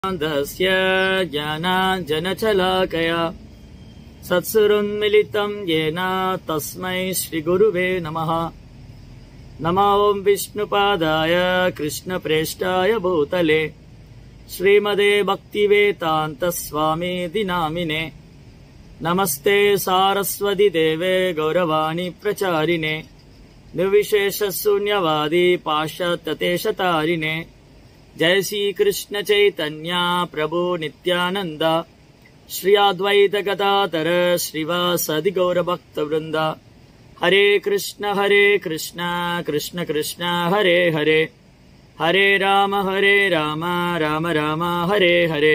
न्दस्य ज्ञानाञ्जनशलाकया सत्सुरुन्मिलितम् येन तस्मै श्रीगुरुवे नमः नमो विष्णुपादाय कृष्णप्रेष्ठाय भूतले श्रीमदे भक्तिवेदान्तस्वामीति नामिने नमस्ते सारस्वति देवे गौरवाणि प्रचारिणे निर्विशेषशून्यवादी पाश्चात्यतेशतारिणे जय श्री कृष्ण चैतन्य प्रभु नित्यानंद श्री अद्वैत गदाधर श्रीवासदि गौर भक्त वृंद हरे कृष्ण हरे कृष्ण कृष्ण कृष्ण हरे हरे हरे राम हरे राम राम राम हरे हरे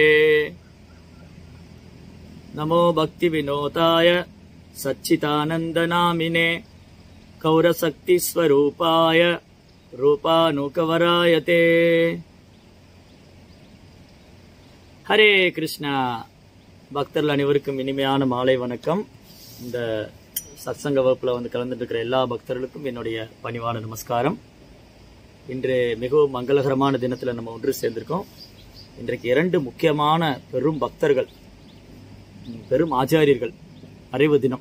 नमो भक्ति विनोदाय सच्चिदानन्दनामिने कौरशक्तिस्वरूपाय रूपानुकवराय ते ஹரே கிருஷ்ணா பக்தர்கள் அனைவருக்கும் இனிமையான மாலை வணக்கம் இந்த சத்சங்க வகுப்புல வந்து கலந்துட்டு இருக்கிற எல்லா பக்தர்களுக்கும் என்னுடைய பணிவான நமஸ்காரம் இன்று மிகவும் மங்களகரமான தினத்துல நம்ம ஒன்று சேர்ந்திருக்கோம் இன்றைக்கு இரண்டு முக்கியமான பெரும் பக்தர்கள் ம், பெரும் ஆச்சாரியர்கள் அறிவு தினம்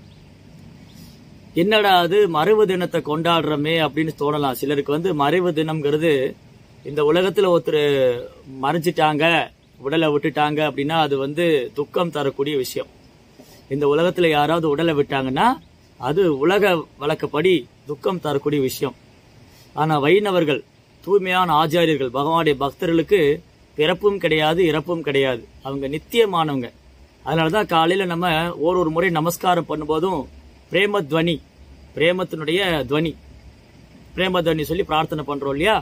என்னடா அது மறைவு தினத்தை கொண்டாடுறோமே அப்படின்னு தோணலாம் சிலருக்கு வந்து மறைவு தினம்ங்கிறது இந்த உலகத்துல ஒருத்தர் மறைஞ்சிட்டாங்க உடலை விட்டுட்டாங்க அப்படின்னா அது வந்து துக்கம் தரக்கூடிய விஷயம் இந்த உலகத்துல யாராவது உடலை விட்டாங்கன்னா அது உலக வழக்கப்படி துக்கம் தரக்கூடிய விஷயம் ஆனா வைணவர்கள் தூய்மையான ஆச்சாரியர்கள் பகவானுடைய பக்தர்களுக்கு பிறப்பும் கிடையாது இறப்பும் கிடையாது அவங்க நித்தியமானவங்க அதனாலதான் காலையில நம்ம ஒரு ஒரு முறை நமஸ்காரம் பண்ணும்போதும் பிரேமத்வனி பிரேமத்தினுடைய துவனி பிரேமத்வனி சொல்லி பிரார்த்தனை பண்றோம் இல்லையா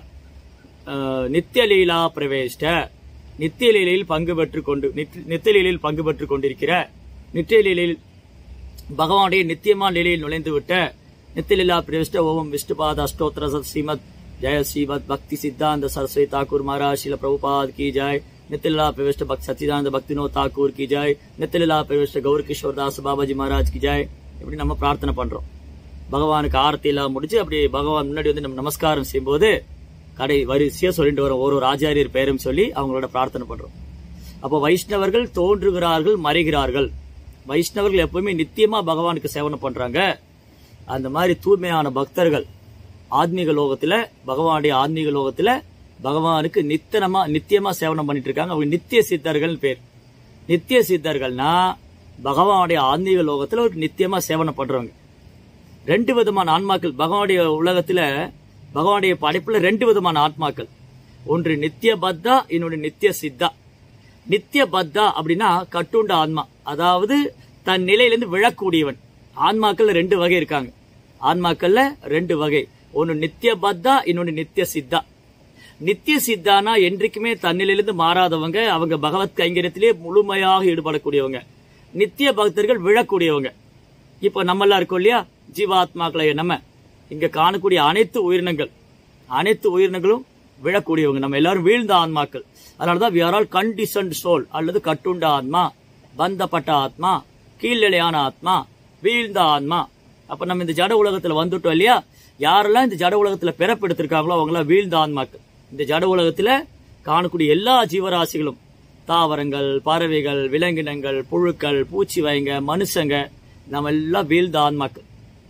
அஹ், நித்திய லீலா பிரவேஷ்ட நித்திய லீலையில் பங்கு பெற்று கொண்டு நித்- நித்திய லீலையில் பங்கு பெற்று கொண்டிருக்கிற நித்திய லீலையில் பகவானுடைய நித்தியமான லீலையில் நுழைந்து விட்ட நித்தியலீலா பிரவிஷ்ட ஓம் விஷ்ணுபாத அஷ்டோத்திர சத் ஸ்ரீமத் ஜெய ஸ்ரீமத் பக்தி சித்தாந்த சரஸ்வதி தாக்கூர் மகாராஜ் ஸ்ரீல பிரபுபாத் கி ஜாய் நித்தியலீலா பிரவிஷ்ட பக்தி சச்சிதானந்த பக்தினோ தாக்கூர் கி ஜாய் நித்தியலீலா பிரவிஷ்ட கௌர் கிஷோர் தாஸ் பாபாஜி மகாராஜ் கி ஜாய் இப்படி நம்ம பிரார்த்தனை பண்றோம் பகவானுக்கு ஆரத்தி எல்லாம் முடிச்சு அப்படி பகவான் முன்னாடி வந்து நம்ம நமஸ்காரம் செய்யும்போது கடை வரிசையா சொல்லிட்டு வரோம் ஒரு ஒரு ஆச்சாரியர் பெயரும் சொல்லி அவங்களோட பிரார்த்தனை பண்றோம் அப்போ வைஷ்ணவர்கள் தோன்றுகிறார்கள் மறைகிறார்கள் வைஷ்ணவர்கள் எப்பவுமே நித்தியமா பகவானுக்கு சேவனை பண்றாங்க அந்த மாதிரி தூய்மையான பக்தர்கள் ஆத்மீக லோகத்துல பகவானுடைய ஆத்மீக லோகத்துல பகவானுக்கு நித்தனமா நித்தியமா சேவனம் பண்ணிட்டு இருக்காங்க அவங்க நித்திய சித்தர்கள் பேர் நித்திய சித்தர்கள்னா பகவானுடைய ஆன்மீக லோகத்துல ஒரு நித்தியமா சேவனம் பண்றவங்க ரெண்டு விதமான ஆன்மாக்கள் பகவானுடைய உலகத்துல பகவானுடைய படைப்புல ரெண்டு விதமான ஆத்மாக்கள் ஒன்று நித்திய பத்தா இன்னொன்று நித்திய சித்தா நித்திய பத்தா அப்படின்னா கட்டுண்ட ஆன்மா அதாவது தன் நிலையிலிருந்து விழக்கூடியவன் ஆன்மாக்கள்ல ரெண்டு வகை இருக்காங்க ஆன்மாக்கள்ல ரெண்டு வகை ஒன்னு நித்திய பத்தா இன்னொன்னு நித்திய சித்தா நித்திய சித்தானா என்றைக்குமே தன்னிலிருந்து மாறாதவங்க அவங்க பகவத் கைங்கரியத்திலே முழுமையாக ஈடுபடக்கூடியவங்க நித்திய பக்தர்கள் விழக்கூடியவங்க இப்ப நம்ம எல்லாம் இருக்கோம் இல்லையா ஜீவாத்மாக்களை நம்ம இங்க காணக்கூடிய அனைத்து உயிரினங்கள் அனைத்து உயிரினங்களும் விழக்கூடியவங்க நம்ம எல்லாரும் வீழ்ந்த ஆன்மாக்கள் அதனாலதான் we are all conditioned soul அல்லது கட்டுண்ட ஆத்மா பந்தப்பட்ட ஆத்மா கீழ்நிலையான ஆத்மா வீழ்ந்த ஆத்மா அப்ப நம்ம இந்த ஜட உலகத்துல வந்துட்டோம் இல்லையா யாரெல்லாம் இந்த ஜட உலகத்துல பிறப்பெடுத்திருக்காங்களோ அவங்களாம் வீழ்ந்த ஆன்மாக்கள் இந்த ஜட உலகத்துல காணக்கூடிய எல்லா ஜீவராசிகளும் தாவரங்கள் பறவைகள் விலங்கினங்கள் புழுக்கள் பூச்சி வகைங்க மனுஷங்க நம்ம எல்லாம் வீழ்ந்த ஆன்மாக்கள்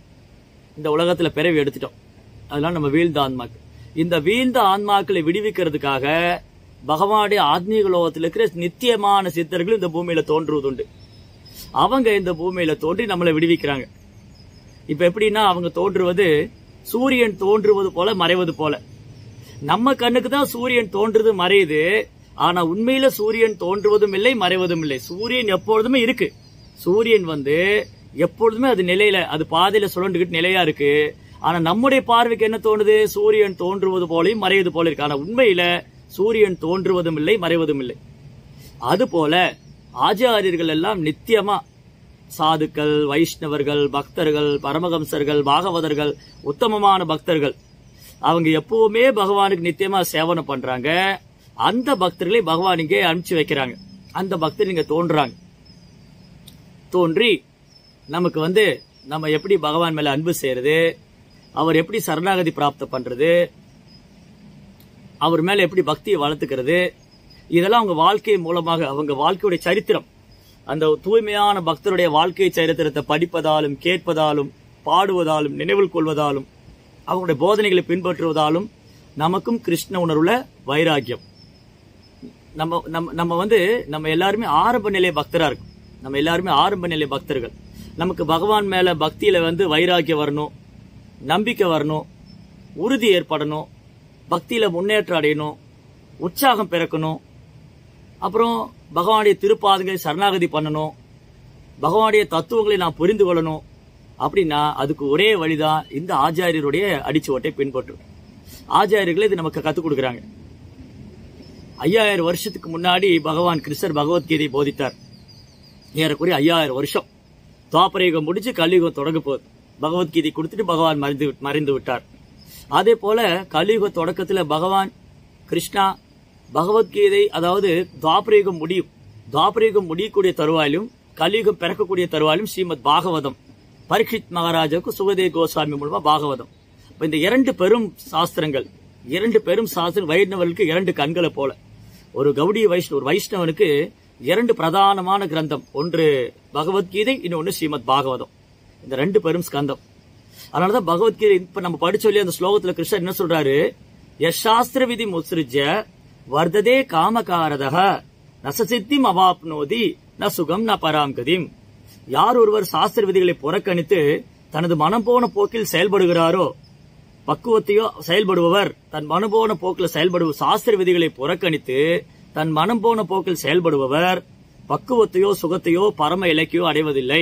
இந்த உலகத்துல பிறவி எடுத்துட்டோம் அதனால நம்ம வீழ்ந்த ஆன்மாக்கள் இந்த வீழ்ந்த ஆன்மாக்களை விடுவிக்கிறதுக்காக பகவானுடைய ஆத்மீக லோகத்தில் இருக்கிற நித்தியமான சித்தர்கள் இந்த பூமியில தோன்றுவதுண்டு அவங்க இந்த பூமியில தோன்றி நம்மளை விடுவிக்கிறாங்க இப்ப எப்படின்னா அவங்க தோன்றுவது சூரியன் தோன்றுவது போல மறைவது போல நம்ம கண்ணுக்கு தான் சூரியன் தோன்றுது மறையுது ஆனா உண்மையில சூரியன் தோன்றுவதும் இல்லை மறைவதும் இல்லை சூரியன் எப்பொழுதுமே இருக்கு சூரியன் வந்து எப்பொழுதுமே அது நிலையில அது பாதையில சுழண்டுகிட்டு நிலையா இருக்கு ஆனா நம்முடைய பார்வைக்கு என்ன தோணுது சூரியன் தோன்றுவது போலையும் மறைவது போல இருக்கு ஆனா உண்மையில சூரியன் தோன்றுவதும் இல்லை மறைவதும் இல்லை அதுபோல ஆச்சாரியர்கள் எல்லாம் நித்தியமா சாதுக்கள் வைஷ்ணவர்கள் பக்தர்கள் பரமஹம்சர்கள் பாகவதர்கள் உத்தமமான பக்தர்கள் அவங்க எப்பவுமே பகவானுக்கு நித்தியமா சேவனை பண்றாங்க அந்த பக்தர்களை பகவான் இங்கே அனுப்பிச்சு வைக்கிறாங்க அந்த பக்தர் இங்க தோன்றாங்க தோன்றி நமக்கு வந்து நம்ம எப்படி பகவான் மேல அன்பு செய்யறது அவர் எப்படி சரணாகதி பிராப்த பண்றது அவர் மேல எப்படி பக்தியை வளர்த்துக்கிறது இதெல்லாம் அவங்க வாழ்க்கை மூலமாக அவங்க வாழ்க்கையுடைய சரித்திரம் அந்த தூய்மையான பக்தருடைய வாழ்க்கை சரித்திரத்தை படிப்பதாலும் கேட்பதாலும் பாடுவதாலும் நினைவில் கொள்வதாலும் அவங்களுடைய போதனைகளை பின்பற்றுவதாலும் நமக்கும் கிருஷ்ண உணர்வுல வைராக்கியம் நம்ம நம்ம நம்ம வந்து நம்ம எல்லாருமே ஆரம்ப நிலை பக்தரா இருக்கும் நம்ம எல்லாருமே ஆரம்ப நிலை பக்தர்கள் நமக்கு பகவான் மேல பக்தியில வந்து வைராக்கியம் வரணும் நம்பிக்கை வரணும் உறுதி ஏற்படணும் பக்தியில முன்னேற்றம் அடையணும் உற்சாகம் பிறக்கணும் அப்புறம் பகவானுடைய திருப்பாதங்களை சரணாகதி பண்ணணும் பகவானுடைய தத்துவங்களை நான் புரிந்து கொள்ளணும் அப்படின்னா அதுக்கு ஒரே வழிதான் இந்த ஆச்சாரியருடைய அடிச்சுவட்டை பின்பற்றும் ஆச்சாரியர்கள் இது நமக்கு கத்துக் கொடுக்குறாங்க ஐயாயிரம் வருஷத்துக்கு முன்னாடி பகவான் கிருஷ்ணர் பகவத்கீதை போதித்தார் ஏறக்குறைய ஐயாயிரம் வருஷம் துவாபரயுகம் முடிச்சு கலியுகம் தொடங்க போகுது பகவத்கீதை கொடுத்துட்டு பகவான் மறைந்து மறைந்து விட்டார் அதே போல கலியுக தொடக்கத்துல பகவான் கிருஷ்ணா பகவத்கீதை அதாவது துவாபரயுகம் முடியும் துவாபரயுகம் முடியக்கூடிய தருவாயிலும் கலியுகம் பிறக்கக்கூடிய தருவாயிலும் ஸ்ரீமத் பாகவதம் பரீட்சித் மகாராஜாவுக்கு சுகதே கோஸ்வாமி மூலமா பாகவதம் இப்ப இந்த இரண்டு பெரும் சாஸ்திரங்கள் இரண்டு பெரும் சாஸ்திரம் வைஷ்ணவர்களுக்கு இரண்டு கண்களை போல ஒரு கௌடி வைஷ்ணவ ஒரு வைஷ்ணவனுக்கு இரண்டு பிரதானமான கிரந்தம் ஒன்று பகவத்கீதை இன்னொன்று ஸ்ரீமத் பாகவதம் இந்த ரெண்டு பெரும் ஸ்கந்தம் அதனாலதான் பகவத்கீதை இப்ப நம்ம படிச்ச சொல்லி அந்த ஸ்லோகத்துல கிருஷ்ணர் என்ன சொல்றாரு யசாஸ்திர விதி முத்ருஜ வர்ததே காமகாரதக நசசித்திம் அவாப்னோதி ந சுகம் ந பராம் கதிம் யார் ஒருவர் சாஸ்திர விதிகளை புறக்கணித்து தனது மனம் போன போக்கில் செயல்படுகிறாரோ பக்குவத்தையோ செயல்படுபவர் தன் மனம் போன போக்கில் செயல்படுவ சாஸ்திர விதிகளை புறக்கணித்து தன் மனம் போன போக்கில் செயல்படுபவர் பக்குவத்தையோ சுகத்தையோ பரம இலக்கையோ அடைவதில்லை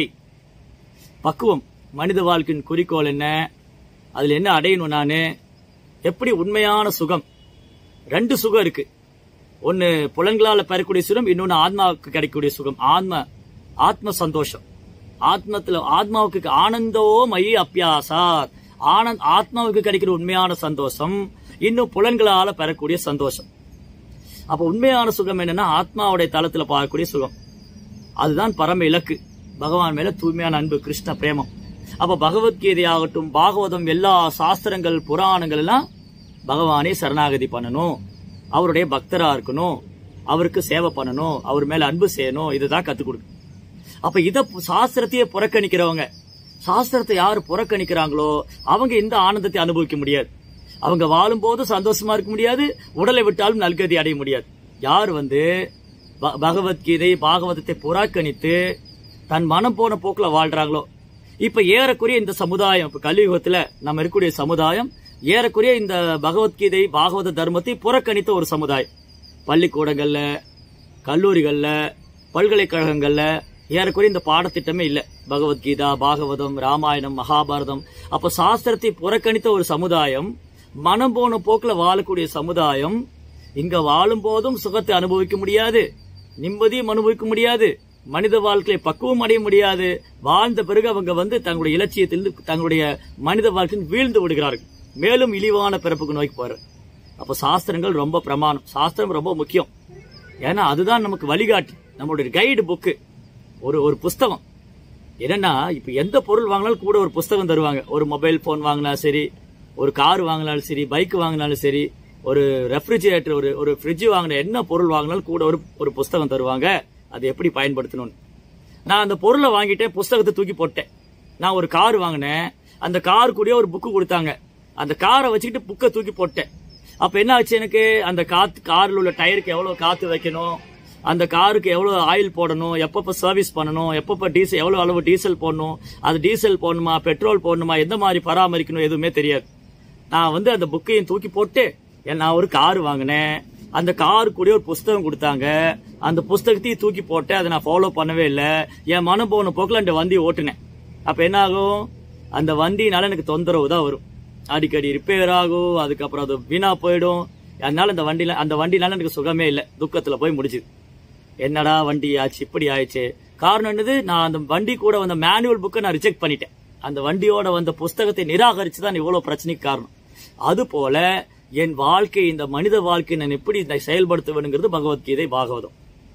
பக்குவம் மனித வாழ்க்கையின் குறிக்கோள் என்ன அதுல என்ன அடையணும் நானு எப்படி உண்மையான சுகம் ரெண்டு சுகம் இருக்கு ஒன்னு புலன்களால பெறக்கூடிய சுகம் இன்னொன்னு ஆத்மாவுக்கு கிடைக்கக்கூடிய சுகம் ஆத்ம ஆத்ம சந்தோஷம் ஆத்மத்துல ஆத்மாவுக்கு ஆனந்தோ மயி அப்பியாசார் ஆனந்த் ஆத்மாவுக்கு கிடைக்கிற உண்மையான சந்தோஷம் இன்னும் புலன்களால பெறக்கூடிய சந்தோஷம் அப்ப உண்மையான சுகம் என்னன்னா ஆத்மாவுடைய தளத்துல பார்க்கக்கூடிய சுகம் அதுதான் பரம இலக்கு பகவான் மேல தூய்மையான அன்பு கிருஷ்ண பிரேமம் அப்ப பகவத்கீதை ஆகட்டும் பாகவதம் எல்லா சாஸ்திரங்கள் புராணங்கள் எல்லாம் பகவானே சரணாகதி பண்ணணும் அவருடைய பக்தரா இருக்கணும் அவருக்கு சேவை பண்ணணும் அவர் மேல அன்பு செய்யணும் இதுதான் கத்துக் கொடுக்கும் அப்ப இத பு- சாஸ்திரத்தையே புறக்கணிக்கிறவங்க சாஸ்திரத்தை யாரு புறக்கணிக்கிறாங்களோ அவங்க இந்த ஆனந்தத்தை அனுபவிக்க முடியாது அவங்க வாழும்போது சந்தோஷமா இருக்க முடியாது உடலை விட்டாலும் நல்கதி அடைய முடியாது யார் வந்து ப- பகவத்கீதை பாகவதத்தை புறக்கணித்து தன் மனம் போன போக்குல வாழ்றாங்களோ இப்ப ஏறக்குறைய இந்த சமுதாயம் இப்ப கலியுகத்துல நம்ம இருக்கக்கூடிய சமுதாயம் ஏறக்குறைய இந்த பகவத்கீதை பாகவத தர்மத்தை புறக்கணித்த ஒரு சமுதாயம் பள்ளிக்கூடங்கள்ல கல்லூரிகள்ல பல்கலைக்கழகங்கள்ல ஏறக்குறைய இந்த பாடத்திட்டமே இல்ல பகவத்கீதா பாகவதம் ராமாயணம் மகாபாரதம் அப்ப சாஸ்திரத்தை புறக்கணித்த ஒரு சமுதாயம் மனம் போன போக்குல வாழக்கூடிய சமுதாயம் இங்க வாழும் போதும் சுகத்தை அனுபவிக்க முடியாது நிம்மதியும் அனுபவிக்க முடியாது மனித வாழ்க்கையை பக்குவம் அடைய முடியாது வாழ்ந்த பிறகு அவங்க வந்து தங்களுடைய இலட்சியத்திலிருந்து தங்களுடைய மனித வாழ்க்கையில் வீழ்ந்து விடுகிறார்கள் மேலும் இழிவான பிறப்புக்கு நோக்கி போற அப்ப சாஸ்திரங்கள் ரொம்ப பிரமாணம் சாஸ்திரம் ரொம்ப முக்கியம் ஏன்னா அதுதான் நமக்கு வழிகாட்டி நம்மளுடைய கைடு புக்கு ஒரு ஒரு புஸ்தகம் என்னன்னா இப்ப எந்த பொருள் வாங்கினாலும் கூட ஒரு புஸ்தகம் தருவாங்க ஒரு மொபைல் போன் வாங்கினா சரி ஒரு கார் வாங்கினாலும் சரி பைக் வாங்கினாலும் சரி ஒரு ரெஃப்ரிஜிரேட்டர் ஒரு ஒரு ஃப்ரிட்ஜ் வாங்கின என்ன பொருள் வாங்கினாலும் கூட ஒரு ஒரு புஸ்தகம் தருவாங்க அது எப்படி பயன்படுத்தணும்னு நான் அந்த பொருளை வாங்கிட்டேன் புஸ்தகத்தை தூக்கி போட்டேன் நான் ஒரு கார் வாங்கினேன் அந்த கார் கூடயே ஒரு புக்கு கொடுத்தாங்க அந்த காரை வச்சுக்கிட்டு புக்கை தூக்கி போட்டேன் அப்ப என்ன ஆச்சு எனக்கு அந்த காத்து கார்ல உள்ள டயருக்கு எவ்வளவு காத்து வைக்கணும் அந்த காருக்கு எவ்வளவு ஆயில் போடணும் எப்பப்ப சர்வீஸ் பண்ணணும் எப்பப்ப டீசல் எவ்வளவு அளவு டீசல் போடணும் அது டீசல் போடணுமா பெட்ரோல் போடணுமா எந்த மாதிரி பராமரிக்கணும் எதுவுமே தெரியாது நான் வந்து அந்த புக்கையும் தூக்கி போட்டு என் நான் ஒரு கார் வாங்கினேன் அந்த கார் கூட ஒரு புஸ்தகம் கொடுத்தாங்க அந்த புஸ்தகத்தையும் தூக்கி போட்டேன் அதை நான் ஃபாலோ பண்ணவே இல்லை என் மனம் போன போக்கில் அந்த வண்டியை ஓட்டுனேன் அப்ப என்ன ஆகும் அந்த வண்டினால எனக்கு தொந்தரவு தான் வரும் அடிக்கடி ரிப்பேர் ஆகும் அதுக்கப்புறம் அது வீணா போயிடும் அதனால அந்த வண்டியில அந்த வண்டினால எனக்கு சுகமே இல்லை துக்கத்துல போய் முடிச்சுது என்னடா வண்டி ஆச்சு இப்படி ஆயிடுச்சு காரணம் என்னது நான் அந்த வண்டி கூட வந்த மேனுவல் புக்கை நான் ரிஜெக்ட் பண்ணிட்டேன் அந்த வண்டியோட வந்த புஸ்தகத்தை நிராகரிச்சு தான் இவ்வளவு பிரச்சனைக்கு காரணம் அது போல என் வாழ்க்கை இந்த மனித வாழ்க்கை நான் எப்படி இதை செயல்படுத்துவேனுங்கிறது பகவத்கீதை பாகவதம்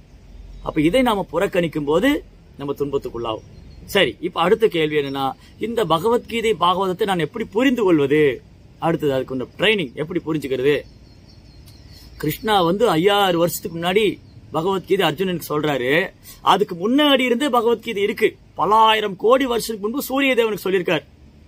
அப்ப இதை நாம புறக்கணிக்கும் போது நம்ம துன்பத்துக்குள்ளாகும் சரி இப்ப அடுத்த கேள்வி என்னன்னா இந்த பகவத்கீதை பாகவதத்தை நான் எப்படி புரிந்து கொள்வது அடுத்தது அதுக்கு ட்ரைனிங் எப்படி புரிஞ்சுக்கிறது கிருஷ்ணா வந்து ஐயாயிரம் வருஷத்துக்கு முன்னாடி பகவத்கீதை அர்ஜுனனுக்கு சொல்றாரு அதுக்கு முன்னாடி இருந்தே பகவத்கீதை இருக்கு பலாயிரம் கோடி வருஷத்துக்கு முன்பு சூரிய தேவனுக்கு சொல்லியிருக்காரு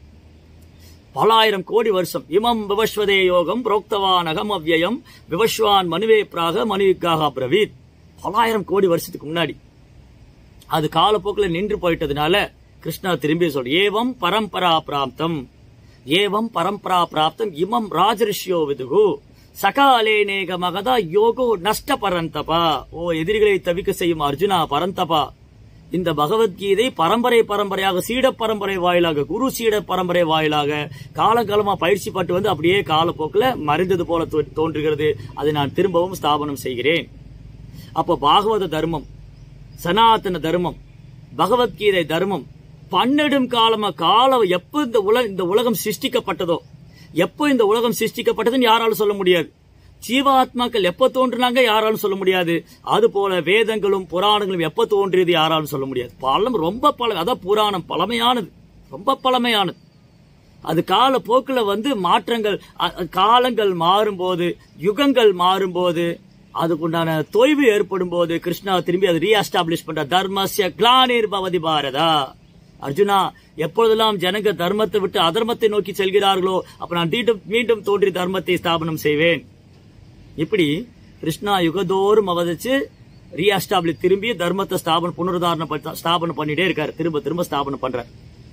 பலாயிரம் கோடி வருஷம் இமம் விவஸ்வதே யோகம் புரோக்தவான் அகம் அவ்யயம் விவஸ்வான் மனுவே பிராக மனுவிக்காக பிரவீத் பலாயிரம் கோடி வருஷத்துக்கு முன்னாடி அது காலப்போக்கில் நின்று போயிட்டதுனால கிருஷ்ணா திரும்பி சொல் ஏவம் பரம்பரா பிராப்தம் ஏவம் பரம்பரா பிராப்தம் இமம் ராஜரிஷியோ விதுகு சகாலே நேக மகதா யோகோ நஷ்ட பரந்தபா ஓ எதிரிகளை தவிக்க செய்யும் அர்ஜுனா பரந்தபா இந்த பகவத்கீதை பரம்பரை பரம்பரையாக சீட பரம்பரை வாயிலாக குரு சீட பரம்பரை வாயிலாக காலகாலமா பயிற்சி பட்டு வந்து அப்படியே காலப்போக்கில் மறைந்தது போல தோ- தோன்றுகிறது அதை நான் திரும்பவும் ஸ்தாபனம் செய்கிறேன் அப்போ பாகவத தர்மம் சனாதன தர்மம் பகவத்கீதை தர்மம் பன்னெடும் காலமா காலம் எப்ப இந்த உலக இந்த உலகம் சிருஷ்டிக்கப்பட்டதோ எப்போ இந்த உலகம் சிருஷ்டிக்கப்பட்டதுன்னு யாராலும் சொல்ல முடியாது ஜீவாத்மாக்கள் எப்ப தோன்றினாங்க யாராலும் சொல்ல முடியாது அது போல வேதங்களும் புராணங்களும் எப்ப தோன்றியது யாராலும் சொல்ல முடியாது பழம் ரொம்ப பழ அதான் புராணம் பழமையானது ரொம்ப பழமையானது அது கால போக்குல வந்து மாற்றங்கள் அ- அ- காலங்கள் மாறும்போது யுகங்கள் மாறும்போது அதுக்குண்டான தொய்வு ஏற்படும் போது கிருஷ்ணா திரும்பி அதை ரீஎஸ்டாப்ளிஷ் பண்ற தர்மஸ்ய கிளானிர் பவதி பாரதா அர்ஜுனா எப்பொழுதெல்லாம் ஜனங்க தர்மத்தை விட்டு அதர்மத்தை நோக்கி செல்கிறார்களோ அப்ப நான் மீண்டும் மீண்டும் தோன்றி தர்மத்தை ஸ்தாபனம் செய்வேன் இப்படி கிருஷ்ணா யுகதோறும் அவதரிச்சு ரீஎஸ்டாப்ளிஷ் திரும்பி தர்மத்தை ஸ்தாபனம் புனருதாரணம் பண்ண- ஸ்தாபனம் பண்ணிட்டே இருக்காரு திரும்ப திரும்ப ஸ்தாபனம் பண்றார்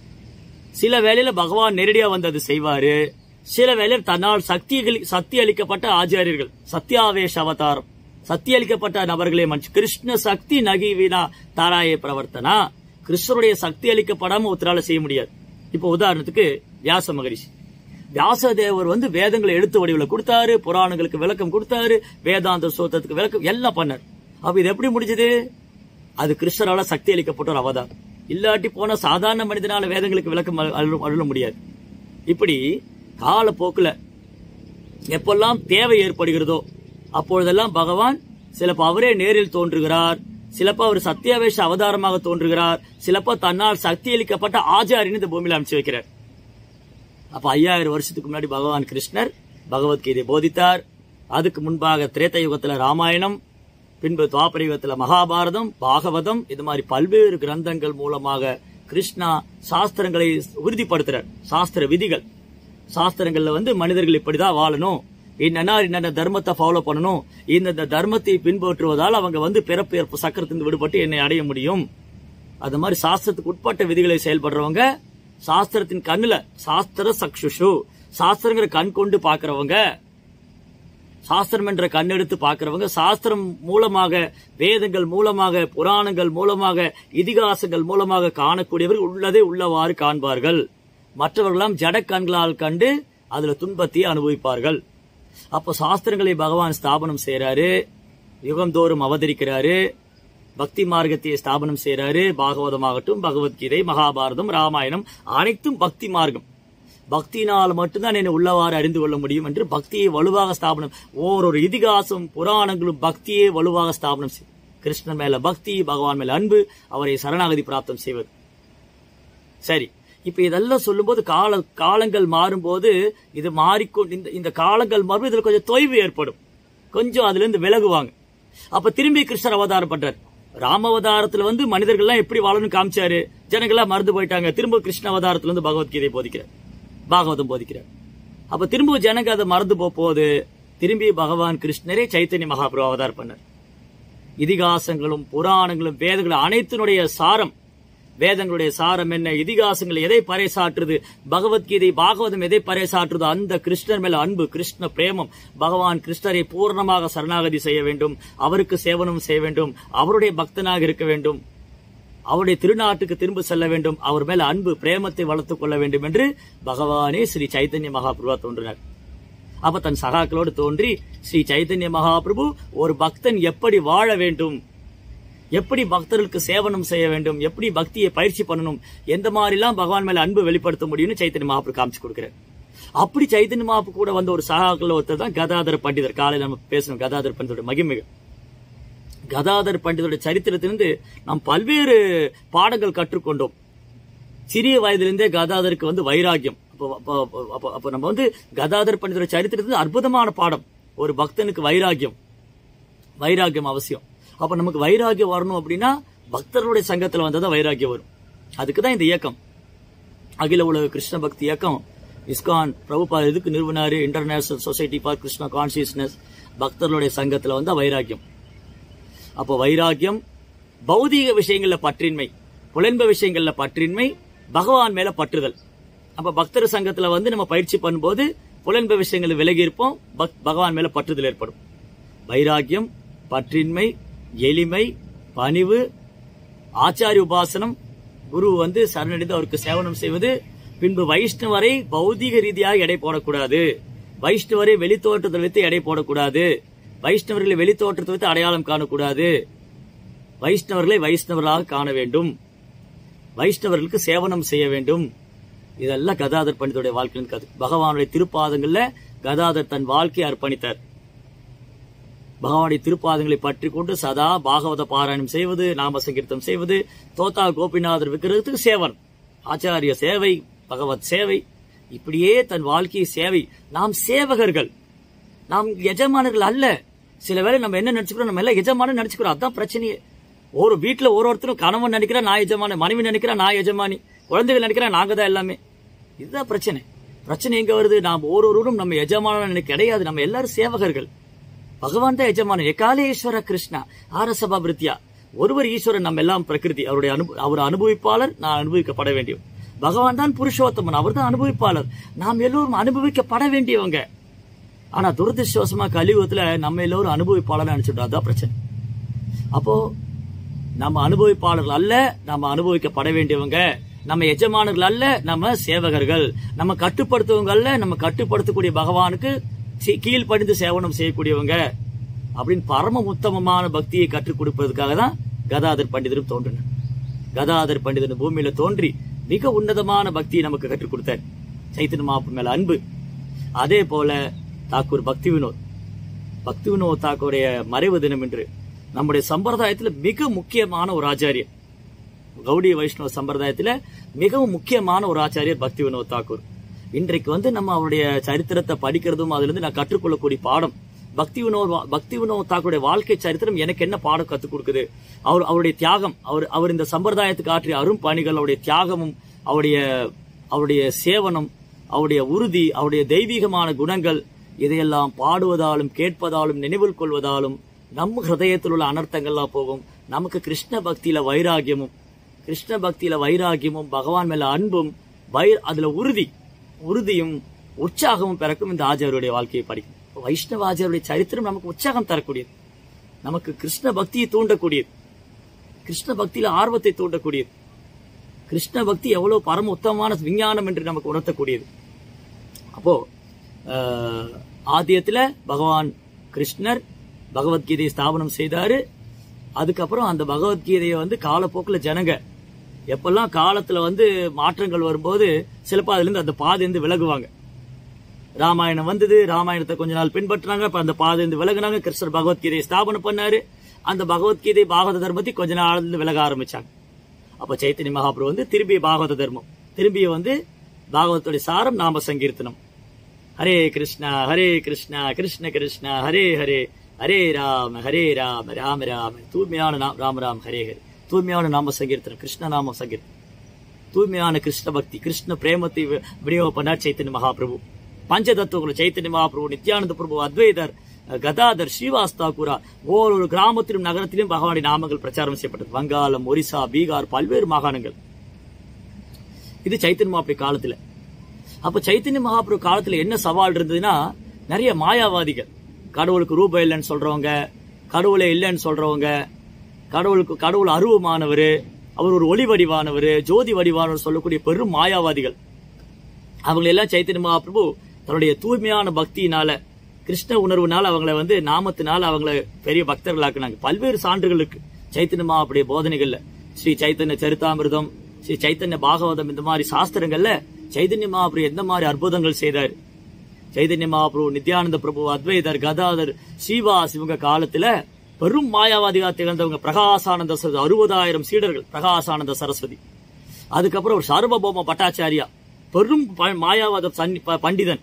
சில வேளையில பகவான் நேரடியா வந்து அது செய்வாரு சில வேளையில் தன்னால் சக்தி சக்தி அளிக்கப்பட்ட ஆச்சாரியர்கள் சத்தியாவேஷ அவதாரம் சக்தி அளிக்கப்பட்ட நபர்களே மனுஷ கிருஷ்ண சக்தி நகிவினா தாராய பிரவர்த்தனா கிருஷ்ணருடைய சக்தி அளிக்கப்படாம ஒருத்தரால செய்ய முடியாது இப்போ உதாரணத்துக்கு வியாச மகரிஷி வியாசதேவர் வந்து வேதங்களை எழுத்து வடிவில் கொடுத்தாரு புராணங்களுக்கு விளக்கம் கொடுத்தாரு வேதாந்த சோத்தத்துக்கு விளக்கம் எல்லாம் பண்ணார் அப்ப இது எப்படி முடிஞ்சது அது கிருஷ்ணரால சக்தி அளிக்கப்பட்ட ஒரு அவதாரம் இல்லாட்டி போன சாதாரண மனிதனால வேதங்களுக்கு விளக்கம் அருள்- அருள் அருள முடியாது இப்படி காலப்போக்குல எப்பெல்லாம் தேவை ஏற்படுகிறதோ அப்பொழுதெல்லாம் பகவான் சிலப்ப அவரே நேரில் தோன்றுகிறார் சிலப்ப அவர் சத்தியாவேஷ அவதாரமாக தோன்றுகிறார் சிலப்ப தன்னால் சக்தி அளிக்கப்பட்ட ஆச்சாரியன் இந்த பூமியில அமைச்சு வைக்கிறார் அப்ப ஐயாயிரம் வருஷத்துக்கு முன்னாடி பகவான் கிருஷ்ணர் பகவத்கீதை போதித்தார் அதுக்கு முன்பாக திரேத்த யுகத்துல ராமாயணம் பின்பு துவாபர யுகத்துல மகாபாரதம் பாகவதம் இது மாதிரி பல்வேறு கிரந்தங்கள் மூலமாக கிருஷ்ணா சாஸ்திரங்களை உறுதிப்படுத்துறார் சாஸ்திர விதிகள் சாஸ்திரங்கள்ல வந்து மனிதர்கள் இப்படிதான் வாழணும் என்னன்னா என்னென்ன தர்மத்தை ஃபாலோ பண்ணணும் இந்த தர்மத்தை பின்பற்றுவதால் அவங்க வந்து பிறப்பு இறப்பு சக்கரத்திலிருந்து விடுபட்டு என்னை அடைய முடியும் அது மாதிரி சாஸ்திரத்துக்கு உட்பட்ட விதிகளை செயல்படுறவங்க சாஸ்திரத்தின் கண்ணுல சாஸ்திர சக்ஷுஷு சாஸ்திரங்கிற கண் கொண்டு பாக்குறவங்க சாஸ்திரம் என்ற கண்ணெடுத்து பார்க்கிறவங்க சாஸ்திரம் மூலமாக வேதங்கள் மூலமாக புராணங்கள் மூலமாக இதிகாசங்கள் மூலமாக காணக்கூடியவர்கள் உள்ளதை உள்ளவாறு காண்பார்கள் மற்றவர்களாம் ஜட கண்களால் கண்டு அதுல துன்பத்தை அனுபவிப்பார்கள் அப்போ சாஸ்திரங்களை பகவான் ஸ்தாபனம் செய்யறாரு யுகந்தோறும் அவதரிக்கிறாரு பக்தி மார்க்கத்தை ஸ்தாபனம் செய்யறாரு பாகவதமாகட்டும் பகவத்கீதை மகாபாரதம் ராமாயணம் அனைத்தும் பக்தி மார்க்கம் பக்தியினால் மட்டும்தான் என்னை உள்ளவாறு அறிந்து கொள்ள முடியும் என்று பக்தியை வலுவாக ஸ்தாபனம் ஓரொரு இதிகாசம் புராணங்களும் பக்தியை வலுவாக ஸ்தாபனம் செய்யும் கிருஷ்ணன் மேல பக்தி பகவான் மேல அன்பு அவரை சரணாகதி பிராப்தம் செய்வது சரி இப்ப இதெல்லாம் சொல்லும்போது கால காலங்கள் மாறும்போது இது மாறிக்கொண்டு இந்த இந்த காலங்கள் மாறும் இதுல கொஞ்சம் தொய்வு ஏற்படும் கொஞ்சம் அதுல இருந்து விலகுவாங்க அப்ப திரும்பி கிருஷ்ணர் அவதாரம் பண்றார் ராம அவதாரத்துல வந்து மனிதர்கள்லாம் எப்படி வாழணும்னு காமிச்சாரு ஜனங்கள்லாம் மறந்து போயிட்டாங்க திரும்ப கிருஷ்ண அவதாரத்துல இருந்து பகவத்கீதை போதிக்கிறார் பாகவதம் போதிக்கிறார் அப்ப திரும்ப ஜனங்க அதை மறந்து போக போகுது திரும்பி பகவான் கிருஷ்ணரே சைத்தன்ய மகாபிரபு அவதாரம் பண்ணார் இதிகாசங்களும் புராணங்களும் வேதங்களும் அனைத்தினுடைய சாரம் வேதங்களுடைய சாரம் என்ன இதிகாசங்கள் எதை பறைசாற்றுது பகவத்கீதை பாகவதம் எதை பறைசாற்றுதோ அந்த கிருஷ்ணர் மேல அன்பு கிருஷ்ண பிரேமம் பகவான் கிருஷ்ணரை பூர்ணமாக சரணாகதி செய்ய வேண்டும் அவருக்கு சேவனம் செய்ய வேண்டும் அவருடைய பக்தனாக இருக்க வேண்டும் அவருடைய திருநாட்டுக்கு திரும்ப செல்ல வேண்டும் அவர் மேல அன்பு பிரேமத்தை வளர்த்துக் கொள்ள வேண்டும் என்று பகவானே ஸ்ரீ சைத்தன்ய மகாபிரபா தோன்றினார் அப்ப தன் சகாக்களோடு தோன்றி ஸ்ரீ சைத்தன்ய மகாபிரபு ஒரு பக்தன் எப்படி வாழ வேண்டும் எப்படி பக்தர்களுக்கு சேவனம் செய்ய வேண்டும் எப்படி பக்தியை பயிற்சி பண்ணணும் எந்த மாதிரிலாம் பகவான் மேல அன்பு வெளிப்படுத்த முடியும்னு சைத்தன்ய மகாபுரு காமிச்சு கொடுக்கிறார் அப்படி சைத்தன்ய மகாபு கூட வந்த ஒரு சகாக்கள் ஒருத்தர் தான் கதாதர பண்டிதர் காலையில் நம்ம பேசணும் கதாதர பண்டிதரோட மகிமைகள் கதாதர் பண்டிதரோட சரித்திரத்திலிருந்து நாம் பல்வேறு பாடங்கள் கற்றுக்கொண்டோம் சிறிய வயதிலிருந்தே கதாதருக்கு வந்து வைராக்கியம் அப்போ அப்போ அப்போ- அப்போ நம்ம வந்து கதாதர் பண்டிதரோட சரித்திரத்தில் அற்புதமான பாடம் ஒரு பக்தனுக்கு வைராகியம் வைராகியம் அவசியம் அப்ப நமக்கு வைராகியம் வரணும் அப்படின்னா பக்தர்களுடைய சங்கத்துல வந்தாதான் வைராகியம் வரும் அதுக்கு தான் இந்த இயக்கம் அகில உலக கிருஷ்ண பக்தி இயக்கம் இஸ்கான் பிரபுபா எதுக்கு நிறுவனாரு international society for Krishna consciousness பக்தர்களுடைய சங்கத்துல வந்தா வைராகியம் அப்போ வைராகியம் பௌதீக விஷயங்கள்ல பற்றின்மை புலன்ப விஷயங்கள்ல பற்றின்மை பகவான் மேல பற்றுதல் அப்ப பக்தர் சங்கத்துல வந்து நம்ம பயிற்சி பண்ணும்போது புலன்ப விஷயங்கள் விலகி இருப்போம் பக்- பகவான் மேல பற்றுதல் ஏற்படும் வைராகியம் பற்றின்மை எளிமை பணிவு ஆச்சாரிய உபாசனம் குரு வந்து சரணடைந்து அவருக்கு சேவனம் செய்வது பின்பு வைஷ்ணவரை பௌதீக ரீதியாக எடை போடக்கூடாது வைஷ்ணவரை வெளித்தோற்றத்தை வைத்து எடை போடக்கூடாது வைஷ்ணவர்களை வெளித்தோற்றத்தை வைத்து அடையாளம் காணக்கூடாது வைஷ்ணவர்களை வைஷ்ணவர்களாக காண வேண்டும் வைஷ்ணவர்களுக்கு சேவனம் செய்ய வேண்டும் இதெல்லாம் கதாதர் பண்டிதருடைய வாழ்க்கையின் கதை பகவானுடைய திருப்பாதங்கள்ல கதாதர் தன் வாழ்க்கையை அர்ப்பணித்தார் பகவானுடைய திருப்பாதங்களை பற்றி கொண்டு சதா பாகவத பாராயணம் செய்வது நாம சங்கீர்த்தம் செய்வது தோத்தா கோபிநாதர் விக்கிரகத்துக்கு சேவன் ஆச்சாரிய சேவை பகவத் சேவை இப்படியே தன் வாழ்க்கையை சேவை நாம் சேவகர்கள் நாம் எஜமானர்கள் அல்ல சில வேளை நம்ம என்ன நினைச்சுக்கிறோம் நம்ம எல்லாம் எஜமான நினைச்சுக்கிறோம் அதான் பிரச்சனையே ஒரு வீட்டுல ஒரு ஒருத்தரும் கணவன் நினைக்கிறா நான் எஜமான மனைவி நினைக்கிறா நான் எஜமானி குழந்தைகள் நினைக்கிறா நாங்க தான் எல்லாமே இதுதான் பிரச்சனை பிரச்சனை எங்க வருது நாம் ஒருவரும் நம்ம எஜமான நினைக்க கிடையாது நம்ம எல்லாரும் சேவகர்கள் பகவான் தான் எஜமானன் எக்காலே ஈஸ்வர கிருஷ்ணா ஆரசபா பிரித்யா ஒருவர் ஈஸ்வரன் நம்ம எல்லாம் பிரகிருதி அவருடைய அனு அவர் அனுபவிப்பாளர் நான் அனுபவிக்கப்பட வேண்டியவன் பகவான் தான் புருஷோத்தமன் அவர் தான் அனுபவிப்பாளர் நாம் எல்லோரும் அனுபவிக்கப்பட வேண்டியவங்க ஆனா துரதிருஷ்டவசமா கலியுகத்துல நம்ம எல்லோரும் அனுபவிப்பாளர் நினைச்சுட்டோம் அதான் பிரச்சனை அப்போ நம்ம அனுபவிப்பாளர்கள் அல்ல நம்ம அனுபவிக்கப்பட வேண்டியவங்க நம்ம எஜமானர்கள் அல்ல நம்ம சேவகர்கள் நம்ம கட்டுப்படுத்துவங்க அல்ல நம்ம கட்டுப்படுத்தக்கூடிய பகவானுக்கு சி- கீழ்ப்படிந்து சேவனம் செய்யக்கூடியவங்க அப்படின்னு பரம உத்தமமான பக்தியை கற்றுக் கொடுப்பதற்காக தான் கதாதர் பண்டிதரும் தோன்றினார் கதாதர் பண்டிதன் பூமியில தோன்றி மிக உன்னதமான பக்தியை நமக்கு கற்றுக் கொடுத்தார் சைத்தன்ய மாப்பு மேல அன்பு அதே போல தாக்கூர் பக்தி வினோத் பக்தி வினோத் தாக்கூருடைய மறைவு தினம் என்று நம்முடைய சம்பிரதாயத்துல மிக முக்கியமான ஒரு ஆச்சாரியர் கௌடிய வைஷ்ணவ சம்பிரதாயத்துல மிகவும் முக்கியமான ஒரு ஆச்சாரியர் பக்தி வினோத் தாக்கூர் இன்றைக்கு வந்து நம்ம அவருடைய சரித்திரத்தை படிக்கிறதும் அதுல இருந்து நான் கற்றுக்கொள்ளக்கூடிய பாடம் பக்தி வினோத் வா- பக்தி வினோத் தாக்கூருடைய வாழ்க்கை சரித்திரம் எனக்கு என்ன பாடம் கத்துக் கொடுக்குது அவர் அவருடைய தியாகம் அவர் அவர் இந்த சம்பிரதாயத்துக்கு ஆற்றிய அரும் பணிகள் அவருடைய தியாகமும் அவருடைய அவருடைய சேவனம் அவருடைய உறுதி அவருடைய தெய்வீகமான குணங்கள் இதையெல்லாம் பாடுவதாலும் கேட்பதாலும் நினைவில் கொள்வதாலும் நம்ம ஹிருதயத்தில் உள்ள அனர்த்தங்கள்லாம் போகும் நமக்கு கிருஷ்ண பக்தியில வைராகியமும் கிருஷ்ண பக்தியில வைராகியமும் பகவான் மேல அன்பும் வை அதுல உறுதி உறுதியும் உற்சாகமும் பிறக்கும் இந்த ஆச்சாரியருடைய வாழ்க்கையை படிக்கும் வைஷ்ணவ ஆச்சாரியருடைய சரித்திரம் நமக்கு உற்சாகம் தரக்கூடியது நமக்கு கிருஷ்ண பக்தியை தூண்டக்கூடியது கிருஷ்ண பக்தியில ஆர்வத்தை தூண்டக்கூடியது கிருஷ்ண பக்தி எவ்வளவு பரம உத்தமமான விஞ்ஞானம் என்று நமக்கு உணர்த்தக்கூடியது அப்போ ஆஹ், ஆதியத்துல பகவான் கிருஷ்ணர் பகவத்கீதையை ஸ்தாபனம் செய்தாரு அதுக்கப்புறம் அந்த பகவத்கீதையை வந்து காலப்போக்குல ஜனங்க எப்பெல்லாம் காலத்துல வந்து மாற்றங்கள் வரும்போது சிலப்போ அதுல இருந்து அந்த பாதையிலிருந்து விலகுவாங்க ராமாயணம் வந்தது ராமாயணத்தை கொஞ்ச நாள் பின்பற்றினாங்க அப்ப அந்த பாதையிலிருந்து விலகுனாங்க கிருஷ்ணர் பகவத்கீதையை ஸ்தாபனம் பண்ணாரு அந்த பகவத்கீதை பாகவத தர்மத்தை கொஞ்ச நாள்ல இருந்து விலக ஆரம்பிச்சாங்க அப்ப சைத்தன்ய மகாபுரு வந்து திரும்பி பாகவத தர்மம் திரும்பி வந்து பாகவத்துடைய சாரம் நாம சங்கீர்த்தனம் ஹரே கிருஷ்ணா ஹரே கிருஷ்ணா கிருஷ்ண கிருஷ்ணா ஹரே ஹரே ஹரே ராம ஹரே ராம ராம ராம தூய்மையான நாம் ராம ராம் ஹரே ஹரே தூய்மையான நாம சங்கீர்த்தனம் கிருஷ்ண நாம சங்கீர்த்தனம் தூய்மையான கிருஷ்ண பக்தி கிருஷ்ண பிரேமத்தை வி- விநியோகம் பண்ணார் சைத்தன்ய மகாபிரபு பஞ்சதத்துவங்கள் சைத்தன்ய மகாபிரபு நித்யானந்த பிரபு அத்வைதர் கதாதர் ஸ்ரீவாஸ் தாக்கூரா ஒவ்வொரு கிராமத்திலும் நகரத்திலும் பகவானுடைய நாமங்கள் பிரச்சாரம் செய்யப்பட்டது வங்காளம் ஒரிசா பீகார் பல்வேறு மாகாணங்கள் இது சைத்தன்ய மகாபிரபு காலத்துல அப்ப சைத்தன்ய மகாபிரபு காலத்துல என்ன சவால் இருந்ததுன்னா நிறைய மாயாவாதிகள் கடவுளுக்கு ரூபம் இல்லைன்னு சொல்றவங்க கடவுளே இல்லைன்னு சொல்றவங்க கடவுளுக்கு கடவுள் அருவமானவர் அவர் ஒரு ஒளி வடிவானவர் ஜோதி வடிவானவர் சொல்லக்கூடிய பெரும் மாயாவாதிகள் அவங்களை எல்லாம் சைத்தன்ய மகாபிரபு தன்னுடைய தூய்மையான பக்தியினால கிருஷ்ண உணர்வுனால அவங்கள வந்து நாமத்தினால அவங்கள பெரிய பக்தர்களாக்குனாங்க பல்வேறு சான்றுகள் இருக்கு சைத்தன்ய மகாபுடைய போதனைகள்ல ஸ்ரீ சைத்தன்ய சரிதாமிர்தம் ஸ்ரீ சைத்தன்ய பாகவதம் இந்த மாதிரி சாஸ்திரங்கள்ல சைதன்ய மகாபுரு எந்த மாதிரி அற்புதங்கள் செய்தார் சைதன்ய மகாபிரபு நித்யானந்த பிரபு அத்வைதர் கதாதர் ஸ்ரீவாஸ் இவங்க காலத்துல பெரும் மாயாவாதிகா திகழ்ந்தவங்க பிரகாசானந்த சரஸ்வதி அறுபதாயிரம் சீடர்கள் பிரகாசானந்த சரஸ்வதி அதுக்கப்புறம் ஒரு சார்வபௌம பட்டாச்சாரியா பெரும் ப- மாயாவாத சன்னி- ப- பண்டிதன்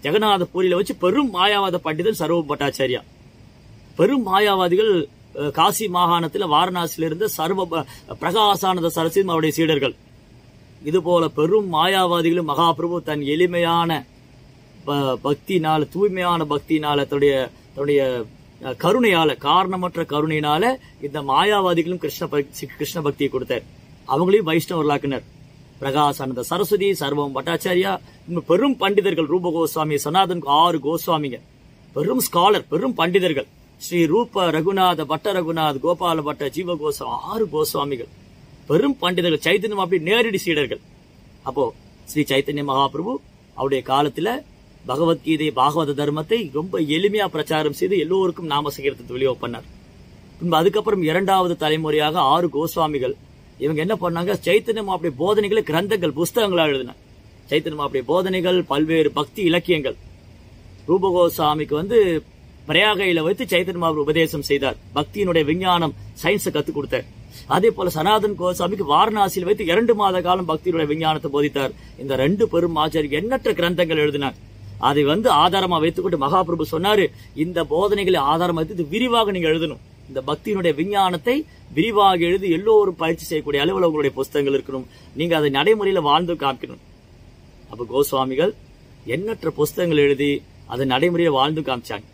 ஜெகநாத பூரியில வச்சு பெரும் மாயாவாத பண்டிதன் சர்வ பட்டாச்சாரியா பெரும் மாயாவாதிகள் அஹ், காசி மாகாணத்துல வாரணாசியில இருந்த சர்வ ப- பிரகாசானந்த சரஸ்வதி அவருடைய சீடர்கள் இது போல பெரும் மாயாவாதிகளும் மகாபிரபு தன் எளிமையான ப- பக்தினால தூய்மையான பக்தினால தன்னுடைய தன்னுடைய அஹ், கருணையால காரணமற்ற கருணையினால இந்த மாயாவாதிகளும் கிருஷ்ண பக்தி கிருஷ்ண பக்தியை கொடுத்தார் அவங்களையும் வைஷ்ணவர்களாக்கினர் பிரகாசானந்த சரஸ்வதி சர்வம் பட்டாச்சாரியா இன்னும் பெரும் பண்டிதர்கள் ரூப கோஸ்வாமி சனாதன் ஆறு கோஸ்வாமிங்க பெரும் ஸ்காலர் பெரும் பண்டிதர்கள் ஸ்ரீ ரூப ரகுநாத பட்ட ரகுநாத் கோபால பட்ட ஜீவ கோஸ்வாமி ஆறு கோஸ்வாமிகள் பெரும் பண்டிதர்கள் சைத்தன்யம் அப்படி நேரடி சீடர்கள் அப்போ ஸ்ரீ சைத்தன்ய மகாபிரபு அவருடைய காலத்துல பகவத்கீதை பாகவத தர்மத்தை ரொம்ப எளிமையா பிரச்சாரம் செய்து எல்லோருக்கும் நாம சங்கீர்த்தத்தை வெளியே பண்ணார் பின்பு அதுக்கப்புறம் இரண்டாவது தலைமுறையாக ஆறு கோஸ்வாமிகள் இவங்க என்ன பண்ணாங்க சைத்தன்ய மாப்பிடைய போதனைகளை கிரந்தங்கள் புஸ்தகங்களா எழுதினாங்க சைத்தன்ய மாப்பிடைய போதனைகள் பல்வேறு பக்தி இலக்கியங்கள் ரூபகோசாமிக்கு வந்து பிரயாகையில வைத்து சைத்தன்ய மாபு உபதேசம் செய்தார் பக்தியினுடைய விஞ்ஞானம் சயின்ஸை கத்துக் கொடுத்தார் அதே போல சனாதன் கோசாமிக்கு வாரணாசியில் வைத்து இரண்டு மாத காலம் பக்தியினுடைய விஞ்ஞானத்தை போதித்தார் இந்த ரெண்டு பெரும் ஆச்சாரியர் எண்ணற்ற கிரந்தங்கள் எழுதினார் அதை வந்து ஆதாரமா வைத்துக்கொண்டு மகாபிரபு சொன்னாரு இந்த போதனைகளை ஆதாரமா வைத்து இது விரிவாக நீங்க எழுதணும் இந்த பக்தியினுடைய விஞ்ஞானத்தை விரிவாக எழுதி எல்லோரும் பயிற்சி செய்யக்கூடிய அளவில் உங்களுடைய புஸ்தகங்கள் இருக்கணும் நீங்க அதை நடைமுறையில வாழ்ந்து காமிக்கணும் அப்ப கோஸ்வாமிகள் எண்ணற்ற புஸ்தகங்கள் எழுதி அதை நடைமுறையில வாழ்ந்து காமிச்சாங்க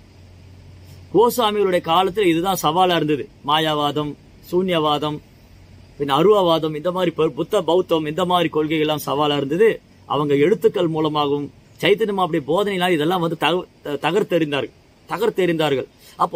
கோசாமிகளுடைய காலத்துல இதுதான் சவாலா இருந்தது மாயாவாதம் சூன்யவாதம் பின் அருவவாதம் இந்த மாதிரி ப- புத்த பௌத்தம் இந்த மாதிரி கொள்கைகள் எல்லாம் சவாலா இருந்தது அவங்க எழுத்துக்கள் மூலமாகவும் சைத்தன்யம் அப்படி போதனையினால் இதெல்லாம் வந்து தக- த- தகர்த்தெறிந்தார்கள் தகர்த்தெறிந்தார்கள் அப்போ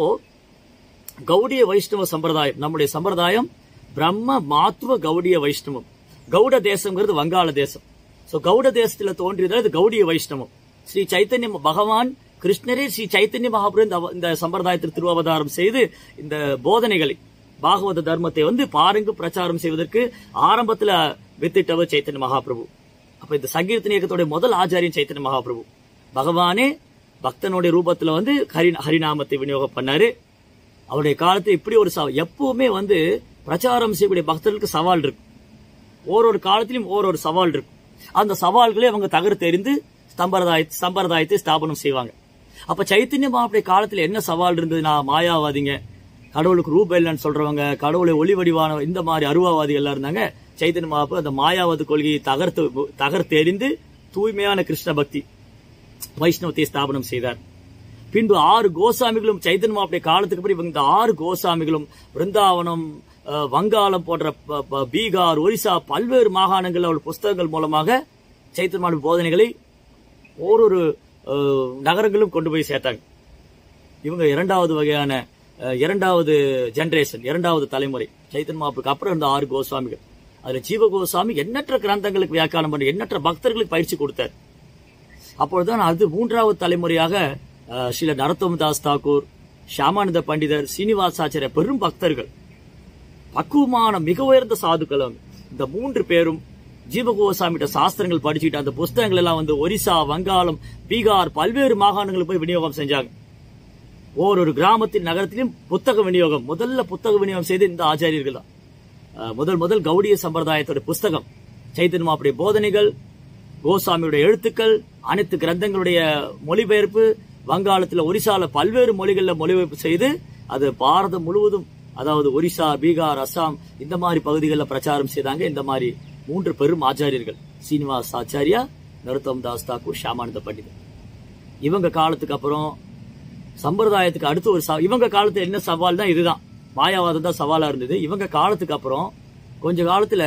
கௌடிய வைஷ்ணவ சம்பிரதாயம் நம்முடைய சம்பிரதாயம் பிரம்ம மாத்துவ கௌடிய வைஷ்ணவம் கௌட தேசம்ங்கிறது வங்காள தேசம் சோ கௌட தேசத்துல தோன்றியது அது கௌடிய வைஷ்ணவம் ஸ்ரீ சைத்தன்ய பகவான் கிருஷ்ணரே ஸ்ரீ சைத்தன்ய மகாபுரம் இந்த அவ- இந்த சம்பிரதாயத்தில் திருவாவதாரம் செய்து இந்த போதனைகளை பாகவத தர்மத்தை வந்து பாருங்கு பிரச்சாரம் செய்வதற்கு ஆரம்பத்துல வித்திட்டவர் சைத்தன்ய மகாபிரபு அப்ப இந்த சங்கீர்த்தன இயக்கத்துடைய முதல் ஆச்சாரியன் சைத்தன்ய மகாபிரபு பகவானே பக்தனுடைய ரூபத்துல வந்து ஹரி ஹரிநாமத்தை விநியோகம் பண்ணாரு அவருடைய காலத்துல இப்படி ஒரு சவால் எப்பவுமே வந்து பிரச்சாரம் செய்யக்கூடிய பக்தர்களுக்கு சவால் இருக்கு ஓரொரு காலத்திலும் ஓரொரு சவால் இருக்கும் அந்த சவால்களை அவங்க தகர்த்தெறிந்து சம்பிரதாய சம்பிரதாயத்தை ஸ்தாபனம் செய்வாங்க அப்ப சைத்தன்ய மாவுடைய காலத்துல என்ன சவால் இருந்ததுன்னா மாயாவாதிங்க கடவுளுக்கு ரூப இல்லைன்னு சொல்றவங்க கடவுளை ஒளி வடிவான இந்த மாதிரி அருவாவாதிகள் எல்லாம் இருந்தாங்க சைத்தன்ய மாப்பு அந்த மாயாவாத கொள்கையை தகர்த்து தகர்த்தெறிந்து தூய்மையான கிருஷ்ண பக்தி வைஷ்ணவத்தை ஸ்தாபனம் செய்தார் பின்பு ஆறு கோசாமிகளும் சைத்தன்ய மாவுடைய காலத்துக்கு அப்புறம் இவங்க இந்த ஆறு கோசாமிகளும் பிருந்தாவனம் அஹ், வங்காளம் போன்ற ப- ப- பீகார் ஒரிசா பல்வேறு மாகாணங்கள் அவள் புஸ்தகங்கள் மூலமாக சைத்தன்ய போதனைகளை ஓரொரு அஹ், நகரங்களும் கொண்டு போய் சேர்த்தாங்க இவங்க இரண்டாவது வகையான அஹ், இரண்டாவது ஜெனரேஷன் இரண்டாவது தலைமுறை சைத்தன்ய மாப்புக்கு அப்புறம் இருந்த ஆறு கோஸ்வாமிகள் அதுல ஜீவ கோஸ்வாமி எண்ணற்ற கிரந்தங்களுக்கு வியாக்கியானம் பண்ணி எண்ணற்ற பக்தர்களுக்கு பயிற்சி கொடுத்தார் அப்பொழுதுதான் அது மூன்றாவது தலைமுறையாக அஹ், ஸ்ரீல நரத்தம் தாஸ் தாக்கூர் ஷியாமானந்த பண்டிதர் சீனிவாசாச்சாரிய பெரும் பக்தர்கள் பக்குவமான மிக உயர்ந்த சாதுக்கள் அவங்க. இந்த மூன்று பேரும் ஜீவகோசாமிட்ட சாஸ்திரங்கள் படிச்சுக்கிட்டு அந்த புஸ்தகங்கள் எல்லாம் வந்து ஒரிசா வங்காளம் பீகார் பல்வேறு மாகாணங்களுக்கு போய் விநியோகம் செஞ்சாங்க ஓரொரு கிராமத்தின் நகரத்திலும் புத்தக விநியோகம் முதல்ல புத்தக விநியோகம் செய்து இந்த ஆச்சாரியர்கள் தான் அஹ், முதல் முதல் கௌடிய சம்பிரதாயத்தோட புஸ்தகம் சைத்தன்ய மாப்புடைய போதனைகள் கோசாமியுடைய எழுத்துக்கள் அனைத்து கிரந்தங்களுடைய மொழிபெயர்ப்பு வங்காளத்துல ஒரிசால பல்வேறு மொழிகள்ல மொழிபெயர்ப்பு செய்து அது பாரதம் முழுவதும் அதாவது ஒரிசா பீகார் அஸ்ஸாம் இந்த மாதிரி பகுதிகளில் பிரச்சாரம் செய்தாங்க இந்த மாதிரி மூன்று பெரும் ஆச்சாரியர்கள் சீனிவாஸ் ஆச்சாரியா நருத்தம் தாஸ் தாக்கூர் ஷாமானந்த பண்டிதர் இவங்க காலத்துக்கு அப்புறம் சம்பிரதாயத்துக்கு அடுத்து ஒரு சவ- இவங்க காலத்துல என்ன சவால் தான் இதுதான் மாயாவாதம் தான் சவாலா இருந்தது இவங்க காலத்துக்கு அப்புறம் கொஞ்ச காலத்துல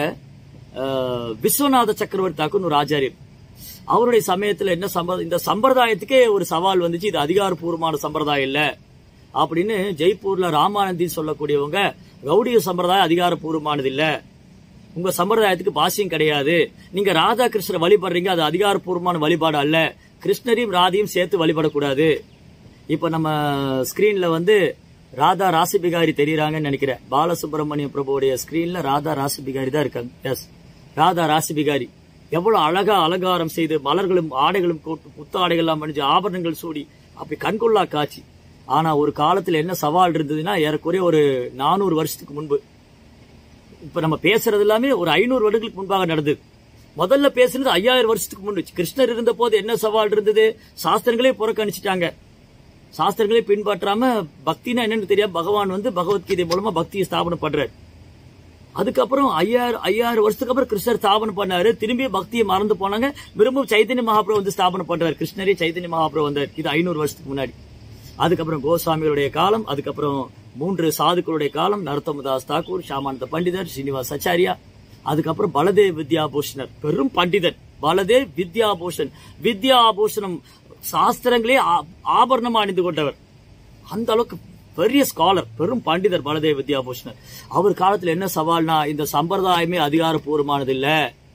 அஹ், விஸ்வநாத சக்கரவர்த்தி தாக்கூர்னு ஒரு ஆச்சாரியர் அவருடைய சமயத்துல என்ன சம்பிர இந்த சம்பிரதாயத்துக்கே ஒரு சவால் வந்துச்சு இது அதிகாரப்பூர்வமான சம்பிரதாயம் இல்ல அப்படின்னு ஜெய்ப்பூர்ல ராமானந்தின்னு சொல்லக்கூடியவங்க கௌடிய சம்பிரதாயம் அதிகாரப்பூர்வமானது இல்ல உங்க சம்பிரதாயத்துக்கு பாசியம் கிடையாது நீங்க ராதா கிருஷ்ணரை வழிபடுறீங்க அது அதிகாரப்பூர்வமான வழிபாடு அல்ல கிருஷ்ணரையும் ராதையும் சேர்த்து வழிபடக்கூடாது இப்ப நம்ம ஸ்கிரீன்ல வந்து ராதா ராசி பிகாரி தெரியறாங்கன்னு நினைக்கிறேன் பாலசுப்ரமணிய பிரபுவுடைய ஸ்கிரீன்ல ராதா ராசி பிகாரி தான் இருக்காங்க எஸ் ராதா ராசி பிகாரி எவ்வளவு அழகா அலங்காரம் செய்து மலர்களும் ஆடைகளும் போட்டு புத்த ஆடைகள் எல்லாம் அணிஞ்சு ஆபரணங்கள் சூடி அப்படி கண்கொள்ளா காட்சி ஆனா ஒரு காலத்துல என்ன சவால் இருந்ததுன்னா ஏறக்குறைய ஒரு நானூறு வருஷத்துக்கு முன்பு இப்ப நம்ம பேசுறது எல்லாமே ஒரு ஐநூறு வருடங்களுக்கு முன்பாக நடந்தது முதல்ல பேசுனது ஐயாயிரம் வருஷத்துக்கு முன்னாடி கிருஷ்ணர் இருந்த போது என்ன சவால் இருந்தது சாஸ்திரங்களே புறக்கணிச்சிட்டாங்க சாஸ்திரங்களே பின்பற்றாம பக்தினா என்னன்னு தெரியாம பகவான் வந்து பகவத்கீதை மூலமா பக்தியை ஸ்தாபனம் பண்றாரு அதுக்கப்புறம் ஐயாயிரம் ஐயாயிரம் வருஷத்துக்கு அப்புறம் கிருஷ்ணர் ஸ்தாபனம் பண்ணாரு திரும்பி பக்தியை மறந்து போனாங்க திரும்பவும் சைத்தன்ய மகாபிரபு வந்து ஸ்தாபனம் பண்றாரு கிருஷ்ணரே சைத்தன்ய மகாபிரபு வந்தார் இது ஐநூறு வருஷத்துக்கு முன்னாடி அதுக்கப்புறம் கோஸ்வாமிகளுடைய காலம் அதுக்கப்புறம் மூன்று சாதுக்களுடைய காலம் நரத்தமதாஸ் தாக்கூர் ஷாமானந்த பண்டிதர் ஸ்ரீனிவாஸ் ஆச்சாரியா அதுக்கப்புறம் பலதேவ் வித்யாபூஷணர் பெரும் பண்டிதன் பலதேவ் வித்யாபூஷன் வித்யாபூஷணம் சாஸ்திரங்களே ஆ- ஆபரணமா அணிந்து கொண்டவர் அந்த அளவுக்கு பெரிய ஸ்காலர் பெரும் பண்டிதர் பலதேவ வித்யாபூஷணர் அவர் காலத்துல என்ன சவால்னா இந்த சம்பிரதாயமே அதிகாரப்பூர்வமானது இல்ல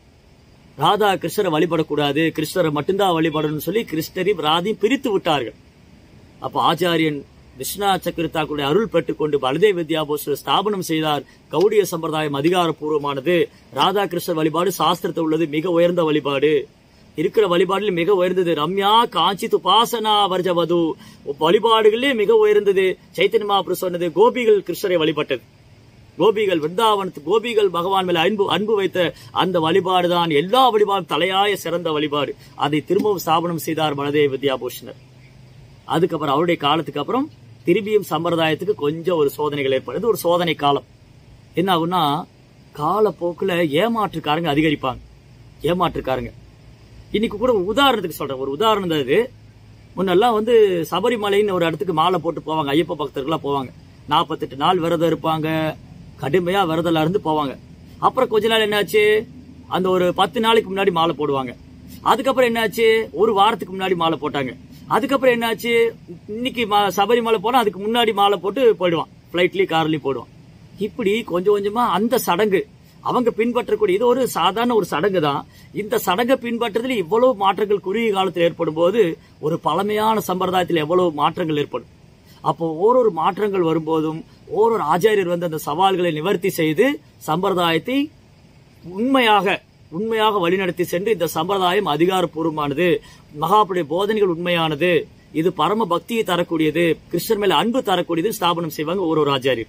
ராதா கிருஷ்ணரை வழிபடக்கூடாது கிருஷ்ணரை மட்டும்தான் வழிபடணும்னு சொல்லி கிருஷ்ணரையும் ராதையும் பிரித்து விட்டார்கள் அப்ப ஆச்சாரியன் விஸ்வநா சக்கரத்தாக்குடைய அருள் பெற்றுக்கொண்டு பலதேவ வித்யாபூஷணர் ஸ்தாபனம் செய்தார் கௌடிய சம்பிரதாயம் அதிகாரப்பூர்வமானது ராதாகிருஷ்ணர் வழிபாடு சாஸ்திரத்தை உள்ளது மிக உயர்ந்த வழிபாடு இருக்கிற வழிபாடுல மிக உயர்ந்தது ரம்யா காஞ்சி துபாசனா வர்ஜவது வழிபாடுகளே மிக உயர்ந்தது சைத்தன்ய மகாபுரு சொன்னது கோபிகள் கிருஷ்ணரை வழிபட்டது கோபிகள் விருந்தாவனத்து கோபிகள் பகவான் மேல அன்பு அன்பு வைத்த அந்த வழிபாடு தான் எல்லா வழிபாடும் தலையாய சிறந்த வழிபாடு அதை திரும்பவும் ஸ்தாபனம் செய்தார் பலதேவ வித்யாபூஷணர் அதுக்கப்புறம் அவருடைய காலத்துக்கு அப்புறம் திரும்பியும் சம்பிரதாயத்துக்கு கொஞ்சம் ஒரு சோதனைகள் ஏற்படுது ஒரு சோதனை காலம் என்ன ஆகும்னா காலப்போக்குல ஏமாற்றுக்காரங்க அதிகரிப்பாங்க ஏமாற்றுக்காரங்க இன்னைக்கு கூட ஒரு உதாரணத்துக்கு சொல்றேன் ஒரு உதாரணம் தான் இது முன்னெல்லாம் வந்து சபரிமலைன்னு ஒரு இடத்துக்கு மாலை போட்டு போவாங்க ஐயப்ப பக்தர்கள்லாம் போவாங்க நாற்பத்தெட்டு நாள் விரதம் இருப்பாங்க கடுமையா விரதம்ல இருந்து போவாங்க அப்புறம் கொஞ்ச நாள் என்னாச்சு அந்த ஒரு பத்து நாளைக்கு முன்னாடி மாலை போடுவாங்க அதுக்கப்புறம் என்னாச்சு ஒரு வாரத்துக்கு முன்னாடி மாலை போட்டாங்க அதுக்கப்புறம் என்னாச்சு இன்னைக்கு மா- சபரிமலை போனா அதுக்கு முன்னாடி மாலை போட்டு போயிடுவான் பிளைட்லயும் கார்லயும் போடுவான் இப்படி கொஞ்சம் கொஞ்சமா அந்த சடங்கு அவங்க பின்பற்றக்கூடிய இது ஒரு சாதாரண ஒரு சடங்கு தான் இந்த சடங்கை பின்பற்றதுல இவ்வளவு மாற்றங்கள் குறுகிய காலத்தில் ஏற்படும் போது ஒரு பழமையான சம்பிரதாயத்தில் எவ்வளவு மாற்றங்கள் ஏற்படும் அப்போ ஓரொரு மாற்றங்கள் வரும்போதும் ஓரொரு ஆச்சாரியர் வந்து அந்த சவால்களை நிவர்த்தி செய்து சம்பிரதாயத்தை உண்மையாக உண்மையாக வழிநடத்தி சென்று இந்த சம்பிரதாயம் அதிகாரப்பூர்வமானது மகாபுடைய போதனைகள் உண்மையானது இது பரம பக்தியை தரக்கூடியது கிருஷ்ணர் மேல அன்பு தரக்கூடியது ஸ்தாபனம் செய்வாங்க ஒரு ஒரு ஆச்சாரியர்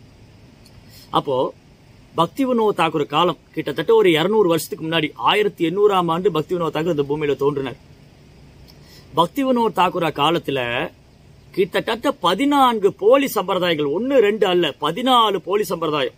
அப்போ பக்தி வினோத் தாக்கூர் காலம் கிட்டத்தட்ட ஒரு 200 வருஷத்துக்கு முன்னாடி ஆயிரத்தி எண்ணூறாம் ஆண்டு பக்தி வினோத் தாக்கூர் இந்த பூமியில தோன்றினார் பக்தி வினோத் தாக்கூர் காலத்துல கிட்டத்தட்ட பதினான்கு போலி சம்பிரதாயங்கள் ஒன்னு ரெண்டு அல்ல பதினாலு போலி சம்பிரதாயம்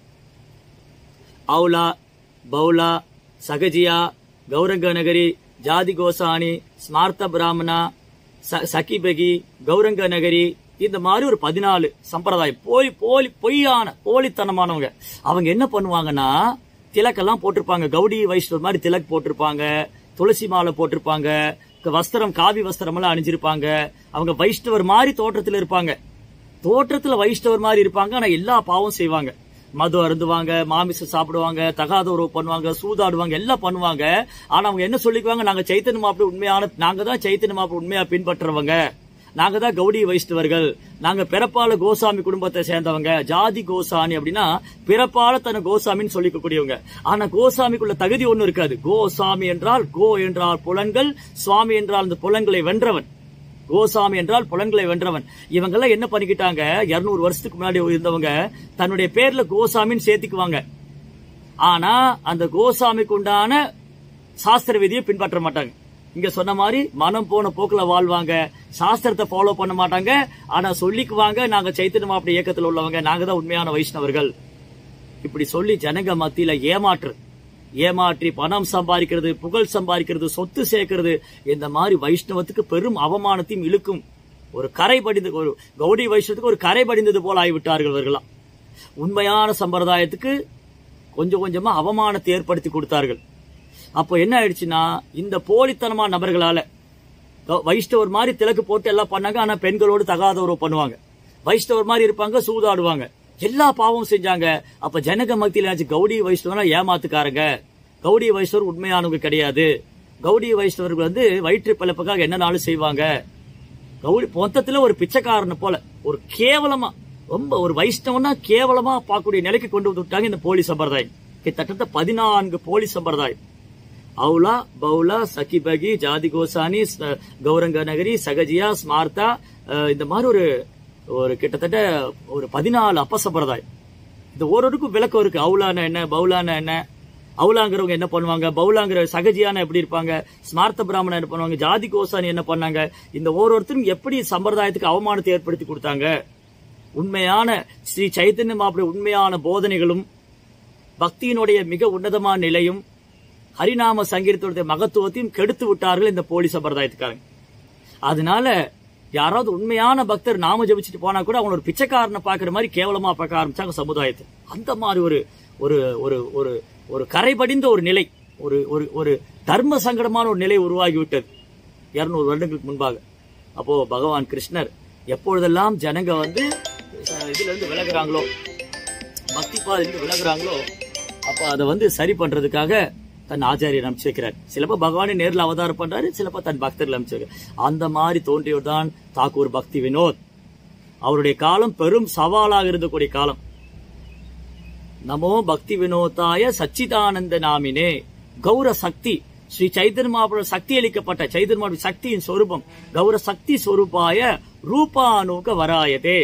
அவுலா பவுலா சகஜியா கௌரங்க நகரி ஜாதி கோசானி ஸ்மார்த்த பிராமணா ச- சகிபகி கௌரங்க நகரி இந்த மாதிரி ஒரு பதினாலு சம்பிரதாயம் போலி போலி பொய்யான போலித்தனமானவங்க அவங்க என்ன பண்ணுவாங்கன்னா திலக்கெல்லாம் போட்டிருப்பாங்க கௌடி வைஷ்ணவர் மாதிரி திலக் போட்டிருப்பாங்க துளசி மாலை போட்டிருப்பாங்க க- வஸ்திரம் காவி வஸ்திரம் எல்லாம் அணிஞ்சிருப்பாங்க அவங்க வைஷ்ணவர் மாதிரி தோற்றத்துல இருப்பாங்க தோற்றத்துல வைஷ்ணவர் மாதிரி இருப்பாங்க ஆனா எல்லா பாவம் செய்வாங்க மது அருந்துவாங்க மாமிசம் சாப்பிடுவாங்க தகாத உறவு பண்ணுவாங்க சூதாடுவாங்க எல்லாம் பண்ணுவாங்க ஆனா அவங்க என்ன சொல்லிக்குவாங்க நாங்க சைத்தன்ய மாப்பிள்ளை உண்மையான நாங்க தான் சைத்தன்ய மாப்பிள்ளை உண்மையா பின்பற்றுறவங்க நாங்க தான் கௌடி வைஷ்ணவர்கள் நாங்க பிறப்பால கோசாமி குடும்பத்தை சேர்ந்தவங்க ஜாதி கோசாமி அப்படின்னா பிறப்பால தன்னை கோசாமின்னு சொல்லிக்கக்கூடியவங்க ஆனா கோசாமிக்குள்ள தகுதி ஒண்ணு இருக்காது கோசாமி என்றால் கோ என்றால் புலன்கள் சுவாமி என்றால் அந்த புலன்களை வென்றவன் கோசாமி என்றால் புலன்களை வென்றவன் இவங்க எல்லாம் என்ன பண்ணிக்கிட்டாங்க 200 வருஷத்துக்கு முன்னாடி இருந்தவங்க தன்னுடைய பேர்ல கோசாமின்னு சேர்த்துக்குவாங்க ஆனா அந்த கோசாமிக்கு உண்டான சாஸ்திர விதியை பின்பற்ற மாட்டாங்க இங்க சொன்ன மாதிரி மனம் போன போக்குல வாழ்வாங்க சாஸ்திரத்தை ஃபாலோ பண்ண மாட்டாங்க ஆனா சொல்லிக்குவாங்க நாங்க சைத்தன்ய மாப்பிள்ளை இயக்கத்துல உள்ளவங்க நாங்க தான் உண்மையான வைஷ்ணவர்கள் இப்படி சொல்லி ஜனங்க மத்தியில ஏமாற்று ஏமாற்றி பணம் சம்பாதிக்கிறது புகழ் சம்பாதிக்கிறது சொத்து சேர்க்கிறது இந்த மாதிரி வைஷ்ணவத்துக்கு பெரும் அவமானத்தையும் இழுக்கும் ஒரு கரை படிந்து ஒரு கௌடி வைஷ்ணவத்துக்கு ஒரு கரை படிந்தது போல ஆகிவிட்டார்கள் இவர்களாம் உண்மையான சம்பிரதாயத்துக்கு கொஞ்சம் கொஞ்சமா அவமானத்தை ஏற்படுத்தி கொடுத்தார்கள் அப்போ என்ன ஆயிடுச்சுன்னா இந்த போலித்தனமான நபர்களால க- வைஷ்ணவர் மாதிரி திலக்கு போட்டு எல்லாம் பண்ணாங்க ஆனா பெண்களோடு தகாத உறவு பண்ணுவாங்க வைஷ்ணவர் மாதிரி இருப்பாங்க சூதாடுவாங்க எல்லா பாவமும் செஞ்சாங்க அப்ப ஜனக மத்தியில என்னாச்சு கௌடி வைஷ்ணவனா ஏமாத்துக்காரங்க கௌடி வைஷ்ணவர் உண்மையானவங்க கிடையாது கௌடி வைஷ்ணவர்கள் வந்து வயிற்று பிழப்புக்காக என்னனாலும் செய்வாங்க கௌரி மொத்தத்துல ஒரு பிச்சைக்காரனை போல ஒரு கேவலமா ரொம்ப ஒரு வைஷ்ணவனா கேவலமா பார்க்கக்கூடிய நிலைக்கு கொண்டு வந்து விட்டாங்க இந்த போலி சம்பிரதாயம் கிட்டத்தட்ட பதினான்கு போலி சம்பிரதாயம் அவுலா பவுலா சகிபகி ஜாதி கோசானி ச- கௌரங்க நகரி சகஜியா ஸ்மார்த்தா அஹ், இந்த மாதிரி ஒரு ஒரு கிட்டத்தட்ட ஒரு பதினாலு அப்ப சம்பிரதாயம் இந்த ஒருவருக்கும் விளக்கம் இருக்கு அவுலான என்ன பவுலான என்ன அவுலாங்கிறவங்க என்ன பண்ணுவாங்க பவுலாங்கிற சகஜியான எப்படி இருப்பாங்க ஸ்மார்த்த பிராமணன் என்ன பண்ணுவாங்க ஜாதி கோசானி என்ன பண்ணாங்க இந்த ஒவ்வொருத்தரும் எப்படி சம்பிரதாயத்துக்கு அவமானத்தை ஏற்படுத்தி கொடுத்தாங்க உண்மையான ஸ்ரீ சைத்தன்ய மாப்பிள்ளை உண்மையான போதனைகளும் பக்தியினுடைய மிக உன்னதமான நிலையும் ஹரிநாம சங்கீதத்துடைய மகத்துவத்தையும் கெடுத்து விட்டார்கள் இந்த போலி சம்பிரதாயத்துக்காரங்க அதனால யாராவது உண்மையான பக்தர் நாம ஜபிச்சுட்டு போனா கூட அவங்க ஒரு பிச்சைக்காரனை பாக்குற மாதிரி கேவலமா பார்க்க ஆரம்பிச்சாங்க சமுதாயத்தை அந்த மாதிரி ஒரு ஒரு ஒரு ஒரு ஒரு கரைபடிந்த ஒரு நிலை ஒரு ஒரு ஒரு தர்ம சங்கடமான ஒரு நிலை உருவாகி விட்டது இருநூறு வருடங்களுக்கு முன்பாக அப்போ பகவான் கிருஷ்ணர் எப்பொழுதெல்லாம் ஜனங்க வந்து அஹ், இதுல இருந்து விலகுறாங்களோ பக்தி பாதையிலிருந்து விலகுறாங்களோ அப்ப அதை வந்து சரி பண்றதுக்காக தன் ஆச்சாரியர் அனுப்பிச்சு வைக்கிறார் சிலப்ப பகவானே நேர்ல அவதாரம் பண்றாரு சிலப்ப தன் பக்தர்கள் அனுப்பிச்சு வைக்கிறார் அந்த மாதிரி தோன்றியவர் தான் தாக்கூர் பக்தி வினோத் அவருடைய காலம் பெரும் சவாலாக இருந்தக்கூடிய காலம் நமோ பக்தி வினோதாய சச்சிதானந்த நாமினே கௌர சக்தி ஸ்ரீ சைத்தன்ய மகாபுர சக்தி அளிக்கப்பட்ட சைத்தன்ய மகாபுர சக்தியின் சொரூபம் கௌர சக்தி சொரூபாய ரூபானுக வராயதே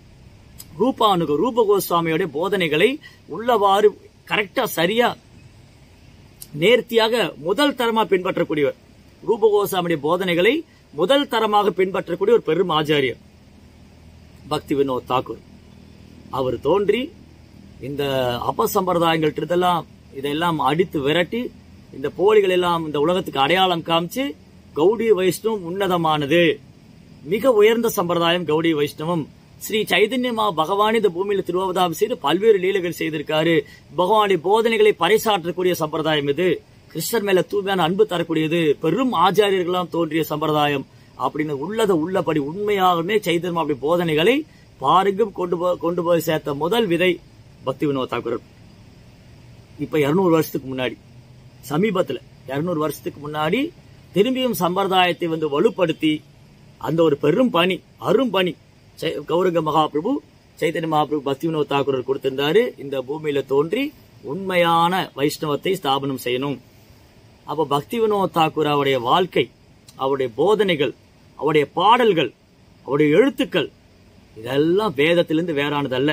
ரூபானுக ரூப கோஸ்வாமியோட போதனைகளை உள்ளவாறு கரெக்டா சரியா நேர்த்தியாக முதல் தரமா பின்பற்றக்கூடியவர் ரூப கோஸ்வாமியுடைய போதனைகளை முதல் தரமாக பின்பற்றக்கூடிய ஒரு பெரும் ஆச்சாரியர் பக்தி வினோத் தாக்கூர் அவர் தோன்றி இந்த அபசம்பிரதாயங்கள் இதெல்லாம் இதெல்லாம் அடித்து விரட்டி இந்த போலிகள் எல்லாம் இந்த உலகத்துக்கு அடையாளம் காமிச்சு கௌடிய வைஷ்ணவம் உன்னதமானது மிக உயர்ந்த சம்பிரதாயம் கௌடிய வைஷ்ணவம் ஸ்ரீ சைதன்யமா பகவான் இந்த பூமியில திருவாவதாரம் செய்து பல்வேறு லீலைகள் செய்திருக்காரு பகவானுடைய போதனைகளை பறைசாற்றக்கூடிய சம்பிரதாயம் இது கிருஷ்ணர் மேல தூய்மையான அன்பு தரக்கூடியது பெரும் ஆச்சாரியர்களாம் தோன்றிய சம்பிரதாயம் அப்படின்னு உள்ளத உள்ளபடி உண்மையாகவே சைதன்யம் அப்படி போதனைகளை பாருங்கும் கொண்டு போ கொண்டு போய் சேர்த்த முதல் விதை பக்தி வினோத் தாக்கூர் இப்ப இருநூறு வருஷத்துக்கு முன்னாடி சமீபத்துல இருநூறு வருஷத்துக்கு முன்னாடி திரும்பியும் சம்பிரதாயத்தை வந்து வலுப்படுத்தி அந்த ஒரு பெரும் பணி அரும் பணி சை- கௌரங்க மகாபிரபு சைத்தன்ய மகாபிரபு பக்தி வினோத் தாக்கூர் கொடுத்திருந்தாரு இந்த பூமியில தோன்றி உண்மையான வைஷ்ணவத்தை ஸ்தாபனம் செய்யணும் அப்ப பக்தி வினோத் தாக்கூர் அவருடைய வாழ்க்கை அவருடைய போதனைகள் அவருடைய பாடல்கள் அவருடைய எழுத்துக்கள் இதெல்லாம் வேதத்திலிருந்து வேறானதல்ல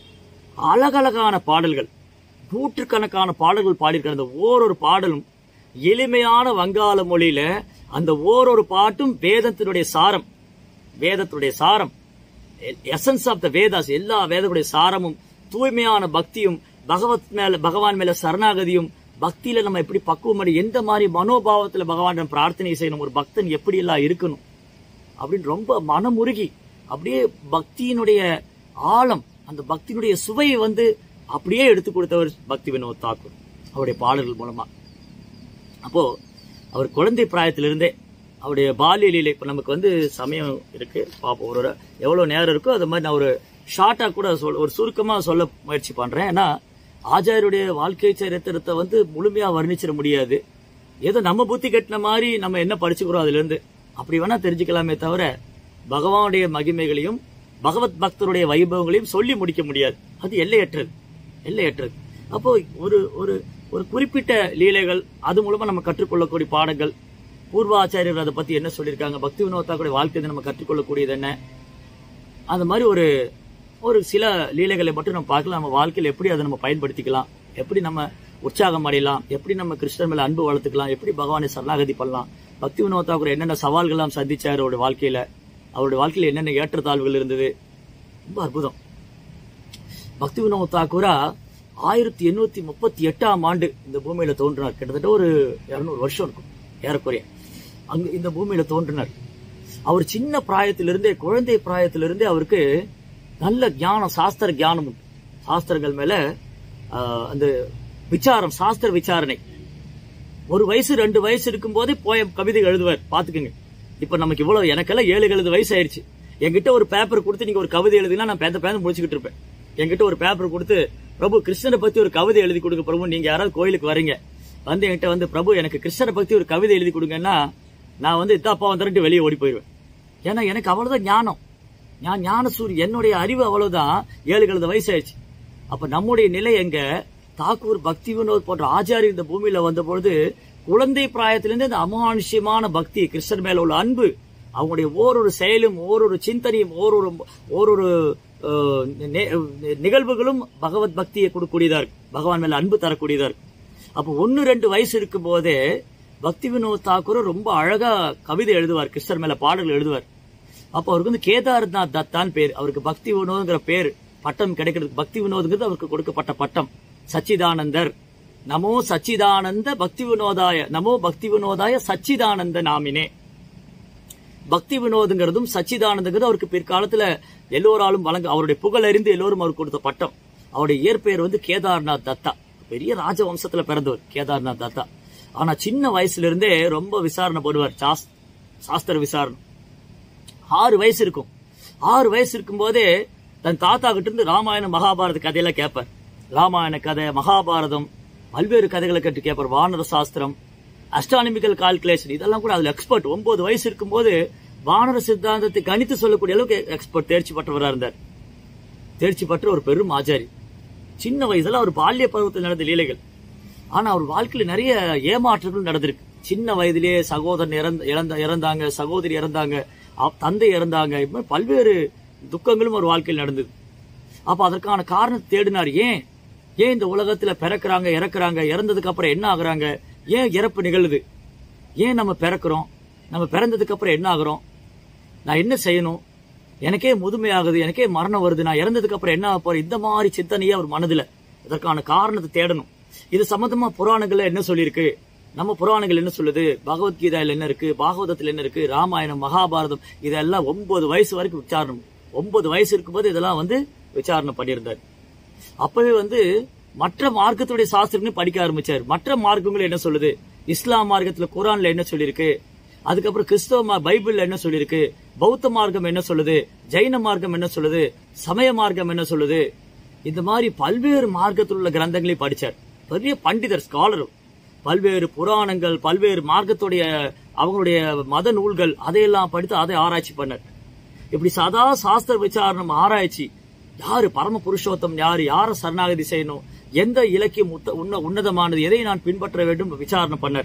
அழகழகான பாடல்கள் நூற்றுக்கணக்கான பாடல்கள் பாடியிருக்கிற அந்த ஓரொரு பாடலும் எளிமையான வங்காள மொழியில அந்த ஓரொரு பாட்டும் வேதத்தினுடைய சாரம் வேதத்துடைய சாரம் எசன்ஸ் ஆஃப் த வேதாஸ் எல்லா வேதத்துடைய சாரமும் தூய்மையான பக்தியும் பகவத் மேல பகவான் மேல சரணாகதியும் பக்தியில நம்ம எப்படி பக்குவம் அடை எந்த மாதிரி மனோபாவத்துல பகவான் பிரார்த்தனை செய்யணும் ஒரு பக்தன் எப்படி எல்லாம் இருக்கணும் அப்படின்னு ரொம்ப மனமுருகி அப்படியே பக்தியினுடைய ஆழம் அந்த பக்தியினுடைய சுவையை வந்து அப்படியே எடுத்து கொடுத்தவர் பக்தி வினோத் தாக்கூர் அவருடைய பாடல்கள் மூலமா அப்போ அவர் குழந்தை பிராயத்திலிருந்தே அவருடைய பால்ய லீலை இப்ப நமக்கு வந்து சமயம் இருக்கு பாப்போம் ஒரு ஒரு எவ்வளவு நேரம் இருக்கோ அது மாதிரி நான் ஒரு ஷார்ட்டா கூட சொல் ஒரு சுருக்கமா சொல்ல முயற்சி பண்றேன் ஏன்னா ஆச்சாரியருடைய வாழ்க்கை சரித்திரத்தை வந்து முழுமையா வர்ணிச்சிட முடியாது ஏதோ நம்ம புத்தி கட்டின மாதிரி நம்ம என்ன படிச்சுக்கிறோம் அதுல இருந்து அப்படி வேணா தெரிஞ்சுக்கலாமே தவிர பகவானுடைய மகிமைகளையும் பகவத் பக்தருடைய வைபவங்களையும் சொல்லி முடிக்க முடியாது அது எல்லையற்றது எல்லையற்றது அப்போ ஒரு ஒரு ஒரு குறிப்பிட்ட லீலைகள் அது மூலமா நம்ம கற்றுக்கொள்ளக்கூடிய பாடங்கள் பூர்வாச்சாரியர் அதை பத்தி என்ன சொல்லியிருக்காங்க பக்தி வினோத்தாக்குடைய வாழ்க்கை நம்ம கற்றுக்கொள்ளக்கூடியது என்ன அந்த மாதிரி ஒரு ஒரு சில லீலைகளை மட்டும் நம்ம பார்க்கலாம் நம்ம வாழ்க்கையில எப்படி அதை நம்ம பயன்படுத்திக்கலாம் எப்படி நம்ம உற்சாகம் அடையலாம் எப்படி நம்ம கிருஷ்ணர் மேல அன்பு வளர்த்துக்கலாம் எப்படி பகவானை சரணாகதி பண்ணலாம் பக்தி வினோத் தாக்கூர் என்னென்ன சவால்கள்லாம் சந்திச்சாரு அவருடைய வாழ்க்கையில அவருடைய வாழ்க்கையில என்னென்ன ஏற்றத்தாழ்வுகள் இருந்தது ரொம்ப அற்புதம் பக்தி வினோத் தாக்கூரா ஆயிரத்தி எண்ணூத்தி முப்பத்தி எட்டாம் ஆண்டு இந்த பூமியில தோன்றினார் கிட்டத்தட்ட ஒரு இருநூறு வருஷம் இருக்கும் ஏறக்குறைய அங்க இந்த பூமியில தோன்றினார் அவர் சின்ன பிராயத்திலிருந்தே குழந்தை பிராயத்திலிருந்தே அவருக்கு நல்ல ஞானம் சாஸ்திர ஞானம் உண்டு சாஸ்திரங்கள் மேல ஆஹ், அந்த விசாரம் சாஸ்திர விசாரணை ஒரு வயசு ரெண்டு வயசு இருக்கும் போதே போய கவிதை எழுதுவார் பாத்துக்கோங்க இப்ப நமக்கு இவ்வளவு எனக்கெல்லாம் ஏழு எழுபது வயசு ஆயிருச்சு என்கிட்ட ஒரு பேப்பர் கொடுத்து நீங்க ஒரு கவிதை எழுதினா நான் பேந்த பேந்த முடிச்சுக்கிட்டு இருப்பேன் என்கிட்ட ஒரு பேப்பர் கொடுத்து பிரபு கிருஷ்ணரை பத்தி ஒரு கவிதை எழுதி கொடுங்க பிரபு நீங்க யாராவது கோயிலுக்கு வரீங்க வந்து என்கிட்ட வந்து பிரபு எனக்கு கிருஷ்ணரை பத்தி ஒரு கவிதை எழுதி கொடுங்கன்னா நான் வந்து இத்தாப்பா வந்துட்டு வெளியே ஓடி போயிடுவேன் ஏன்னா எனக்கு அவ்வளவுதான் ஞானம் நான் ஞான சூரிய என்னுடைய அறிவு அவ்வளவுதான் ஏழு எழுபது வயசு ஆயிடுச்சு அப்ப நம்முடைய நிலை எங்க தாக்கூர் பக்தி வினோத் போன்ற ஆச்சாரியர் இந்த பூமியில வந்த பொழுது குழந்தை பிராயத்திலிருந்து இந்த அமானுஷ்யமான பக்தி கிருஷ்ணர் மேல உள்ள அன்பு அவங்களுடைய ஓரொரு செயலும் ஓரொரு சிந்தனையும் ஓரொரு ஓரொரு அஹ், நி- நிகழ்வுகளும் பகவத் பக்தியை கொடுக்கக்கூடியதா இருக்கு பகவான் மேல அன்பு தரக்கூடியதா இருக்கு அப்போ ஒன்னு ரெண்டு வயசு இருக்கும் போதே பக்தி வினோத் தாக்கூர் ரொம்ப அழகா கவிதை எழுதுவார் கிருஷ்ணர் மேல பாடல்கள் எழுதுவார் அப்போ அவருக்கு வந்து கேதார்நாத் தத்தான் பேர் அவருக்கு பக்தி வினோத்ங்கிற பேர் பட்டம் கிடைக்கிறதுக்கு பக்தி வினோத்ங்கிறது அவருக்கு கொடுக்கப்பட்ட பட்டம் சச்சிதானந்தர் நமோ சச்சிதானந்த பக்தி வினோதாய நமோ பக்தி வினோதாய சச்சிதானந்த நாமினே பக்தி வினோதுங்கிறதும் சச்சிதானந்தங்கிறது அவருக்கு பிற்காலத்துல எல்லோராலும் வழங்க அவருடைய புகழறிந்து எல்லோரும் அவருக்கு கொடுத்த பட்டம் அவருடைய இயற்பெயர் வந்து கேதார்நாத் தத்தா பெரிய ராஜவம்சத்துல பிறந்தவர் கேதார்நாத் தத்தா ஆனா சின்ன வயசுல இருந்தே ரொம்ப விசாரணை பண்ணுவார் சாஸ்- சாஸ்திர விசாரணை ஆறு வயசு இருக்கும் ஆறு வயசு இருக்கும் போதே தன் தாத்தா கிட்ட இருந்து ராமாயணம் மகாபாரத கதையெல்லாம் கேட்பார் ராமாயண கதை மகாபாரதம் பல்வேறு கதைகளை கேட்டு கேட்பார் வானர சாஸ்திரம் அஸ்ட்ரானமிக்கல் கால்குலேஷன் இதெல்லாம் கூட அதுல எக்ஸ்பர்ட் ஒன்பது வயசு இருக்கும்போது வானர சித்தாந்தத்தை கணித்து சொல்லக்கூடிய அளவுக்கு எக்ஸ்பர்ட் தேர்ச்சி பெற்றவராக இருந்தார் தேர்ச்சி பெற்ற ஒரு பெரும் ஆச்சாரி சின்ன வயசுல அவர் பால்ய பருவத்தில் நடந்த லீலைகள் ஆனா அவர் வாழ்க்கையில நிறைய ஏமாற்றங்கள் நடந்திருக்கு சின்ன வயதிலேயே சகோதரன் இறந்த இறந்த இறந்தாங்க சகோதரி இறந்தாங்க அப்- தந்தை இறந்தாங்க இப்ப மாதிரி பல்வேறு துக்கங்களும் அவர் வாழ்க்கையில் நடந்தது அப்ப அதற்கான காரணத்தை தேடினார் ஏன் ஏன் இந்த உலகத்துல பிறக்கறாங்க இறக்குறாங்க இறந்ததுக்கு அப்புறம் என்ன ஆகுறாங்க ஏன் இறப்பு நிகழுது ஏன் நம்ம பிறக்கிறோம் நம்ம பிறந்ததுக்கு அப்புறம் என்ன ஆகுறோம் நான் என்ன செய்யணும் எனக்கே முதுமை ஆகுது எனக்கே மரணம் வருது நான் இறந்ததுக்கு அப்புறம் என்ன ஆக போறேன் இந்த மாதிரி சிந்தனையே அவர் மனதுல இதற்கான காரணத்தை தேடணும் இது சம்பந்தமா புராணங்கள்ல என்ன சொல்லியிருக்கு நம்ம புராணங்கள் என்ன சொல்லுது பகவத்கீதையில என்ன இருக்கு பாகவதத்துல என்ன இருக்கு ராமாயணம் மகாபாரதம் இதெல்லாம் ஒன்பது வயசு வரைக்கும் விசாரணம் ஒன்பது வயசு இருக்கும்போது இதெல்லாம் வந்து விசாரணை பண்ணியிருந்தார் அப்பவே வந்து மற்ற மார்க்கத்துடைய சாஸ்திரங்களையும் படிக்க ஆரம்பிச்சார் மற்ற மார்க்கங்கள் என்ன சொல்லுது இஸ்லாம் மார்க்கத்துல குரான்ல என்ன சொல்லியிருக்கு அதுக்கப்புறம் கிறிஸ்தவ மா- பைபிள்ல என்ன சொல்லியிருக்கு பௌத்த மார்க்கம் என்ன சொல்லுது ஜைன மார்க்கம் என்ன சொல்லுது சமய மார்க்கம் என்ன சொல்லுது இந்த மாதிரி பல்வேறு மார்க்கத்தில் உள்ள கிரந்தங்களை படிச்சார் பெரிய பண்டிதர் ஸ்காலர் பல்வேறு புராணங்கள் பல்வேறு மார்க்கத்துடைய அவங்களுடைய மத நூல்கள் அதையெல்லாம் படித்து அதை ஆராய்ச்சி பண்ணார் இப்படி சதா சாஸ்திர விசாரணம் ஆராய்ச்சி யாரு பரம புருஷோத்தம் யாரு யார சரணாகதி செய்யணும் எந்த இலக்கியம் உத்த- உன்ன உன்னதமானது எதை நான் பின்பற்ற வேண்டும் விசாரணை பண்ணார்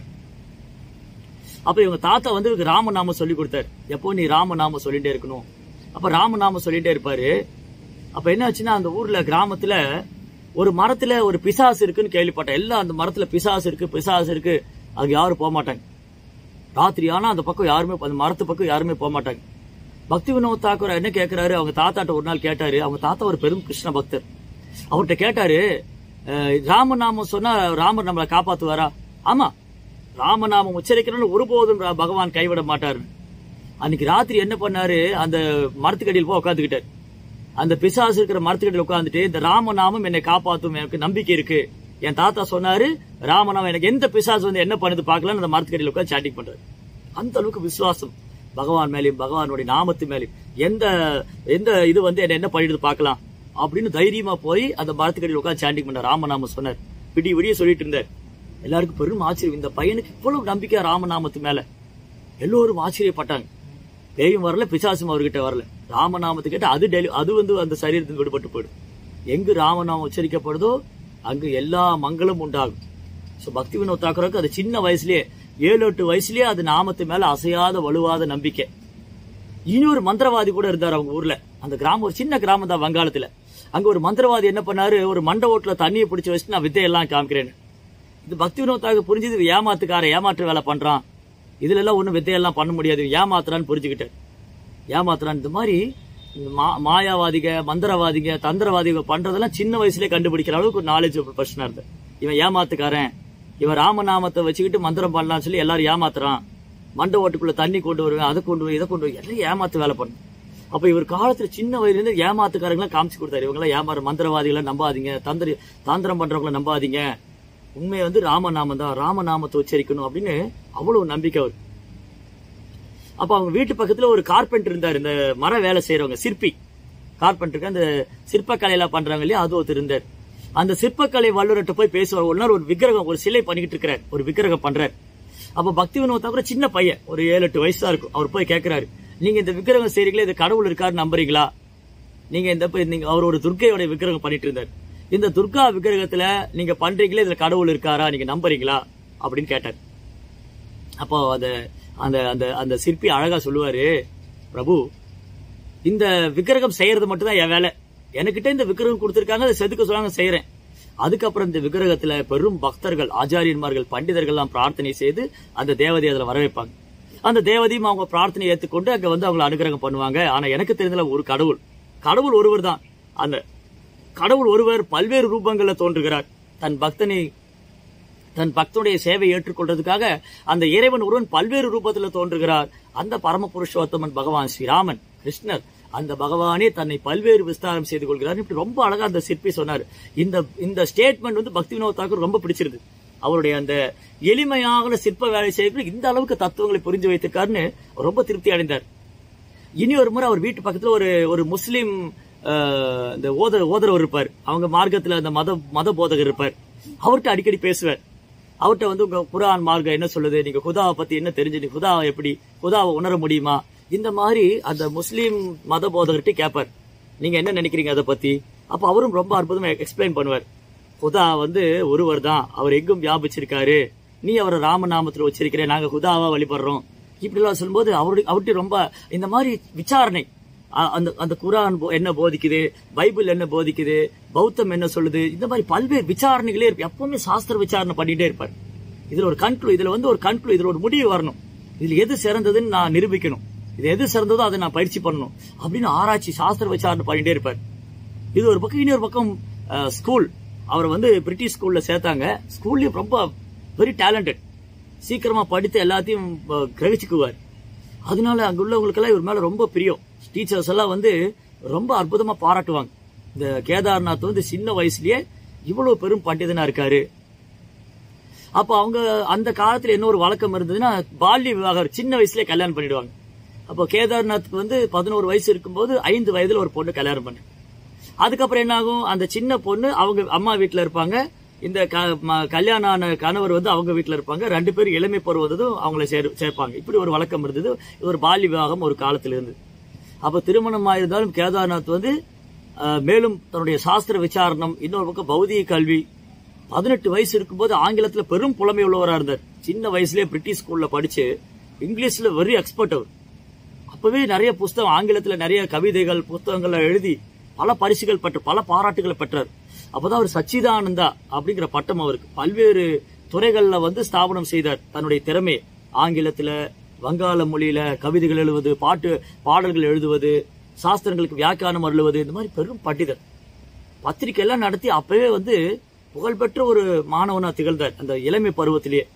அப்ப இவங்க தாத்தா வந்து இவருக்கு ராமநாமம் சொல்லி கொடுத்தாரு எப்போ நீ ராமநாமம் சொல்லிட்டே இருக்கணும் அப்ப ராமநாமம் சொல்லிட்டே இருப்பாரு அப்ப என்ன ஆச்சுன்னா அந்த ஊர்ல கிராமத்துல ஒரு மரத்துல ஒரு பிசாசு இருக்குன்னு கேள்விப்பட்டேன் எல்லாம் அந்த மரத்துல பிசாசு இருக்கு பிசாசு இருக்கு அங்க யாரும் போக மாட்டாங்க ராத்திரி ஆனா அந்த பக்கம் யாருமே அந்த மரத்து பக்கம் யாருமே போக மாட்டாங்க பக்தி வினோத் தாக்கூர் என்ன கேட்கிறாரு அவங்க தாத்தாட்ட ஒரு நாள் கேட்டாரு அவங்க தாத்தா ஒரு பெரும் கிருஷ்ண பக்தர் அவர்கிட்ட கேட்டாரு அஹ், ராமநாமம் சொன்னா ராமர் நம்மளை காப்பாத்துவாரா ஆமா ராமநாமம் உச்சரிக்கணும்னு ஒருபோதும் ரா- பகவான் கைவிட மாட்டாரு அன்னைக்கு ராத்திரி என்ன பண்ணாரு அந்த மரத்துக்கடியில் போய் உட்காந்துக்கிட்டாரு அந்த பிசாசு இருக்கிற மரத்துக்கடியில் உட்காந்துட்டு இந்த ராமநாமம் என்னை காப்பாத்தும் எனக்கு நம்பிக்கை இருக்கு என் தாத்தா சொன்னாரு ராமநாமம் எனக்கு எந்த பிசாசு வந்து என்ன பண்ணுது பார்க்கலாம்னு அந்த மரத்துக்கடியில் உட்காந்து சாட்டிங் பண்றாரு அந்த அளவுக்கு விசுவாசம் பகவான் மேலேயும் பகவானுடைய நாமத்து மேலேயும் எந்த எந்த இது வந்து என்ன என்ன பண்ணிடுது பார்க்கலாம் அப்படின்னு தைரியமா போய் அந்த மரத்துக்கடியில் உட்காந்து சாண்டிங் பண்ணார் ராமநாமம் சொன்னார் விடிய விடிய சொல்லிட்டு இருந்தார் எல்லாருக்கும் பெரும் ஆச்சரியம் இந்த பையனுக்கு இவ்வளவு நம்பிக்கை ராமநாமத்து மேல எல்லோரும் ஆச்சரியப்பட்டாங்க பேயும் வரல பிசாசும் அவர்கிட்ட வரல ராமநாமத்து கேட்டு அது டெலி அது வந்து அந்த சரீரத்துக்கு விடுபட்டு போயிடும் எங்கு ராமநாமம் உச்சரிக்கப்படுதோ அங்கு எல்லா மங்களும் உண்டாகும் சோ பக்தி வினோத் தாக்குறதுக்கு அது சின்ன வயசுலயே ஏழு எட்டு வயசுலயே அது நாமத்து மேல அசையாத வலுவாத நம்பிக்கை இனி ஒரு மந்திரவாதி கூட இருந்தார் அவங்க ஊர்ல அந்த கிராமம் ஒரு சின்ன கிராமம் தான் வங்காளத்துல அங்க ஒரு மந்திரவாதி என்ன பண்ணாரு ஒரு மண்ட ஓட்டுல தண்ணியை பிடிச்சு வச்சு நான் வித்தையெல்லாம் காமிக்கிறேன்னு இது பக்தி வினோத்தாக புரிஞ்சது இவன் ஏமாத்துக்கார ஏமாற்று வேலை பண்றான் இதுல எல்லாம் ஒண்ணும் வித்தையெல்லாம் பண்ண முடியாது இவன் ஏமாத்துறான்னு புரிஞ்சுக்கிட்டார் ஏமாத்துறான் இந்த மாதிரி இந்த மா- மாயாவாதிக மந்திரவாதிக தந்திரவாதிக பண்றதெல்லாம் சின்ன வயசுலயே கண்டுபிடிக்கிற அளவுக்கு ஒரு நாலேஜ் பர்சனா இருந்தது இவன் ஏமாத்துக்காரன் இவன் ராமநாமத்தை வச்சுக்கிட்டு மந்திரம் பண்ணலாம்னு சொல்லி எல்லாரும் ஏமாத்துறான் மண்டை ஓட்டுக்குள்ள தண்ணி கொண்டு வருவேன் அதை கொண்டு போய் இதை கொண்டு போய் எல்லாம் ஏமாத்து வேலை பண்ணும் அப்ப இவர் காலத்துல சின்ன வயதுல இருந்து ஏமாத்துக்காரங்களை காமிச்சு கொடுத்தாரு இவங்க ஏமாற மந்திரவாதிகளை நம்பாதீங்க தந்திரி தாந்திரம் பண்றவங்கள நம்பாதீங்க உண்மை வந்து ராமநாமம் தான் ராமநாமத்தை உச்சரிக்கணும் அப்படின்னு அவ்வளவு நம்பிக்கை அவர் அப்ப அவங்க வீட்டு பக்கத்துல ஒரு கார்பெண்டர் இருந்தார் இந்த மர வேலை செய்யறவங்க சிற்பி கார்பெண்டருக்கு அந்த சிற்பக்கலையெல்லாம் பண்றாங்க இல்லையா அது ஒருத்தர் இருந்தார் அந்த சிற்பக்கலை வல்லுநர்கிட்ட போய் பேசுவார் ஒரு நாள் ஒரு விக்கிரகம் ஒரு சிலை பண்ணிக்கிட்டு இருக்கிறார் ஒரு விக்கிரகம் பண்றார் அப்ப பக்தி வினோத் கூட சின்ன பையன் ஒரு ஏழு எட்டு வயசு தான் இருக்கும் அவர் போய் கேட்கிறாரு நீங்க இந்த விக்கிரகம் செய்றீங்களே இது கடவுள் இருக்காரு நம்புறீங்களா நீங்க இந்த இப்ப நீங்க அவர் ஒரு துர்க்கையோட விக்கிரகம் பண்ணிட்டு இருந்தார் இந்த துர்கா விக்கிரகத்துல நீங்க பண்றீங்களே இதுல கடவுள் இருக்காரா நீங்க நம்புறீங்களா அப்படின்னு கேட்டார் அப்போ அந்த அந்த அந்த அந்த சிற்பி அழகா சொல்லுவாரு பிரபு இந்த விக்கிரகம் செய்யறது மட்டும்தான் என் வேலை எனக்கிட்ட இந்த விக்கிரகம் கொடுத்திருக்காங்க அதை செதுக்க சொல்லாங்க செய்யறேன் அதுக்கப்புறம் இந்த விக்கிரகத்துல பெரும் பக்தர்கள் ஆச்சாரியன்மார்கள் பண்டிதர்கள் எல்லாம் பிரார்த்தனை செய்து அந்த தேவதையை அதுல வர வைப்பாங்க அந்த தேவதையும் அவங்க பிரார்த்தனை ஏத்துக்கொண்டு அங்க வந்து அவங்களை அனுகிரகம் பண்ணுவாங்க ஆனா எனக்கு தெரிஞ்சல ஒரு கடவுள் கடவுள் ஒருவர் தான் அந்த கடவுள் ஒருவர் பல்வேறு ரூபங்கள்ல தோன்றுகிறார் தன் பக்தனை தன் பக்தனுடைய சேவை ஏற்றுக்கொள்றதுக்காக அந்த இறைவன் ஒருவன் பல்வேறு ரூபத்துல தோன்றுகிறார் அந்த பரம புருஷோத்தமன் பகவான் ஸ்ரீராமன் கிருஷ்ணர் அந்த பகவானே தன்னை பல்வேறு விஸ்தாரம் செய்து கொள்கிறார் இப்படி ரொம்ப அழகா அந்த சிற்பி சொன்னார் இந்த இந்த ஸ்டேட்மெண்ட் வந்து பக்தி வினோத் தாக்கூர் ரொம்ப பிடிச்சிருது அவருடைய அந்த எளிமையான சிற்ப வேலை செய்யக்கூடிய இந்த அளவுக்கு தத்துவங்களை புரிஞ்சு வைத்திருக்காருன்னு ரொம்ப திருப்தி அடைந்தார் இனி ஒரு முறை அவர் வீட்டு பக்கத்துல ஒரு ஒரு முஸ்லீம் அஹ், இந்த ஓதர் ஓதரவர் இருப்பார் அவங்க மார்க்கத்துல அந்த மத மத போதகர் இருப்பார் அவர்கிட்ட அடிக்கடி பேசுவார் அவர்கிட்ட வந்து உங்க குரான் மார்க்கம் என்ன சொல்லுது நீங்க குதாவை பத்தி என்ன தெரிஞ்சு நீ குதாவை எப்படி குதாவை உணர முடியுமா இந்த மாதிரி அந்த முஸ்லீம் மத போதகர்கிட்ட கேட்பார் நீங்க என்ன நினைக்கிறீங்க அதை பத்தி அப்ப அவரும் ரொம்ப அற்புதமா எக்ஸ்பிளைன் பண்ணுவார் குதா வந்து ஒருவர் தான் அவர் எங்கும் வியாபிச்சிருக்காரு நீ அவரை ராமநாமத்துல வச்சிருக்கிற நாங்க குதாவா வழிபடுறோம் இப்படி எல்லாம் சொல்லும்போது அவருடைய அவர்கிட்ட ரொம்ப இந்த மாதிரி விசாரணை அ- அந்த அந்த குரான் போ- என்ன போதிக்குது பைபிள் என்ன போதிக்குது பௌத்தம் என்ன சொல்லுது இந்த மாதிரி பல்வேறு விசாரணைகளே இருக்கு எப்பவுமே சாஸ்திர விசாரணை பண்ணிட்டே இருப்பார் இதுல ஒரு கண்ட்ரூ இதுல வந்து ஒரு கண்ட்ரூ இதுல ஒரு முடிவு வரணும் இதுல எது சிறந்ததுன்னு நான் நிரூபிக்கணும் இது எது சிறந்ததோ அதை நான் பயிற்சி பண்ணணும் அப்படின்னு ஆராய்ச்சி சாஸ்திர விசாரணை பண்ணிட்டே இருப்பார் இது ஒரு பக்கம் இன்னொரு பக்கம் அஹ், ஸ்கூல் அவர் வந்து பிரிட்டிஷ் ஸ்கூல்ல சேர்த்தாங்க ஸ்கூல்லயும் ரொம்ப வெரி டேலண்டட் சீக்கிரமா படித்து எல்லாத்தையும் அஹ், கிரகிச்சுக்குவார் அதனால அங்க உள்ளவங்களுக்கெல்லாம் இவர் மேல ரொம்ப பிரியம் டீச்சர்ஸ் எல்லாம் வந்து ரொம்ப அற்புதமா பாராட்டுவாங்க இந்த கேதார்நாத் வந்து சின்ன வயசுலயே இவ்வளவு பெரும் பண்டிதனா இருக்காரு அப்ப அவங்க அந்த காலத்துல என்ன ஒரு வழக்கம் இருந்ததுன்னா பால்ய விவாகம் சின்ன வயசுலயே கல்யாணம் பண்ணிடுவாங்க அப்போ கேதார்நாத்துக்கு வந்து பதினோரு வயசு இருக்கும்போது ஐந்து வயதுல ஒரு பொண்ணு கல்யாணம் பண்ணு அதுக்கப்புறம் என்ன ஆகும் அந்த சின்ன பொண்ணு அவங்க அம்மா வீட்ல இருப்பாங்க இந்த க- ம- கல்யாணம் ஆன கணவர் வந்து அவங்க வீட்ல இருப்பாங்க ரெண்டு பேரும் இளமை பருவதும் அவங்கள சேர் சேர்ப்பாங்க இப்படி ஒரு வழக்கம் இருந்தது இது ஒரு பால்ய விவாகம் ஒரு காலத்துல இருந்து அப்ப திருமணம் ஆயிருந்தாலும் கேதார்நாத் வந்து அஹ், மேலும் தன்னுடைய சாஸ்திர விசாரணம் இன்னொரு பக்கம் பௌதிக கல்வி பதினெட்டு வயசு இருக்கும்போது ஆங்கிலத்துல பெரும் புலமை உள்ளவரா இருந்தார் சின்ன வயசுலயே பிரிட்டிஷ் ஸ்கூல்ல படிச்சு இங்கிலீஷ்ல வெரி எக்ஸ்பர்ட் அவர் அப்பவே நிறைய புஸ்தகம் ஆங்கிலத்துல நிறைய கவிதைகள் புஸ்தகங்களை எழுதி பல பரிசுகள் பெற்ற பல பாராட்டுகளை பெற்றார் அப்பதான் அவர் சச்சிதானந்தா அப்படிங்கிற பட்டம் அவருக்கு பல்வேறு துறைகள்ல வந்து ஸ்தாபனம் செய்தார் தன்னுடைய திறமை ஆங்கிலத்துல வங்காள மொழியில கவிதைகள் எழுதுவது பாட்டு பாடல்கள் எழுதுவது சாஸ்திரங்களுக்கு வியாக்கியானம் எழுதுவது இந்த மாதிரி பெரும் பண்டிதர் பத்திரிக்கை எல்லாம் நடத்தி அப்பவே வந்து புகழ்பெற்ற ஒரு மாணவனா திகழ்ந்தார் அந்த இளமை பருவத்திலேயே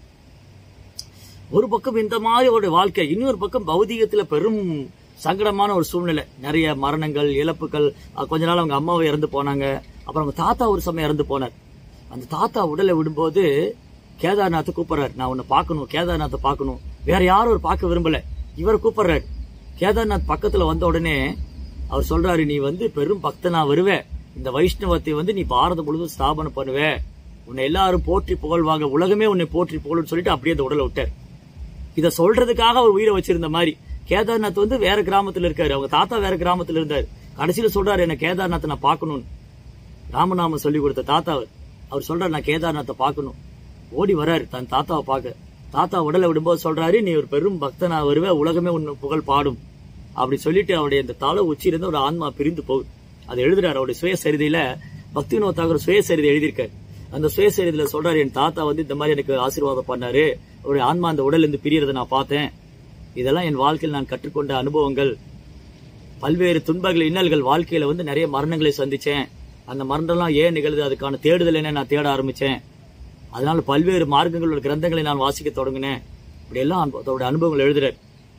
ஒரு பக்கம் இந்த மாதிரி அவருடைய வாழ்க்கை இன்னொரு பக்கம் பௌதீகத்துல பெரும் சங்கடமான ஒரு சூழ்நிலை நிறைய மரணங்கள் இழப்புகள் அஹ் கொஞ்ச நாள் அவங்க அம்மாவை இறந்து போனாங்க அப்புறம் அவங்க தாத்தா ஒரு சமயம் இறந்து போனார் அந்த தாத்தா உடலை விடும்போது கேதார்நாத்தை கூப்பிடுறாரு நான் உன்னை பார்க்கணும் கேதார்நாத்தை பார்க்கணும் வேற யாரும் அவர் பார்க்க விரும்பல இவர் கூப்பிடுறாரு கேதார்நாத் பக்கத்துல வந்த உடனே அவர் சொல்றாரு நீ வந்து பெரும் பக்தனா வருவ இந்த வைஷ்ணவத்தை வந்து நீ பாரதம் முழுவதும் ஸ்தாபனம் பண்ணுவ உன்னை எல்லாரும் போற்றி புகழ்வாங்க உலகமே உன்னை போற்றி புகழ்னு சொல்லிட்டு அப்படியே அந்த உடலை விட்டார் இத சொல்றதுக்காக அவர் உயிரை வச்சிருந்த மாதிரி கேதார்நாத் வந்து வேற கிராமத்துல இருக்காரு அவங்க தாத்தா வேற கிராமத்துல இருந்தாரு கடைசியில சொல்றாரு என்ன கேதார்நாத்தை நான் பார்க்கணும்னு ராமநாமம் சொல்லி கொடுத்த தாத்தா அவர் அவர் சொல்றாரு நான் கேதார்நாத்தை பார்க்கணும் ஓடி வராரு தன் தாத்தாவை பார்க்க தாத்தா உடலை விடும்போது சொல்றாரு நீ ஒரு பெரும் பக்தனா வருவ உலகமே உன் புகழ் பாடும் அப்படி சொல்லிட்டு அவருடைய அந்த தலை உச்சியிலிருந்து ஒரு ஆன்மா பிரிந்து போகுது அதை எழுதுறாரு அவருடைய சுயசரிதையில பக்தி வினோத் தாக்கூர் சுயசரிதை எழுதியிருக்காரு அந்த சுயசரிதையில சொல்றாரு என் தாத்தா வந்து இந்த மாதிரி எனக்கு ஆசீர்வாதம் பண்ணாரு அவருடைய ஆன்மா அந்த உடல்ல இருந்து பிரியறதை நான் பார்த்தேன் இதெல்லாம் என் வாழ்க்கையில் நான் கற்றுக்கொண்ட அனுபவங்கள் பல்வேறு துன்பங்கள் இன்னல்கள் வாழ்க்கையில வந்து நிறைய மரணங்களை சந்திச்சேன் அந்த மரணம்லாம் ஏன் நிகழுது அதுக்கான தேடுதல் என்ன நான் தேட ஆரம்பிச்சேன் அதனால பல்வேறு மார்க்கங்களோட கிரந்தங்களை நான் வாசிக்க தொடங்கினேன் இப்படி எல்லாம் அனுப- அதோட அனுபவங்கள் எழுதுறாரு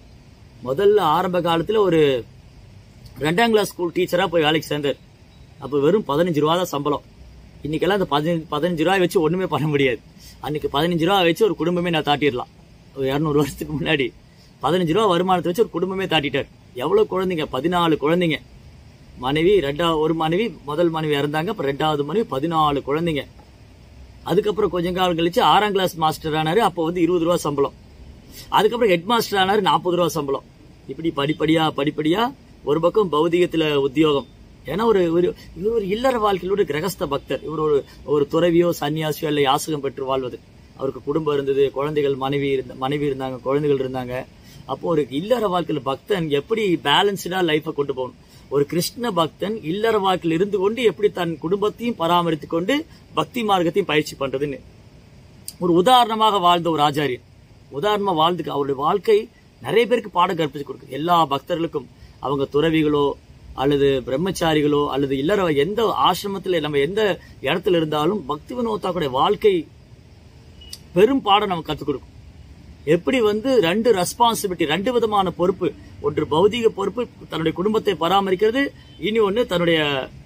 முதல்ல ஆரம்ப காலத்துல ஒரு ரெண்டாம் கிளாஸ் ஸ்கூல் டீச்சரா போய் வேலைக்கு சேர்ந்தார் அப்ப வெறும் பதினஞ்சு ரூபா தான் சம்பளம் இன்னைக்கெல்லாம் அந்த பதினஞ்சு பதினஞ்சு ரூபாய் வச்சு ஒண்ணுமே பண்ண முடியாது அன்னைக்கு பதினஞ்சு ரூபா வச்சு ஒரு குடும்பமே நான் தாட்டிடலாம் ஒரு இரநூறு வருஷத்துக்கு முன்னாடி பதினஞ்சு ரூபா வருமானத்தை வச்சு ஒரு குடும்பமே தாட்டிட்டார் எவ்வளவு குழந்தைங்க பதினாலு குழந்தைங்க மனைவி ரெண்டாவது ஒரு மனைவி முதல் மனைவி இறந்தாங்க அப்புறம் ரெண்டாவது மனைவி பதினாலு குழந்தைங்க அதுக்கப்புறம் கொஞ்ச காலம் கழிச்சு ஆறாம் கிளாஸ் மாஸ்டர் ஆனாரு அப்போ வந்து இருபது ரூபா சம்பளம் அதுக்கப்புறம் ஹெட் மாஸ்டர் ஆனாரு நாற்பது ரூபா சம்பளம் இப்படி படிப்படியா படிப்படியா ஒரு பக்கம் பௌதிகத்துல உத்தியோகம் ஏன்னா ஒரு ஒரு இவர் ஒரு இல்லற வாழ்க்கையில் ஒரு கிரகஸ்த பக்தர் இவர் ஒரு ஒரு துறவியோ சன்னியாசியோ இல்லை யாசகம் பெற்று வாழ்வது அவருக்கு குடும்பம் இருந்தது குழந்தைகள் மனைவி இருந்த மனைவி இருந்தாங்க குழந்தைகள் இருந்தாங்க அப்போ ஒரு இல்லற வாழ்க்கையில பக்தன் எப்படி பேலன்ஸ்டா லைஃபை கொண்டு போகணும் ஒரு கிருஷ்ண பக்தன் இல்லற வாக்கில் இருந்து கொண்டு எப்படி தன் குடும்பத்தையும் பராமரித்துக் கொண்டு பக்தி மார்க்கத்தையும் பயிற்சி பண்றதுன்னு ஒரு உதாரணமாக வாழ்ந்த ஒரு ஆச்சாரியன் உதாரணமா வாழ்ந்து அவருடைய வாழ்க்கை நிறைய பேருக்கு பாடம் கற்பிச்சு கொடுக்குது எல்லா பக்தர்களுக்கும் அவங்க துறவிகளோ அல்லது பிரம்மச்சாரிகளோ அல்லது இல்லற எந்த ஆசிரமத்துல நம்ம எந்த இடத்துல இருந்தாலும் பக்தி வினோத்தாக்குடைய வாழ்க்கை பெரும் பாடம் நமக்கு கற்றுக் கொடுக்கும் எப்படி வந்து ரெண்டு ரெஸ்பான்சிபிலிட்டி ரெண்டு விதமான பொறுப்பு ஒன்று பௌதிக பொறுப்பு தன்னுடைய குடும்பத்தை பராமரிக்கிறது இனி ஒன்று தன்னுடைய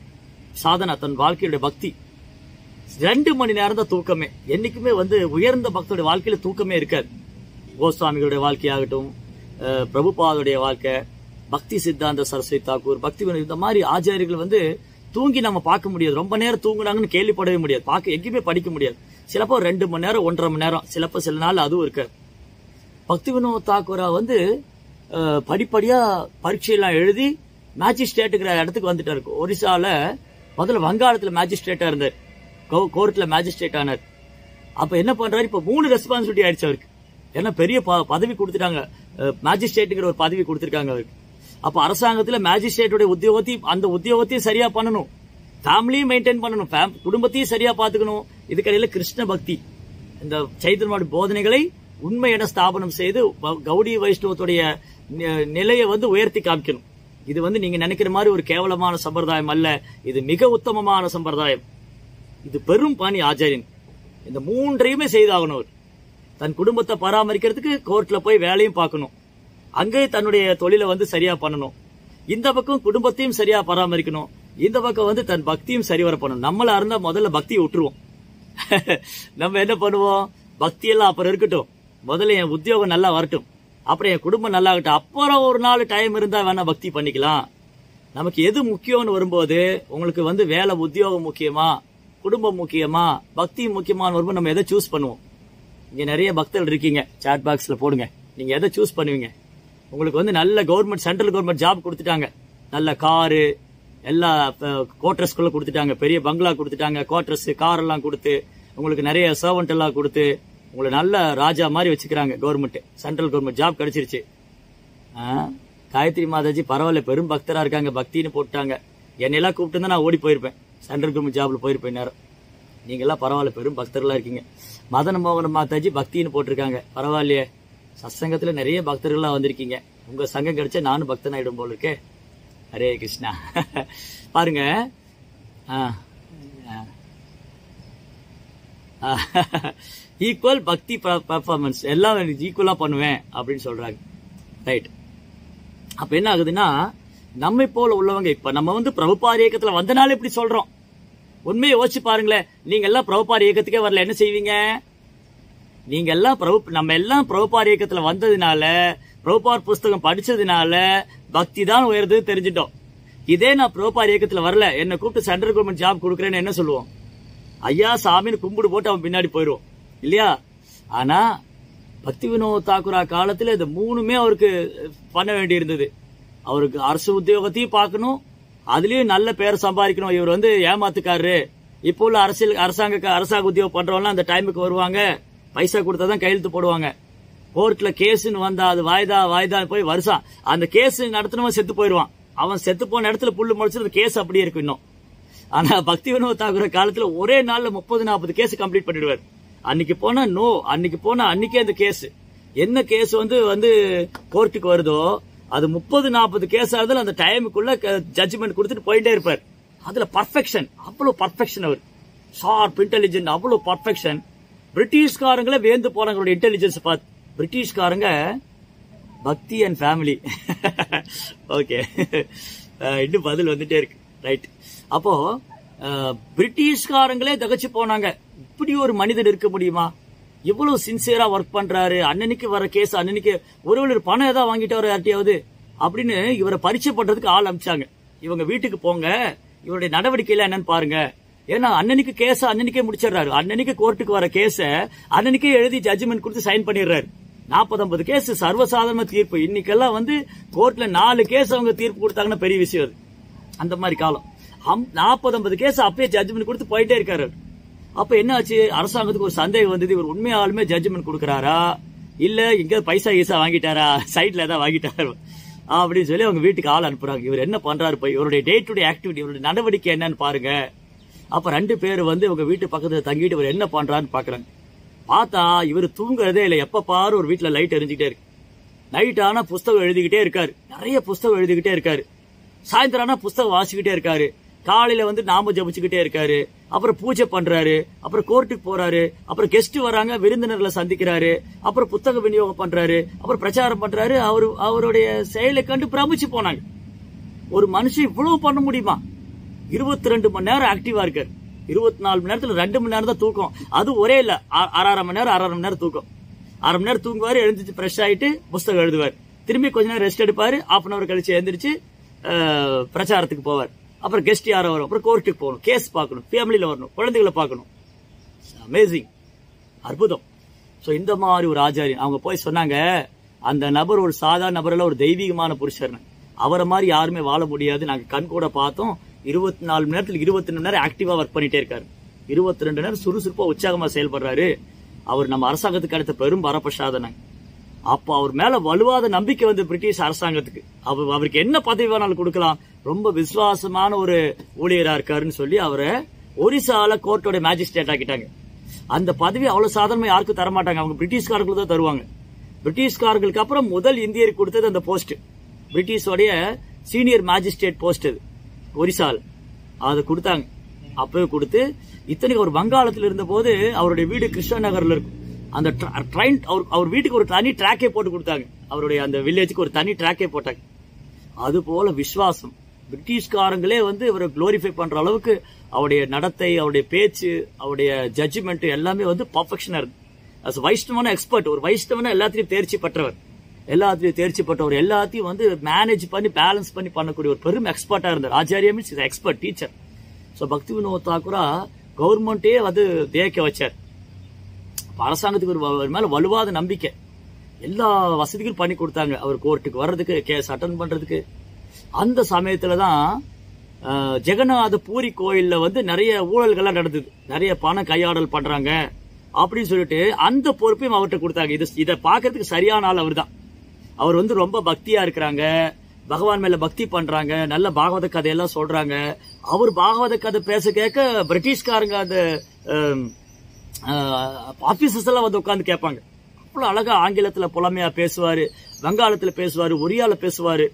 சாதனை தன் வாழ்க்கையுடைய பக்தி ரெண்டு மணி நேரம் தான் தூக்கமே என்னைக்குமே வந்து உயர்ந்த பக்தருடைய வாழ்க்கையில தூக்கமே இருக்காது கோஸ்வாமிகளுடைய வாழ்க்கையாகட்டும் அஹ், பிரபுபாதுடைய வாழ்க்கை பக்தி சித்தாந்த சரஸ்வதி தாக்கூர் பக்தி வினோத் இந்த மாதிரி ஆச்சாரியர்கள் வந்து தூங்கி நம்ம பார்க்க முடியாது ரொம்ப நேரம் தூங்குனாங்கன்னு கேள்விப்படவே முடியாது பார்க்க எங்கேயுமே படிக்க முடியாது சிலப்போ ரெண்டு மணி நேரம் ஒன்றரை மணி நேரம் சிலப்போ சில நாள் அதுவும் இருக்காது பக்தி வினோத் தாக்கூரா வந்து அஹ், படிப்படியா பரீட்சையெல்லாம் எழுதி மேஜிஸ்ட்ரேட்டுங்கிற இடத்துக்கு வந்துட்டாரு ஒரிசால முதல்ல வங்காளத்துல மேஜிஸ்ட்ரேட்டா இருந்தார் கோ- கோர்ட்ல மேஜிஸ்ட்ரேட் ஆனார் அப்ப என்ன பண்றாரு இப்ப மூணு ரெஸ்பான்சிபிலிட்டி ஆயிடுச்சு அவருக்கு ஏன்னா பெரிய ப- பதவி கொடுத்துட்டாங்க மேஜிஸ்ட்ரேட்டுங்கிற ஒரு பதவி கொடுத்துருக்காங்க அவருக்கு அப்ப அரசாங்கத்துல மேஜிஸ்ட்ரேட்டோட உத்தியோகத்தையும் அந்த உத்தியோகத்தையும் சரியா பண்ணணும் ஃபேமிலியும் மெயின்டைன் பண்ணணும் fam- குடும்பத்தையும் சரியா பாத்துக்கணும் இதுக்கடையில கிருஷ்ண பக்தி இந்த சைத்தன்யோட போதனைகளை உண்மை என ஸ்தாபனம் செய்து வ- கௌடி வைஷ்ணவத்துடைய நி- நிலையை வந்து உயர்த்தி காமிக்கணும் இது வந்து நீங்க நினைக்கிற மாதிரி ஒரு கேவலமான சம்பிரதாயம் அல்ல இது மிக உத்தமமான சம்பிரதாயம் இது பெரும் பணி ஆச்சாரியன் இந்த மூன்றையுமே செய்தாகணும் அவர் தன் குடும்பத்தை பராமரிக்கிறதுக்கு கோர்ட்ல போய் வேலையும் பார்க்கணும் அங்கே தன்னுடைய தொழிலை வந்து சரியா பண்ணணும் இந்த பக்கம் குடும்பத்தையும் சரியா பராமரிக்கணும் இந்த பக்கம் வந்து தன் பக்தியும் சரிவர பண்ணணும் நம்மளா இருந்தா முதல்ல பக்தியை விட்டுருவோம் நம்ம என்ன பண்ணுவோம் பக்தி எல்லாம் அப்புறம் இருக்கட்டும் முதல்ல என் உத்தியோகம் நல்லா வரட்டும் அப்புறம் என் குடும்பம் நல்லா இருக்கட்டும் அப்புறம் ஒரு நாள் டைம் இருந்தா வேணா பக்தி பண்ணிக்கலாம் நமக்கு எது முக்கியம்னு வரும்போது உங்களுக்கு வந்து வேலை உத்தியோகம் முக்கியமா குடும்பம் முக்கியமா பக்தி முக்கியமான வரும்போது நம்ம எதை சூஸ் பண்ணுவோம் இங்க நிறைய பக்தர்கள் இருக்கீங்க சாட் பாக்ஸ்ல போடுங்க நீங்க எதை சூஸ் பண்ணுவீங்க உங்களுக்கு வந்து நல்ல கவர்மெண்ட் சென்ட்ரல் கவர்மெண்ட் ஜாப் கொடுத்துட்டாங்க நல்ல காரு எல்லா குவார்டர்ஸ்குள்ள கொடுத்துட்டாங்க பெரிய பங்களா கொடுத்துட்டாங்க குவார்டர்ஸ் கார் எல்லாம் கொடுத்து உங்களுக்கு நிறைய சர்வெண்ட் எல்லாம் கொடுத்து உங்களை நல்ல ராஜா மாதிரி வச்சுக்கிறாங்க கவர்மெண்ட் சென்ட்ரல் கவர்மெண்ட் ஜாப் கிடைச்சிருச்சு ஆ, காயத்ரி மாதாஜி பரவாயில்ல பெரும் பக்தரா இருக்காங்க பக்தின்னு போட்டாங்க என்னையெல்லாம் கூப்பிட்டு நான் ஓடி போயிருப்பேன் சென்ட்ரல் கவர்மெண்ட் ஜாப்ல போயிருப்பேன் நேரம் நீங்க எல்லாம் பரவாயில்ல பெரும் பக்தர்களா இருக்கீங்க மதன மோகன மாதாஜி பக்தின்னு போட்டிருக்காங்க பரவாயில்லையே சத்சங்கத்துல நிறைய பக்தர்களா வந்திருக்கீங்க உங்க சங்கம் கிடைச்சா நானும் பக்தன் ஆயிடும் போல இருக்கே ஹரே கிருஷ்ணா பாருங்க ஈக்குவல் பக்தி பர்ஃபார்மன்ஸ் எல்லாம் ஈக்குவலா பண்ணுவேன் அப்படின்னு சொல்றாங்க ரைட் அப்ப என்ன ஆகுதுன்னா நம்மை போல உள்ளவங்க இப்ப நம்ம வந்து பிரபுபார் இயக்கத்துல வந்தனால இப்படி சொல்றோம் உண்மையை யோசிச்சு பாருங்களேன் நீங்க எல்லாம் பிரபுபார் இயக்கத்துக்கே வரல என்ன செய்வீங்க நீங்க எல்லாம் பிரபு நம்ம எல்லாம் பிரபுபார் இயக்கத்துல வந்ததுனால பிரபுபார் புஸ்தகம் படிச்சதுனால பக்தி தான் உயர்றது தெரிஞ்சிட்டோம் இதே நான் பிரபுபார் இயக்கத்துல வரல என்ன கூப்பிட்டு சென்ட்ரல் கவர்மெண்ட் ஜாப் கொடுக்குறேன்னு என்ன சொல்லுவோம் ஐயா சாமின்னு கும்பிடு போட்டு அவன் பின்னாடி போயிடுவோம் இல்லையா ஆனா பக்தி வினோத் தாக்குரா காலத்துல இந்த மூணுமே அவருக்கு பண்ண வேண்டி இருந்தது அவருக்கு அரசு உத்தியோகத்தையும் பார்க்கணும் அதுலயும் நல்ல பேர் சம்பாதிக்கணும் இவர் வந்து ஏமாத்துக்காரரு இப்போ உள்ள அரசியல் அரசாங்க அரசாங்க உத்தியோகம் பண்றவங்க அந்த டைமுக்கு வருவாங்க பைசா கொடுத்தா தான் கையெழுத்து போடுவாங்க கோர்ட்ல கேஸ்னு வந்தா அது வாய்தா வாய்தா போய் வருஷம் அந்த கேஸ் நடத்தினவன் செத்து போயிடுவான் அவன் செத்து போன இடத்துல புல்லு முளைச்சு அந்த கேஸ் அப்படியே இருக்கும் இன்னும் ஆனா பக்தி வினோத் தாக்குற காலத்துல ஒரே நாள்ல முப்பது நாற்பது கேஸ் கம்ப்ளீட் பண்ணிடுவார் அன்னைக்கு போனா நோ அன்னைக்கு போனா அன்னைக்கே அந்த கேஸ் என்ன கேஸ் வந்து வந்து கோர்ட்டுக்கு வருதோ அது முப்பது நாற்பது கேஸ் ஆகுதுல அந்த டைமுக்குள்ள ஜட்ஜ்மெண்ட் கொடுத்துட்டு போயிட்டே இருப்பார் அதுல பர்ஃபெக்ஷன் அவ்வளவு பர்ஃபெக்ஷன் அவர் ஷார்ப் இன்டெலிஜென்ட் அவ்வளவு பர்ஃபெக்ஷன் பிரிட்டிஷ்காரங்களே வேந்து போறாங்களோட இன்டெலிஜென்ஸ் பார்த்து பிரிட்டிஷ்காரங்க பக்தி அண்ட் ஃபேமிலி ஓகே இன்னும் பதில் வந்துட்டே இருக்கு ரைட் அப்போ அஹ், பிரிட்டிஷ்காரங்களே தகச்சு போனாங்க இப்படி ஒரு மனிதன் இருக்க முடியுமா இவ்வளவு சின்சியரா ஒர்க் பண்றாரு அன்னன்னைக்கு வர கேஸ் அன்னன்னைக்கு ஒருவர் பணம் ஏதாவது வாங்கிட்டாரு யார்ட்டையாவது அப்படின்னு இவரை பரீட்சை பண்றதுக்கு ஆள் அமிச்சாங்க இவங்க வீட்டுக்கு போங்க இவருடைய நடவடிக்கையில என்னன்னு பாருங்க ஏன்னா அன்னன்னைக்கு கேஸ அன்னன்னைக்கே முடிச்சிடுறாரு அன்னன்னைக்கு கோர்ட்டுக்கு வர கேஸ அன்னன்னைக்கே எழுதி ஜட்ஜ்மெண்ட் கொடுத்து சைன் பண்ணிடுறாரு நாற்பது ஐம்பது கேஸ் சர்வசாதாரண தீர்ப்பு இன்னைக்கெல்லாம் வந்து கோர்ட்ல நாலு கேஸ் அவங்க தீர்ப்பு கொடுத்தாங்கன்னா பெரிய விஷயம் அது அந்த மாதிரி காலம் நாற்பது ஐம்பது கேஸ் அப்பயே ஜட்ஜ்மெண்ட் கொடுத்து போயிட்டே இருக்காரு அவரு. அப்ப என்ன ஆச்சு அரசாங்கத்துக்கு ஒரு சந்தேகம் வந்தது இவர் உண்மையாலுமே ஜட்ஜ்மெண்ட் கொடுக்கறாரா இல்ல இங்க பைசா ஈசா வாங்கிட்டாரா சைட்ல ஏதாவது வாங்கிட்டாரா அப்படின்னு சொல்லி அவங்க வீட்டுக்கு ஆள் அனுப்புறாங்க இவர் என்ன பண்றாரு போய் இவருடைய டே டு டே ஆக்டிவிட்டி இவருடைய நடவடிக்கை என்னன்னு பாருங்க அப்ப ரெண்டு பேர் வந்து இவங்க வீட்டு பக்கத்துல தங்கிட்டு இவர் என்ன பண்றாருன்னு பாக்குறாங்க பார்த்தா இவர் தூங்குறதே இல்லை எப்ப பாரு ஒரு வீட்டுல லைட் எரிஞ்சுக்கிட்டே இருக்கு நைட் ஆனா புஸ்தகம் எழுதிக்கிட்டே இருக்காரு நிறைய புஸ்தகம் எழுதிக்கிட்டே இருக்காரு சாயந்தரம் ஆனா புஸ்தகம் வாசிக்கிட்டே இருக்காரு காலையில வந்து நாம ஜபிச்சுக்கிட்டே இருக்காரு அப்புறம் பூஜை பண்றாரு அப்புறம் கோர்ட்டுக்கு போறாரு அப்புறம் கெஸ்ட் வராங்க விருந்தினர்களை சந்திக்கிறாரு அப்புறம் புத்தக விநியோகம் பண்றாரு அப்புறம் பிரச்சாரம் பண்றாரு அவரு அவருடைய செயலை கண்டு பிரமிச்சு போனாங்க ஒரு மனுஷன் இவ்வளவு பண்ண முடியுமா இருபத்தி ரெண்டு மணி நேரம் ஆக்டிவா இருக்காரு இருபத்தி நாலு மணி நேரத்துல ரெண்டு மணி நேரம் தான் தூக்கம் அது ஒரே இல்ல அ- அரை அரை மணி நேரம் அரை அரை மணி நேரம் தூக்கம் அரை மணி நேரம் தூங்குவாரு எழுந்திரிச்சு ஃப்ரெஷ் ஆயிட்டு புஸ்தகம் எழுதுவார் திரும்பி கொஞ்ச நேரம் ரெஸ்ட் எடுப்பாரு half அன் அவர் கழிச்சு எழுந்திரிச்சு அஹ், பிரச்சாரத்துக்கு போவார் அப்புறம் கெஸ்ட் யாரோ வரும் அப்புறம் கோர்ட்டுக்கு போகணும் கேஸ் பார்க்கணும் ஃபேமிலியில வரணும் குழந்தைகளை பார்க்கணும் அமேசிங் அற்புதம் சோ இந்த மாதிரி ஒரு ஆச்சாரியன் அவங்க போய் சொன்னாங்க அந்த நபர் ஒரு சாதாரண நபரில் ஒரு தெய்வீகமான புருஷர் அவரை மாதிரி யாருமே வாழ முடியாது நாங்க கண் கூட பார்த்தோம் இருபத்தி நாலு மணி நேரத்துல இருபத்தி ரெண்டு மணி நேரம் ஆக்டிவா ஒர்க் பண்ணிட்டே இருக்காரு இருபத்தி ரெண்டு நேரம் சுறுசுறுப்பா உற்சாகமா செயல்படுறாரு அவர் நம்ம அரசாங்கத்துக்கு அடுத்த பெரும் வரப்பிரசாதனாங்க அப்போ அவர் மேல வலுவாத நம்பிக்கை வந்து பிரிட்டிஷ் அரசாங்கத்துக்கு அவர் அவருக்கு என்ன பதவி வேணாலும் கொடுக்கலாம் ரொம்ப விசுவாசமான ஒரு ஊழியரா இருக்காருன்னு சொல்லி அவரை ஒரிசால கோர்ட்டோட மேஜிஸ்ட்ரேட் ஆக்கிட்டாங்க அந்த பதவி அவ்வளவு சாதாரணமா யாருக்கும் தர மாட்டாங்க அவங்க பிரிட்டிஷ்காரர்களுக்கு தான் தருவாங்க பிரிட்டிஷ்காரர்களுக்கு அப்புறம் முதல் இந்தியருக்கு கொடுத்தது அந்த போஸ்ட் பிரிட்டிஷோடைய சீனியர் மேஜிஸ்ட்ரேட் போஸ்ட் அது ஒரிசால அதை கொடுத்தாங்க அப்பவே கொடுத்து இத்தனைக்கு அவர் வங்காளத்தில் இருந்த போது அவருடைய வீடு கிருஷ்ண நகர்ல இருக்கும் அந்த ட்ரெயின் அவர் அவர் வீட்டுக்கு ஒரு தனி ட்ராக்கே போட்டு கொடுத்தாங்க அவருடைய அந்த வில்லேஜுக்கு ஒரு தனி ட்ராக்கே போட்டாங்க அது போல விசுவாசம் பிரிட்டிஷ்காரங்களே வந்து இவரை குளோரிஃபை பண்ற அளவுக்கு அவருடைய நடத்தை அவருடைய பேச்சு அவருடைய ஜட்ஜ்மெண்ட் எல்லாமே வந்து பர்ஃபெக்ஷனா இருக்கு அஸ் வைஷ்ணவன எக்ஸ்பர்ட் ஒரு வைஷ்ணவன எல்லாத்தையும் தேர்ச்சி பெற்றவர் எல்லாத்தையும் தேர்ச்சி பெற்றவர் எல்லாத்தையும் வந்து மேனேஜ் பண்ணி பேலன்ஸ் பண்ணி பண்ணக்கூடிய ஒரு பெரும் எக்ஸ்பர்ட்டா இருந்தார் acharya means expert teacher so Bhakti Vinod தாக்குரா கவர்மெண்ட்டே வந்து தேக்க வச்சார் அப்ப அரசாங்கத்துக்கு ஒரு வ- ஒரு மேல வலுவாத நம்பிக்கை எல்லா வசதிகளும் பண்ணி கொடுத்தாங்க அவர் கோர்ட்டுக்கு வர்றதுக்கு கேஸ் அட்டன் பண்றதுக்கு அந்த சமயத்துல தான் அஹ், ஜெகநாத பூரி கோயில்ல வந்து நிறைய ஊழல்கள்லாம் நடந்தது நிறைய பணம் கையாடல் பண்றாங்க அப்படின்னு சொல்லிட்டு அந்த பொறுப்பையும் அவர்கிட்ட கொடுத்தாங்க இது இதை பார்க்கறதுக்கு சரியான ஆள் அவர்தான் அவர் வந்து ரொம்ப பக்தியா இருக்கிறாங்க பகவான் மேல பக்தி பண்றாங்க நல்ல பாகவத கதையெல்லாம் சொல்றாங்க அவர் பாகவத கதை பேச கேட்க பிரிட்டிஷ்காரங்க அந்த ஆபீசர்ஸ் எல்லாம் வந்து உட்கார்ந்து கேட்பாங்க அவ்வளவு அழகா ஆங்கிலத்துல புலமையா பேசுவாரு வங்காளத்துல பேசுவாரு ஒரியால பேசுவாரு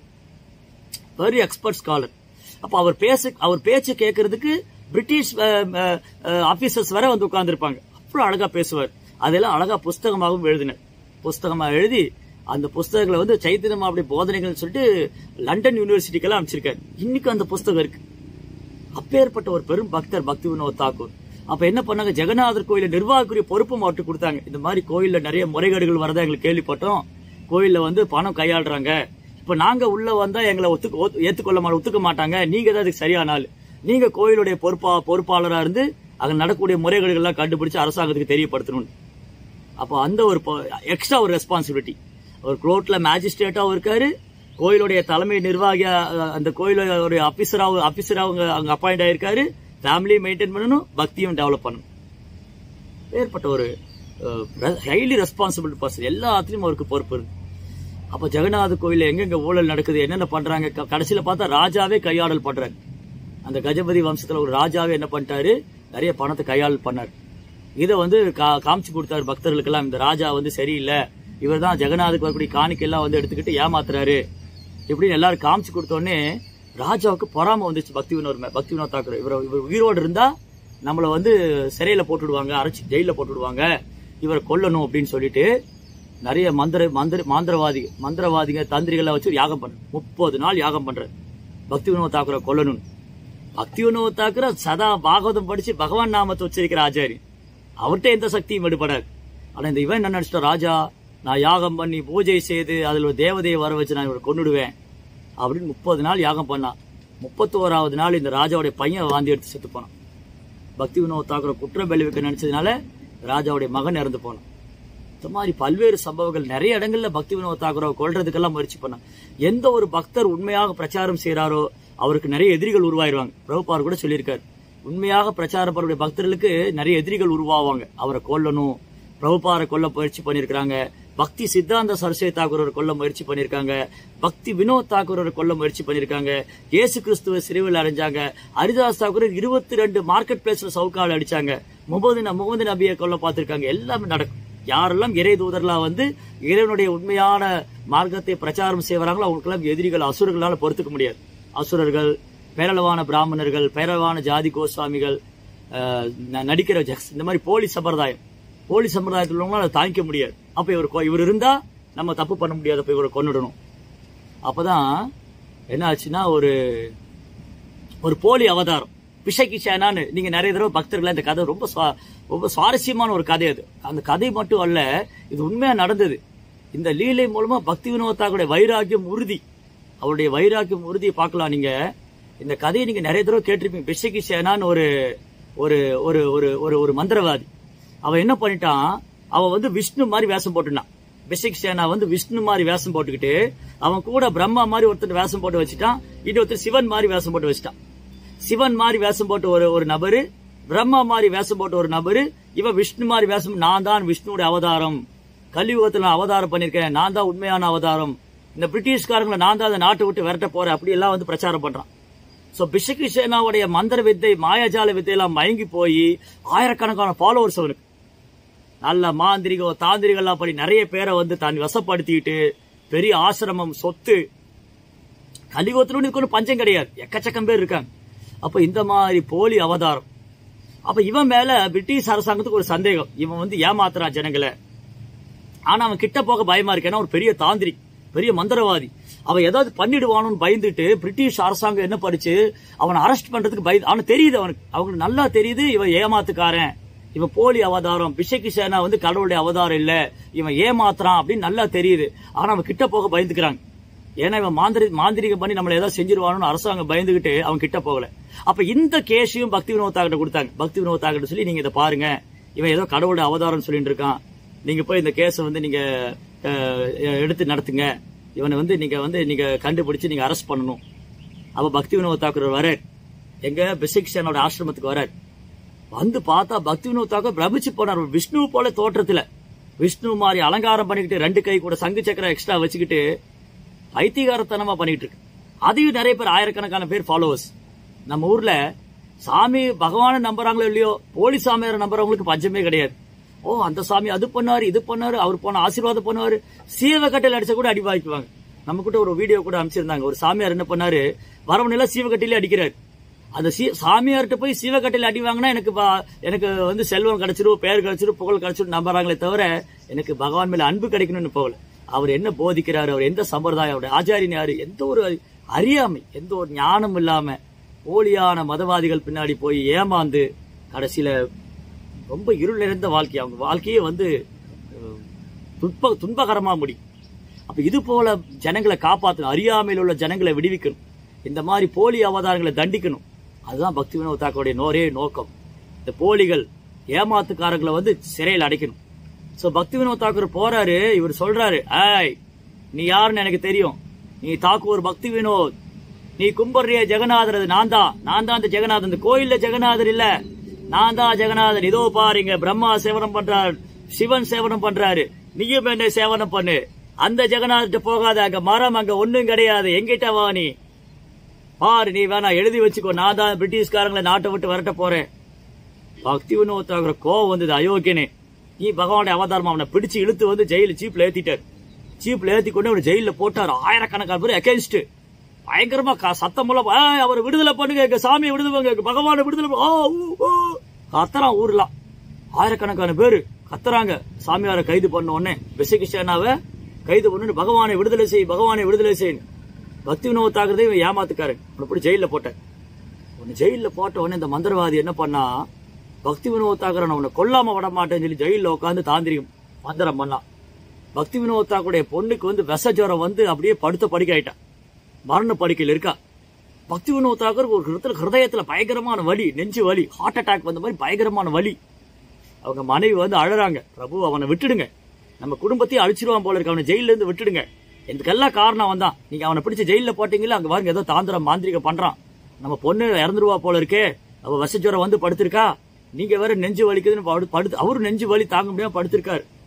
வெரி எக்ஸ்பர்ட் ஸ்காலர் அப்ப அவர் பேச அவர் பேச்சு கேட்கறதுக்கு பிரிட்டிஷ் ஆபீசர்ஸ் வரை வந்து உட்கார்ந்துருப்பாங்க அவ்வளவு அழகா பேசுவார் அதெல்லாம் அழகா புஸ்தகமாகவும் எழுதினார் புஸ்தகமா எழுதி அந்த புஸ்தகங்களை வந்து சைத்தன்யம் அப்படி போதனைகள் சொல்லிட்டு லண்டன் யூனிவர்சிட்டிக்கெல்லாம் அமைச்சிருக்காரு இன்னைக்கு அந்த புஸ்தகம் இருக்கு அப்பேற்பட்ட ஒரு பெரும் பக்தர் பக்தி வினோத் தாக்கூர் அப்ப என்ன பண்ணாங்க ஜெகநாதர் கோயில நிர்வாகக்குரிய பொறுப்பும் அவர்கிட்ட கொடுத்தாங்க இந்த மாதிரி கோயில்ல நிறைய முறைகேடுகள் வரதா எங்களுக்கு கேள்விப்பட்டோம் கோயில்ல வந்து பணம் கையாளுறாங்க இப்ப நாங்க உள்ள வந்தா எங்களை ஒத்துக்க ஒத்து- ஏத்துக்கொள்ள மாட்டோம் ஒத்துக்க மாட்டாங்க நீங்க தான் அதுக்கு சரியான ஆள் நீங்க கோயிலுடைய பொறுப்பா பொறுப்பாளரா இருந்து அங்க நடக்கக்கூடிய முறைகேடுகள் எல்லாம் கண்டுபிடிச்சு அரசாங்கத்துக்கு தெரியப்படுத்தணும் அப்போ அந்த ஒரு எக்ஸ்ட்ரா ஒரு ரெஸ்பான்சிபிலிட்டி ஒரு கோர்ட்ல மேஜிஸ்ட்ரேட்டாவும் இருக்காரு கோயிலுடைய தலைமை நிர்வாகியா அஹ், அந்த கோயிலுடைய ஆபீசராவும் ஆபீசரா அவங்க அங்க அப்பாயிண்ட் ஆயிருக்காரு ஃபேமிலியை மெயின்டைன் பண்ணணும் பக்தியும் டெவலப் பண்ணணும் ஏற்பட்ட ஒரு ஹைலி ரெஸ்பான்சிபிள் பர்சன் எல்லாத்துலயும் அவருக்கு பொறுப்பு இருக்கு அப்ப ஜெகநாத கோயில்ல எங்கெங்க ஊழல் நடக்குது என்னென்ன பண்றாங்க க- கடைசியில பார்த்தா ராஜாவே கையாடல் பண்றாரு அந்த கஜபதி வம்சத்துல ஒரு ராஜாவே என்ன பண்ணிட்டாரு நிறைய பணத்தை கையாடல் பண்ணாரு இதை வந்து கா- காமிச்சு கொடுத்தாரு பக்தர்களுக்கெல்லாம் இந்த ராஜா வந்து சரியில்லை இவர் தான் ஜெகநாதுக்கு வரக்கூடிய காணிக்கையெல்லாம் வந்து எடுத்துக்கிட்டு ஏமாத்துறாரு இப்படின்னு எல்லாரும் காமிச்சு கொடுத்தோடனே ராஜாவுக்கு பொறாம வந்துச்சு பக்தி வினோத் மே- பக்தி வினோத் தாக்கர் இவர் இவர் உயிரோடு இருந்தா நம்மள வந்து சிறையில போட்டுடுவாங்க அரைச்சி ஜெயில போட்டுடுவாங்க இவரை கொல்லணும் அப்படின்னு சொல்லிட்டு நிறைய மந்திர மந்திர மாந்திரவாதி மந்திரவாதிங்க தந்திரிகளை வச்சு யாகம் பண்ற முப்பது நாள் யாகம் பண்ற பக்தி வினோத் தாக்கரை கொல்லணும் பக்தி வினோத் தாக்கரை சதா பாகவதம் படிச்சு பகவான் நாமத்தை உச்சரிக்கிற ஆச்சாரி அவர்கிட்ட எந்த சக்தியும் எடுபடாது ஆனா இந்த இவன் என்ன நினைச்சிட்டா ராஜா நான் யாகம் பண்ணி பூஜை செய்து அதுல ஒரு தேவதையை வர வச்சு நான் இவரை கொன்னுடுவேன் அப்படின்னு முப்பது நாள் யாகம் பண்ணான் முப்பத்தோராவது நாள் இந்த ராஜாவுடைய பையன் வாந்தி எடுத்து செத்து போனான் பக்தி வினோத் தாக்கரை குற்றம் விளைவிக்க நினைச்சதுனால ராஜாவுடைய மகன் இறந்து போனான் இந்த மாதிரி பல்வேறு சம்பவங்கள் நிறைய இடங்கள்ல பக்தி வினோத் தாக்கரை கொல்றதுக்கெல்லாம் முயற்சி பண்ணாங்க எந்த ஒரு பக்தர் உண்மையாக பிரச்சாரம் செய்றாரோ அவருக்கு நிறைய எதிரிகள் உருவாயிருவாங்க பிரபுபார் கூட சொல்லியிருக்காரு உண்மையாக பிரச்சாரம் பண்ணக்கூடிய பக்தர்களுக்கு நிறைய எதிரிகள் உருவாவாங்க அவரை கொல்லணும் பிரபுபாரை கொல்ல முயற்சி பண்ணியிருக்கிறாங்க பக்தி சித்தாந்த சரஸ்வதி தாக்கூர் கொல்ல முயற்சி பண்ணிருக்காங்க பக்தி வினோத் தாக்கூர் கொல்ல முயற்சி பண்ணிருக்காங்க இயேசு கிறிஸ்துவ சிறுவில் அடைஞ்சாங்க ஹரிதாஸ் தாக்கூர் இருபத்தி ரெண்டு மார்க்கெட் பிளேஸ்ல சவுக்கால் அடிச்சாங்க முகமது ந- முகமது நபியை கொல்ல பார்த்திருக்காங்க எல்லாமே நடக்கும் யாரெல்லாம் இறை தூதர்களா வந்து இறைவனுடைய உண்மையான மார்க்கத்தை பிரச்சாரம் செய்வாங்களோ அவங்களுக்கெல்லாம் எதிரிகள் அசுரர்களால பொறுத்துக்க முடியாது அசுரர்கள் பேரளவான பிராமணர்கள் பேரளவான ஜாதி கோஸ்வாமிகள் அஹ், ந- நடிக்கிற ஜக்ஸ் இந்த மாதிரி போலி சம்பிரதாயம் போலி சம்பிரதாயத்தில் உள்ளவங்களால அதை தாங்கிக்க முடியாது அப்ப இவர் கொ- இவர் இருந்தா நம்ம தப்பு பண்ண முடியாது அப்ப இவரை கொன்னுடணும் அப்பதான் என்ன ஆச்சுன்னா ஒரு ஒரு போலி அவதாரம் பிஷைக்கு சேனான்னு நீங்க நிறைய தடவை பக்தர்கள் இந்த கதை ரொம்ப சுவா- ரொம்ப சுவாரஸ்யமான ஒரு கதை அது அந்த கதை மட்டும் அல்ல இது உண்மையா நடந்தது இந்த லீலை மூலமா பக்தி வினோத்தாக்குடைய வைராக்கியம் உறுதி அவருடைய வைராக்கியம் உறுதியை பார்க்கலாம் நீங்க இந்த கதையை நீங்க நிறைய தடவை கேட்டிருப்பீங்க பிஷைக்கு சேனான்னு ஒரு ஒரு ஒரு ஒரு ஒரு ஒரு மந்திரவாதி அவன் என்ன பண்ணிட்டான் அவன் வந்து விஷ்ணு மாதிரி வேஷம் போட்டுனான் பிஷைக் சேனா வந்து விஷ்ணு மாதிரி வேஷம் போட்டுக்கிட்டு அவன் கூட பிரம்மா மாதிரி ஒருத்தர் வேஷம் போட்டு வச்சுட்டான் இன்னொருத்தர் சிவன் மாதிரி வேஷம் போட்டு வச்சுட்டான் சிவன் மாதிரி வேஷம் போட்டு ஒரு ஒரு நபரு பிரம்மா மாதிரி வேஷம் போட்டு ஒரு நபரு இவன் விஷ்ணு மாதிரி வேஷம் நான் தான் விஷ்ணுவோட அவதாரம் கலியுகத்துல நான் அவதாரம் பண்ணிருக்கேன் நான் தான் உண்மையான அவதாரம் இந்த பிரிட்டிஷ்காரங்களை நான் தான் அந்த நாட்டை விட்டு விரட்ட போறேன் அப்படி எல்லாம் வந்து பிரச்சாரம் பண்றான் சோ பிஷக்கு சேனாவுடைய மந்திர வித்தை மாயாஜால வித்தையெல்லாம் மயங்கி போய் ஆயிரக்கணக்கான ஃபாலோவர்ஸ் அவனுக்கு நல்ல மாந்திரிகம் தாந்திரிகள்லாம் படி நிறைய பேரை வந்து தான் வசப்படுத்திட்டு பெரிய ஆசிரமம் சொத்து கலியுகத்துல இதுக்கு ஒன்றும் பஞ்சம் கிடையாது எக்கச்சக்கம் பேர் இருக்காங்க அப்ப இந்த மாதிரி போலி அவதாரம் அப்ப இவன் மேல பிரிட்டிஷ் அரசாங்கத்துக்கு ஒரு சந்தேகம் இவன் வந்து ஏமாத்துறான் ஜனங்களை ஆனா அவன் கிட்ட போக பயமா இருக்கு ஏன்னா ஒரு பெரிய தாந்திரி பெரிய மந்திரவாதி அவன் ஏதாவது பண்ணிடுவானோன்னு பயந்துட்டு பிரிட்டிஷ் அரசாங்கம் என்ன படிச்சு அவனை அரெஸ்ட் பண்றதுக்கு பயந்து அவனுக்கு தெரியுது அவனுக்கு அவங்களுக்கு நல்லா தெரியுது இவன் ஏமாத்துக்காரன் இவன் போலி அவதாரம் பிஷைக்கு சேனா வந்து கடவுளுடைய அவதாரம் இல்ல இவன் ஏமாத்துறான் அப்படின்னு நல்லா தெரியுது ஆனா அவன் கிட்ட போக பயந்துக்கிறாங்க ஏன்னா இவன் மாந்திரி மாந்திரிகம் பண்ணி நம்மள ஏதாவது செஞ்சிருவானு அரசாங்கம் பயந்துகிட்டு அவன் கிட்ட போகல அப்ப இந்த கேஷையும் பக்தி வினோத்தாகிட்ட கொடுத்தாங்க பக்தி வினோத்தாகிட்ட சொல்லி நீங்க இதை பாருங்க இவன் ஏதோ கடவுளுடைய அவதாரம் சொல்லிட்டு இருக்கான் நீங்க போய் இந்த கேஸை வந்து நீங்க அஹ், எடுத்து நடத்துங்க இவனை வந்து நீங்க வந்து நீங்க கண்டுபிடிச்சு நீங்க அரெஸ்ட் பண்ணணும் அப்ப பக்தி வினோத் தாக்கூர் வரார் எங்க பிசிக்ஷனோட ஆசிரமத்துக்கு வரார் வந்து பார்த்தா பக்தி வினோத் தாக்கூர் பிரமிச்சு போனார் விஷ்ணு போல தோற்றத்துல விஷ்ணு மாதிரி அலங்காரம் பண்ணிக்கிட்டு ரெண்டு கை கூட சங்கு சக்கரம் எக்ஸ்ட்ரா வச்சுக்கிட்டு ஐத்திகாரத்தனமா பண்ணிட்டு இருக்கு அதையும் நிறைய பேர் ஆயிரக்கணக்கான பேர் ஃபாலோவர்ஸ் நம்ம ஊர்ல சாமி பகவானை நம்புறாங்களோ இல்லையோ போலி சாமியாரை நம்புறவங்களுக்கு பஞ்சமே கிடையாது ஓ அந்த சாமி அது பண்ணாரு இது பண்ணாரு அவர் போன ஆசீர்வாதம் பண்ணுவாரு சீவக்கட்டையில் அடிச்சா கூட அடி வாங்கிக்குவாங்க நம்ம கிட்ட ஒரு வீடியோ கூட அனுப்பிச்சிருந்தாங்க ஒரு சாமியார் என்ன பண்ணாரு வரவனெல்லாம் சீவக்கட்டையிலே அடிக்கிறாரு அந்த சீ- சாமியார்கிட்ட போய் சீவக்கட்டையில் அடி வாங்கினா எனக்கு ப- எனக்கு வந்து செல்வம் கிடைச்சிரும் பேர் கிடைச்சிரும் புகழ் கிடைச்சிரும் நம்புறாங்களே தவிர எனக்கு பகவான் மேல அன்பு கிடைக்கணும்னு போகல அவர் என்ன போதிக்கிறாரு அவர் எந்த சம்பிரதாயம் அவருடைய ஆச்சாரியன் யாரு எந்த ஒரு அறியாமை எந்த ஒரு ஞானம் இல்லாம போலியான மதவாதிகள் பின்னாடி போய் ஏமாந்து கடைசியில ரொம்ப இருள் நிறைந்த வாழ்க்கை அவங்க வாழ்க்கையே வந்து அஹ், துன்ப துன்பகரமா முடியும் அப்ப இது போல ஜனங்களை காப்பாற்றணும் அறியாமையில் உள்ள ஜனங்களை விடுவிக்கணும் இந்த மாதிரி போலி அவதாரங்களை தண்டிக்கணும் அதுதான் பக்தி வினோத் தாக்கருடைய நோரே நோக்கம் இந்த போலிகள் ஏமாத்துக்காரர்களை வந்து சிறையில் அடைக்கணும் சோ பக்தி வினோத் தாக்கூர் போறாரு இவர் சொல்றாரு ஏய் நீ யாருன்னு எனக்கு தெரியும் நீ தாக்கூர் பக்தி வினோத் நீ கும்பிடுறிய ஜெகநாதர் அது நான் தான் நான் தான் அந்த ஜெகநாதன் இந்த கோயில்ல ஜெகநாதர் இல்ல நான் தான் ஜெகநாதன் இதோ பாருங்க பிரம்மா சேவனம் பண்றாரு சிவன் சேவனம் பண்றாரு நீயும் என்ன சேவனம் பண்ணு அந்த ஜெகநாதர்கிட்ட போகாத அங்க மரம் அங்க ஒண்ணும் கிடையாது எங்கிட்ட வா நீ பாரு நீ வேணா எழுதி வச்சுக்கோ நான் தான் பிரிட்டிஷ்காரங்களை நாட்டை விட்டு விரட்ட போறேன் பக்தி வினோத்தாகிற கோவம் வந்தது அயோக்கியனே நீ பகவானுடைய அவதாரம் அவனை பிடிச்சு இழுத்து வந்து ஜெயில சீப்ல ஏத்திட்டார் சீப்ல ஏத்தி கொண்டு அவர் ஜெயில போட்டார் ஆயிரக்கணக்கான பேர் அகேன்ஸ்ட் பயங்கரமா க- சத்தம் மூலம் "ஏய், அவரை விடுதலை பண்ணுங்க எங்க சாமியை விடுதலை பண்ணுங்க எங்க பகவானை விடுதலை பண்ணு." ஆ, ஊ, ஊ. கத்துறான் ஊர்லாம் ஆயிரக்கணக்கான பேரு கத்துறாங்க சாமியாரை கைது பண்ண உடனே பெசிகிஷனாவை கைது பண்ணு பகவானை விடுதலை செய் பகவானை விடுதலை செய்யு பக்தி வினோத்தாகிறதே இவன் ஏமாத்துக்காரு அவனை போய் ஜெயில போட்டேன் உன்னை ஜெயில போட்ட உடனே இந்த மந்திரவாதி என்ன பண்ணா பக்தி வினோத்தாகரன் அவனை கொல்லாம விட மாட்டேன்னு சொல்லி ஜெயில உட்காந்து தாந்திரிகம் மந்திரம் பண்ணான் பக்தி வினோத்தாக்குடைய பொண்ணுக்கு வந்து விஷ ஜுரம் வந்து அப்படியே படுத்த படுக்க ஆயிட்டான் மரண படுக்கையில் இருக்கா பக்தி வினோத்தாக்கர் ஒரு இடத்துல ஹிருதயத்துல பயங்கரமான வலி நெஞ்சு வலி ஹார்ட் அட்டாக் வந்த மாதிரி பயங்கரமான வலி அவங்க மனைவி வந்து அழறாங்க பிரபு அவனை விட்டுடுங்க நம்ம குடும்பத்தையும் அழிச்சிருவான் போல இருக்கு அவனை ஜெயில இருந்து விட்டுடுங்க இதுக்கெல்லாம் காரணம் அவன் தான் நீங்க அவனை பிடிச்சு ஜெயில போட்டீங்களா அங்க பாருங்க ஏதோ தாந்திரம் மாந்திரிகம் பண்றான் நம்ம பொண்ணு இறந்துருவா போல இருக்கே அவ விஷஜுரம் வந்து படுத்திருக்கா நீங்க வேற நெஞ்சு வலிக்குதுன்னு படு- படுத்து அவரும் நெஞ்சு வலி தாங்க முடியாம படுத்திருக்காரு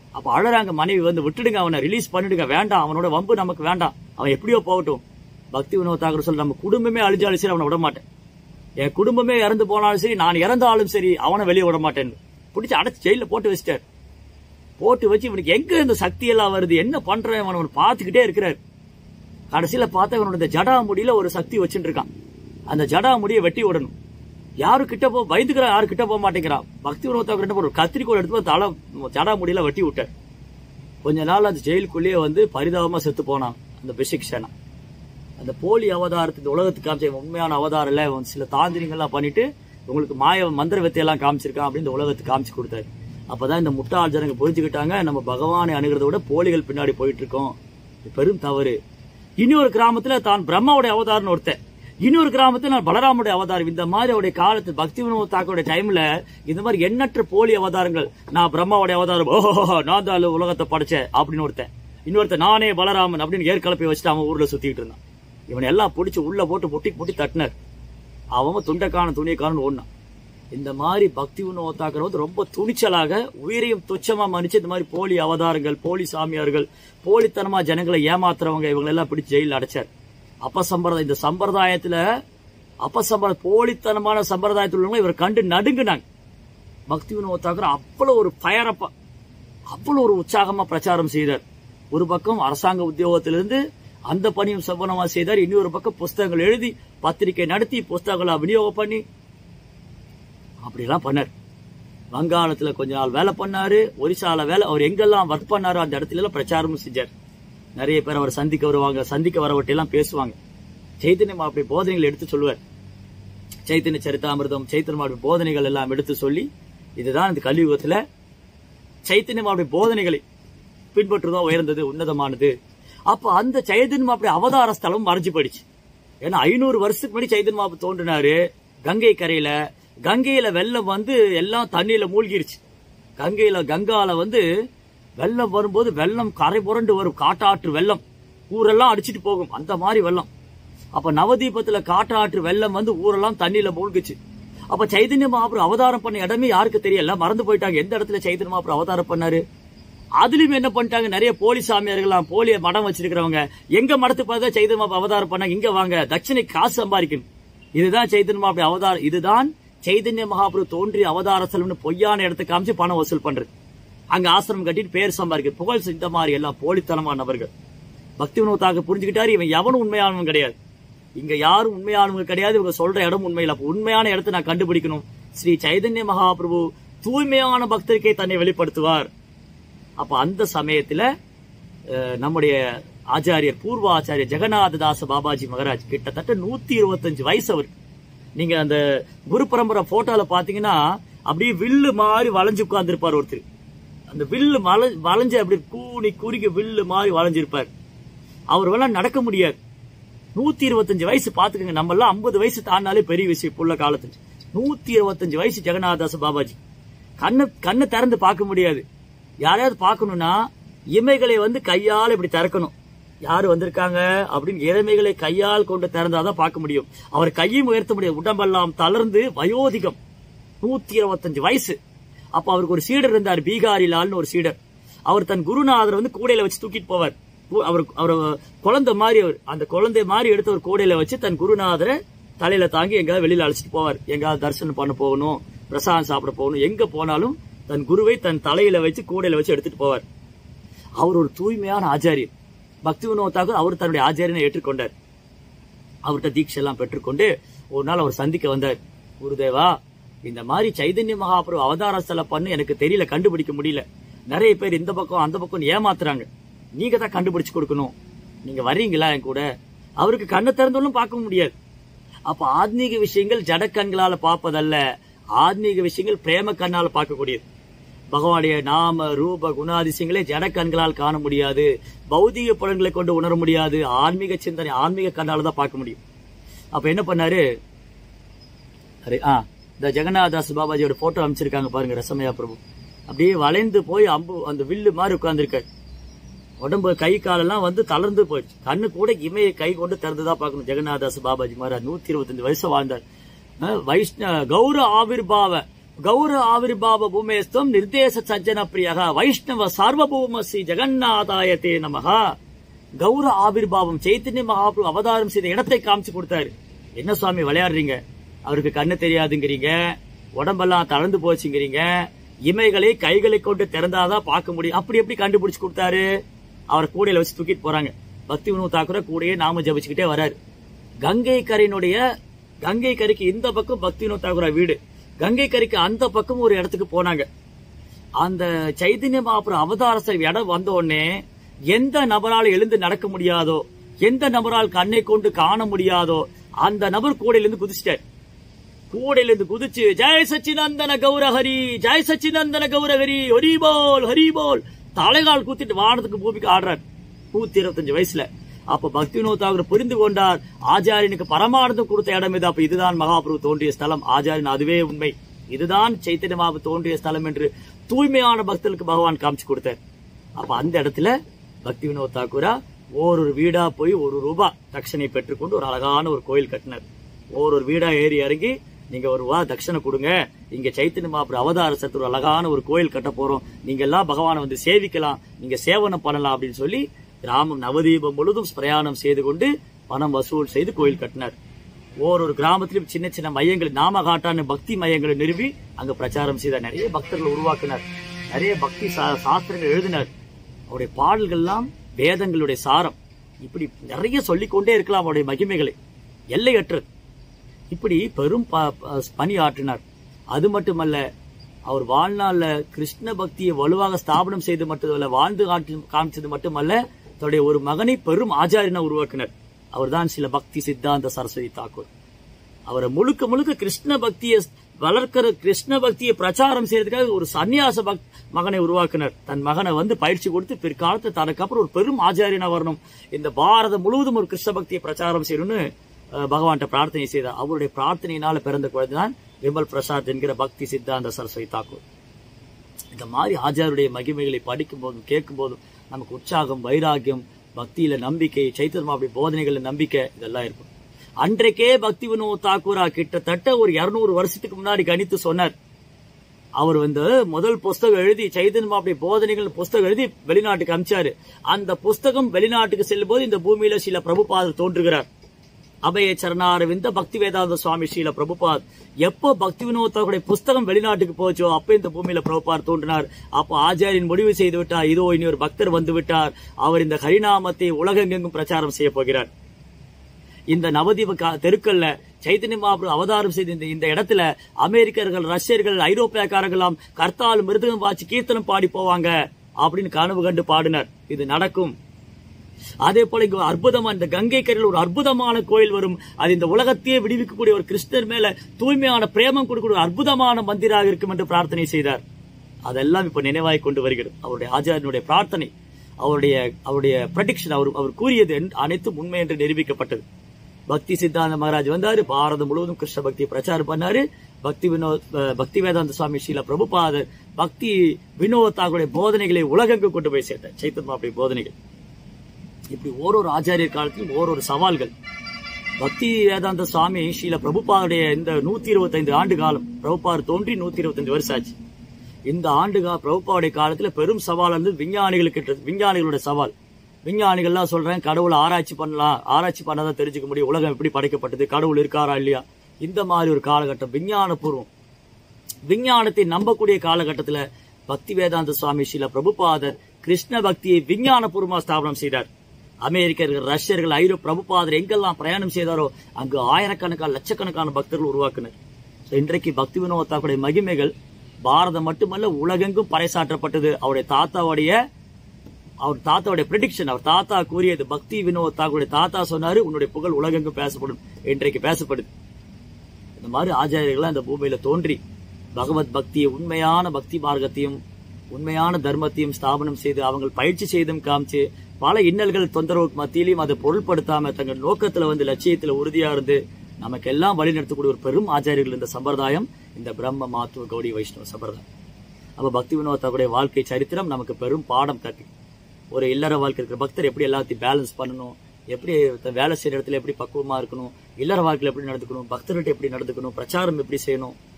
அப்ப அழறாங்க மனைவி வந்து விட்டுடுங்க அவனை ரிலீஸ் பண்ணிடுங்க வேண்டாம் அவனோட வம்பு நமக்கு வேண்டாம் அவன் எப்படியோ போகட்டும் பக்தி வினோத் தாக்கர் சொல்ல நம்ம குடும்பமே அழிஞ்சாலும் சரி அவனை விட மாட்டேன் என் குடும்பமே இறந்து போனாலும் சரி நான் இறந்தாலும் சரி அவனை வெளியே விட மாட்டேன் பிடிச்சி அடைச்சு ஜெயில போட்டு வச்சிட்டார் போட்டு வச்சு இவனுக்கு எங்க இந்த சக்தி எல்லாம் வருது என்ன பண்றேன் அவன் அவனை பார்த்துக்கிட்டே இருக்கிறார் கடைசியில பார்த்தா இவனோட இந்த ஜடா முடியில ஒரு சக்தி வச்சுட்டு இருக்கான் அந்த ஜடா முடியை வெட்டி விடணும் யாரு கிட்ட போ பயந்துக்கிறான் யாரு கிட்ட போக மாட்டேங்கிறான் பக்தி வினோத்தாக்கு கிட்ட ஒரு கத்திரிக்கோள் எடுத்து போய் தலை ஜடா முடியில வெட்டி விட்டார் கொஞ்ச நாள் அந்த ஜெயிலுக்குள்ளேயே வந்து பரிதாபமா செத்து போனான் அந்த பிசிக் சேனா அந்த போலி அவதாரத்தை இந்த உலகத்துக்கு காமிச்ச இவன் உண்மையான அவதாரம் இல்ல இவன் சில தாந்திரிங்கள்லாம் பண்ணிட்டு உங்களுக்கு மாய மந்திர வித்தையெல்லாம் காமிச்சிருக்கான் அப்படின்னு இந்த உலகத்துக்கு காமிச்சு கொடுத்தாரு அப்பதான் இந்த முட்டாள் ஜனங்க புரிஞ்சுக்கிட்டாங்க நம்ம பகவானை அணுகிறத விட போலிகள் பின்னாடி போயிட்டு இருக்கோம் இது பெரும் தவறு இன்னொரு கிராமத்துல தான் பிரம்மாவுடைய அவதாரம்னு ஒருத்தன் இன்னொரு கிராமத்துல நான் பலராமுடைய அவதாரம் இந்த மாதிரி அவருடைய காலத்து பக்தி வினோத் தாக்கோட டைம்ல இந்த மாதிரி எண்ணற்ற போலி அவதாரங்கள் நான் பிரம்மாவுடைய அவதாரம் ஓஹோ நான் தான் உலகத்தை படைச்சேன் அப்படின்னு ஒருத்தன் இன்னொருத்தன் நானே பலராமன் அப்படின்னு ஏற்கலப்பை வச்சுட்டு அவன் ஊர்ல சுத்திட்டு இருந்தான் இவனை எல்லாம் பிடிச்சி உள்ள போட்டு முட்டி முட்டி தட்டினார் அவன் துண்டைக்கான துணியக்கான ஓடினான் இந்த மாதிரி பக்தி உணவத்தாக்கிற வந்து ரொம்ப துணிச்சலாக உயிரையும் துச்சமா மன்னிச்சு இந்த மாதிரி போலி அவதாரங்கள் போலி சாமியார்கள் போலித்தனமா ஜனங்களை ஏமாத்துறவங்க இவங்க எல்லாம் பிடிச்சு ஜெயில அடைச்சார் அப்பசம்பிரதாயம் இந்த சம்பிரதாயத்துல அப்பசம்பிர போலித்தனமான சம்பிரதாயத்தில் உள்ளவங்க இவர் கண்டு நடுங்குனாங்க பக்தி வினோத்தாக்கர் அவ்வளவு ஒரு பயரப்பா அவ்வளவு ஒரு உற்சாகமா பிரச்சாரம் செய்தார் ஒரு பக்கம் அரசாங்க உத்தியோகத்திலிருந்து அந்த பணியும் சம்பளமா செய்தார் இன்னொரு பக்கம் புஸ்தகங்கள் எழுதி பத்திரிகை நடத்தி புஸ்தகங்களை விநியோகம் பண்ணி அப்படிலாம் பண்ணார் வங்காளத்துல கொஞ்ச நாள் வேலை பண்ணாரு ஒரிசால வேலை அவர் எங்கெல்லாம் ஒர்க் பண்ணாரோ அந்த இடத்துல எல்லாம் பிரச்சாரமும் செஞ்சார் நிறைய பேர் அவர் சந்திக்க வருவாங்க சந்திக்க வரவட்டை எல்லாம் பேசுவாங்க சைத்தன்யம் அப்படி போதனைகள் எடுத்து சொல்லுவார் சைத்தன்ய சரிதாமிர்தம் சைத்தன்யம் அப்படி போதனைகள் எல்லாம் எடுத்து சொல்லி இதுதான் இந்த கலியுகத்துல சைத்தன்யம் அப்படி போதனைகளை பின்பற்றுதான் உயர்ந்தது உன்னதமானது அப்ப அந்த சைதன்யம் அப்படி அவதார ஸ்தலம் மறைஞ்சு போயிடுச்சு ஏன்னா ஐநூறு வருஷத்துக்கு முன்னாடி சைதன்ய மாப்பு தோன்றினாரு கங்கை கரையில கங்கையில வெள்ளம் வந்து எல்லாம் தண்ணியில மூழ்கிருச்சு கங்கையில கங்கால வந்து வெள்ளம் வரும்போது வெள்ளம் கரை புரண்டு வரும் காட்டாற்று வெள்ளம் ஊரெல்லாம் அடிச்சிட்டு போகும் அந்த மாதிரி வெள்ளம் அப்ப நவதீபத்துல காட்டாற்று வெள்ளம் வந்து ஊரெல்லாம் தண்ணியில மூழ்கிச்சு அப்ப சைதன்ய மகாபுரம் அவதாரம் பண்ண இடமே யாருக்கு தெரியல மறந்து போயிட்டாங்க எந்த இடத்துல சைதன்ய மகாபுரம் அவதாரம் பண்ணாரு அதுலயும் என்ன பண்ணிட்டாங்க நிறைய போலி சாமியார்கள்லாம் போலி மடம் வச்சிருக்கிறவங்க எங்க மடத்து பார்த்தா சைதன்ய மகாபுரம் அவதாரம் பண்ணாங்க இங்க வாங்க தட்சிணை காசு சம்பாதிக்கணும் இதுதான் சைதன்ய மகாபுரம் அவதாரம் இதுதான் சைதன்ய மகாபுரு தோன்றி அவதார செலவுன்னு பொய்யான இடத்தை காமிச்சு பணம் வசூல் பண்றது அங்க ஆசிரமம் கட்டிட்டு பேர் சம்பாதிக்க புகழ் இந்த மாதிரி எல்லாம் போலித்தனமான நபர்கள் பக்தி வினோத்தாக புரிஞ்சுக்கிட்டாரு இவன் எவனும் உண்மையானவன் கிடையாது இங்க யாரும் உண்மையானவங்க கிடையாது இவங்க சொல்ற இடம் உண்மையில அப்ப உண்மையான இடத்தை நான் கண்டுபிடிக்கணும் ஸ்ரீ சைதன்ய மகாபிரபு தூய்மையான பக்தருக்கே தன்னை வெளிப்படுத்துவார் அப்ப அந்த சமயத்துல அஹ், நம்முடைய ஆச்சாரியர் பூர்வ ஆச்சாரியர் ஜெகநாத தாச பாபாஜி மகராஜ் கிட்டத்தட்ட நூத்தி இருபத்தஞ்சு வயசு அவர் நீங்க அந்த குரு பரம்பரை போட்டோல பாத்தீங்கன்னா அப்படியே வில்லு மாதிரி வளைஞ்சு உட்கார்ந்துருப்பார் ஒருத்தர் அந்த வில்லு வள வளைஞ்சு அப்படி கூனி குறுகி வில்லு மாதிரி வளைஞ்சிருப்பார் அவர் வேணா நடக்க முடியாது நூத்தி இருபத்தஞ்சு வயசு பாத்துக்கோங்க நம்ம எல்லாம் ஐம்பது வயசு தாண்டாலே பெரிய விஷயம் இப்ப உள்ள காலத்துல நூத்தி இருபத்தஞ்சு வயசு ஜெகநாதாச பாபாஜி கண்ணு கண்ணு திறந்து பார்க்க முடியாது யாரையாவது பார்க்கணும்னா இமைகளை வந்து கையால் இப்படி திறக்கணும் யாரு வந்திருக்காங்க அப்படின்னு இறைமைகளை கையால் கொண்டு திறந்தாதான் பார்க்க முடியும் அவர் கையும் உயர்த்த முடியாது உடம்பெல்லாம் தளர்ந்து வயோதிகம் நூத்தி இருபத்தஞ்சு வயசு அப்ப அவருக்கு ஒரு சீடர் இருந்தார் பீகாரி லால்னு ஒரு சீடர் அவர் தன் குருநாதர் வந்து கூடையில வச்சு தூக்கிட்டு போவார் கு- அவர் அவர் குழந்தை மாதிரி அவர் அந்த குழந்தை மாதிரி எடுத்து ஒரு கூடையில வச்சு தன் குருநாதரை தலையில தாங்கி எங்கேயாவது வெளியில அழைச்சிட்டு போவார் எங்கேயாவது தரிசனம் பண்ண போகணும் பிரசாதம் சாப்பிட போகணும் எங்க போனாலும் தன் குருவை தன் தலையில வச்சு கூடையில வச்சு எடுத்துட்டு போவார் அவர் ஒரு தூய்மையான ஆச்சாரியர் பக்தி வினோத்தாகர் அவர் தன்னுடைய ஆச்சாரியனை ஏற்றுக்கொண்டார் அவர்கிட்ட தீட்சை எல்லாம் பெற்றுக்கொண்டு ஒரு நாள் அவர் சந்திக்க வந்தார் குருதேவா இந்த மாதிரி சைதன்ய மகாபிரபு அவதார ஸ்தல பண்ணு எனக்கு தெரியல கண்டுபிடிக்க முடியல நிறைய பேர் இந்த பக்கம் அந்த பக்கம் ஏமாத்துறாங்க நீங்க தான் கண்டுபிடிச்சு கொடுக்கணும் நீங்க வர்றீங்களா என் கூட அவருக்கு கண்ணு திறந்தாலும் பார்க்க முடியாது அப்ப ஆத்மீக விஷயங்கள் ஜட கண்களால பார்ப்பதல்ல ஆத்மீக விஷயங்கள் பிரேம கண்ணால பார்க்கக்கூடியது பகவானுடைய நாம ரூப குணாதிசயங்களை ஜட கண்களால் காண முடியாது பௌதிக புலன்களை கொண்டு உணர முடியாது ஆன்மீக சிந்தனை ஆன்மீக கண்ணால தான் பார்க்க முடியும் அப்ப என்ன பண்ணாரு அரே ஆ இந்த ஜெகநாதாஸ் பாபாஜியோட போட்டோ அமைச்சிருக்காங்க பாருங்க ரசமயா பிரபு அப்படியே வளைந்து போய் அம்பு அந்த வில்லு மாதிரி உட்கார்ந்துருக்காரு உடம்பு கை காலெல்லாம் வந்து தளர்ந்து போயிடுச்சு கண்ணு கூட இமையை கை கொண்டு திறந்துதான் பார்க்கணும் ஜெகநாதாஸ் பாபாஜி மகாராஜ் நூத்தி இருபத்தஞ்சு வயசு வாழ்ந்தார் அஹ் வைஷ்ண கௌர ஆவிர்பாவ ಗೌರ ಆವಿರ್ಭಾವ ಭೂಮೇಸ್ತಂ ನಿರ್ದೇಶ ಸಜ್ಜನ ಪ್ರಿಯ வைஷ்ணவ சார்வபௌம ஸ்ரீ ஜெகநாதாயத்தே நமஹ கௌர ஆவிர்பாவம் சைத்தன்ய மகாபுரு அவதாரம் செய்த இடத்தை காமிச்சு கொடுத்தாரு என்ன சுவாமி விளையாடுறீங்க அவருக்கு கண்ணு தெரியாதுங்கிறீங்க உடம்பெல்லாம் தளர்ந்து போச்சுங்கிறீங்க இமைகளை கைகளை கொண்டு திறந்தாதான் பார்க்க முடியும் அப்படி எப்படி கண்டுபிடிச்சு கொடுத்தாரு அவரை கூடையில வச்சு தூக்கிட்டு போறாங்க பக்தி வினோத் தாக்கூர கூடையே நாம ஜபிச்சுக்கிட்டே வராரு கங்கை கரையினுடைய கங்கை கரைக்கு இந்த பக்கம் பக்தி வினோத் தாக்கூரா வீடு கங்கை கரைக்கு அந்த பக்கம் ஒரு இடத்துக்கு போனாங்க அந்த சைதன்ய மகாபுரம் அவதார செல்வி இடம் வந்த உடனே எந்த நபரால் எழுந்து நடக்க முடியாதோ எந்த நபரால் கண்ணை கொண்டு காண முடியாதோ அந்த நபர் கூடையிலிருந்து குதிச்சிட்டார் கூடையிலிருந்து குதிச்சு ஜெய சச்சினந்தன கௌரஹரி ஜெய சச்சினந்தன கௌரஹரி ஹரிபோல் ஹரிபோல் தலைகால் கூத்திட்டு வானத்துக்கு பூமிக்கு ஆடுறார் நூத்தி இருபத்தஞ்சு வயசுல அப்ப பக்தி வினோதாகர் புரிந்து கொண்டார் ஆச்சாரியனுக்கு பரமானந்தம் கொடுத்த இடம் இது அப்ப இதுதான் மகாபிரபு தோன்றிய ஸ்தலம் ஆச்சாரியன் அதுவே உண்மை இதுதான் சைத்தன்ய மகாபு தோன்றிய ஸ்தலம் என்று தூய்மையான பக்தர்களுக்கு பகவான் காமிச்சு கொடுத்தார் அப்ப அந்த இடத்துல பக்தி வினோத் தாக்கூரா ஒரு வீடா போய் ஒரு ரூபா தட்சணை பெற்றுக்கொண்டு ஒரு அழகான ஒரு கோயில் கட்டினார் ஒரு வீடா ஏறி இறங்கி நீங்க ஒரு ரூபா தட்சணை கொடுங்க இங்க சைத்தன்ய மகாபுரம் அவதார சத்து ஒரு அழகான ஒரு கோயில் கட்ட போறோம் நீங்க எல்லாம் பகவானை வந்து சேவிக்கலாம் நீங்க சேவனம் பண்ணலாம் அப்படின்னு சொல்லி கிராமம் நவதீபம் முழுதும் பிரயாணம் செய்து கொண்டு பணம் வசூல் செய்து கோயில் கட்டினார் ஓரொரு கிராமத்திலும் சின்ன சின்ன மையங்கள் நாம காட்டான பக்தி மையங்களை நிறுவி அங்க பிரச்சாரம் செய்தார் நிறைய பக்தர்கள் உருவாக்கினார் நிறைய பக்தி சா- சாஸ்திரங்கள் எழுதினார் அவருடைய பாடல்கள்லாம் வேதங்களுடைய சாரம் இப்படி நிறைய சொல்லிக்கொண்டே இருக்கலாம் அவருடைய மகிமைகளை எல்லையற்றது இப்படி பெரும் ப- ப- பணி ஆற்றினார் அது மட்டுமல்ல அவர் வாழ்நாள்ல கிருஷ்ண பக்தியை வலுவாக ஸ்தாபனம் செய்து மட்டுமல்ல வாழ்ந்து காட்டி காமிச்சது மட்டுமல்ல தன்னுடைய ஒரு மகனை பெரும் ஆச்சாரியனை உருவாக்கினார் அவர்தான் சில பக்தி சித்தாந்த சரஸ்வதி தாக்கூர் அவரை முழுக்க முழுக்க கிருஷ்ண பக்தியை வளர்க்கிற கிருஷ்ண பக்தியை பிரச்சாரம் செய்யறதுக்காக ஒரு சன்னியாச பக் மகனை உருவாக்கினார் தன் மகனை வந்து பயிற்சி கொடுத்து பிற்காலத்து தனக்கு அப்புறம் ஒரு பெரும் ஆச்சாரியனா வரணும் இந்த பாரதம் முழுவதும் ஒரு கிருஷ்ண பக்தியை பிரச்சாரம் செய்யணும்னு அஹ், பகவான்கிட்ட பிரார்த்தனை செய்தார் அவருடைய பிரார்த்தனையினால பிறந்த குழந்தை தான் விமல் பிரசாத் என்கிற பக்தி சித்தாந்த சரஸ்வதி தாக்கூர் இந்த மாதிரி ஆச்சாருடைய மகிமைகளை படிக்கும் போதும் கேட்கும் போதும் நமக்கு உற்சாகம் வைராகியம் பக்தியில நம்பிக்கை சைத்தன்மா அப்படி போதனைகள்ல நம்பிக்கை இதெல்லாம் இருக்கும் அன்றைக்கே பக்தி வினோத் தாக்கூரா கிட்டத்தட்ட ஒரு இருநூறு வருஷத்துக்கு முன்னாடி கணித்து சொன்னார் அவர் வந்து முதல் புஸ்தகம் எழுதி சைதன்ய அப்படி போதனைகள் புஸ்தகம் எழுதி வெளிநாட்டுக்கு அமிச்சாரு அந்த புஸ்தகம் வெளிநாட்டுக்கு செல்லும் போது இந்த பூமியில சில பிரபுபாதர் தோன்றுகிறார் அபய சரணாரவிந்த பக்தி வேதாந்த சுவாமி ஸ்ரீல பிரபுபாத் எப்போ பக்தி வினோத்தாவுடைய புஸ்தகம் வெளிநாட்டுக்கு போச்சோ அப்ப இந்த பூமியில பிரபுபாத் தோன்றினார் அப்போ ஆச்சாரியன் முடிவு செய்து விட்டார் இதோ இனி ஒரு பக்தர் வந்து விட்டார் அவர் இந்த ஹரிநாமத்தை உலகெங்கும் பிரச்சாரம் செய்ய போகிறார் இந்த நவதீப கா- தெருக்கள்ல சைத்தன்ய மகாபிரபு அவதாரம் செய்த இந்த இந்த இடத்துல அமெரிக்கர்கள் ரஷ்யர்கள் ஐரோப்பியக்காரர்களாம் கர்த்தால் மிருதகம் வாசி கீர்த்தனம் பாடி போவாங்க அப்படின்னு கனவு கண்டு பாடினார் இது நடக்கும் அதே போல இங்க ஒரு அற்புதமா இந்த கங்கை கரையில் ஒரு அற்புதமான கோயில் வரும் அது இந்த உலகத்தையே விடுவிக்கக்கூடிய ஒரு கிறிஸ்தர் மேல தூய்மையான பிரேமம் கொடுக்கக்கூடிய ஒரு அற்புதமான மந்திராக இருக்கும் என்று பிரார்த்தனை செய்தார் அதெல்லாம் இப்ப நினைவாய் கொண்டு வருகிறது அவருடைய ஆச்சாரியனுடைய பிரார்த்தனை அவருடைய அவருடைய ப்ரடிக்ஷன் அவர் அவர் கூறியது என்- அனைத்தும் உண்மை என்று நிரூபிக்கப்பட்டது பக்தி சித்தாந்த மகாராஜ் வந்தாரு பாரதம் முழுவதும் கிருஷ்ண பக்தியை பிரச்சாரம் பண்ணாரு பக்தி வினோத் அஹ், பக்தி வேதாந்த சுவாமி ஸ்ரீல பிரபுபாதர் பக்தி வினோத் தாக்குடைய போதனைகளை உலகெங்கு கொண்டு போய் சேர்த்தார் சைத்தன்மா அப்படி போதனைகள் இப்படி ஓரொரு ஆச்சாரியர் காலத்திலும் ஓரொரு சவால்கள் பக்தி வேதாந்த சுவாமி ஸ்ரீல பிரபுபாவுடைய இந்த நூத்தி இருபத்தைந்து ஆண்டு காலம் பிரபுபார் தோன்றி நூத்தி இருபத்தஞ்சு வருஷம் ஆச்சு இந்த ஆண்டு கா பிரபுபாவுடைய காலத்துல பெரும் சவால் வந்து விஞ்ஞானிகளுக்கு இருந்தது. விஞ்ஞானிகளோட சவால் விஞ்ஞானிகள்லாம் சொல்றேன் கடவுளை ஆராய்ச்சி பண்ணலாம் ஆராய்ச்சி பண்ணாதான் தெரிஞ்சுக்க முடியும் உலகம் எப்படி படைக்கப்பட்டது கடவுள் இருக்காரா இல்லையா இந்த மாதிரி ஒரு காலகட்டம் விஞ்ஞானபூர்வம் விஞ்ஞானத்தை நம்பக்கூடிய காலகட்டத்துல பக்தி வேதாந்த சுவாமி ஸ்ரீல பிரபுபாதர் கிருஷ்ண பக்தியை விஞ்ஞானபூர்வமா ஸ்தாபனம் செய்தார் அமெரிக்கர்கள் ரஷ்யர்கள் ஐரோப் பிரபுபாதர் எங்கெல்லாம் பிரயாணம் செய்தாரோ அங்கு ஆயிரக்கணக்கான லட்சக்கணக்கான பக்தர்கள் உருவாக்கினர் So, இன்றைக்கு பக்தி வினோதாக்குடைய மகிமைகள் பாரதம் மட்டுமல்ல உலகெங்கும் பறைசாற்றப்பட்டது அவருடைய தாத்தாவுடைய அவர் தாத்தாவுடைய ப்ரெடிக்ஷன் அவர் தாத்தா கூறியது பக்தி வினோத் தாக்குடைய தாத்தா சொன்னாரு உன்னுடைய புகழ் உலகெங்கும் பேசப்படும் இன்றைக்கு பேசப்படுது இந்த மாதிரி ஆச்சாரியர்கள்லாம் இந்த பூமியில தோன்றி பகவத் பக்தியை உண்மையான பக்தி மார்க்கத்தையும் உண்மையான தர்மத்தையும் ஸ்தாபனம் செய்து அவங்க பயிற்சி செய்தும் காமிச்சு பல இன்னல்கள் தொந்தரவுக்கு மத்தியிலையும் அதை பொருள்படுத்தாம தங்கள் நோக்கத்துல வந்து லட்சியத்துல உறுதியா இருந்து நமக்கு எல்லாம் வழி நடத்தக்கூடிய ஒரு பெரும் ஆச்சாரியர்கள் இந்த சம்பிரதாயம் இந்த பிரம்ம மாத்துவ கௌடி வைஷ்ணவ சம்பிரதாயம் அப்ப பக்தி வினோதாவுடைய வாழ்க்கை சரித்திரம் நமக்கு பெரும் பாடம் கற்று ஒரு இல்லற வாழ்க்கை இருக்கிற பக்தர் எப்படி எல்லாத்தையும் பேலன்ஸ் பண்ணணும் எப்படி த- வேலை செய்யற இடத்துல எப்படி பக்குவமா இருக்கணும் இல்லற வாழ்க்கையில எப்படி நடந்துக்கணும் பக்தர்கிட்ட எப்படி நடந்துக்கணும் பிரச்சாரம் எப்படி செய்யணும்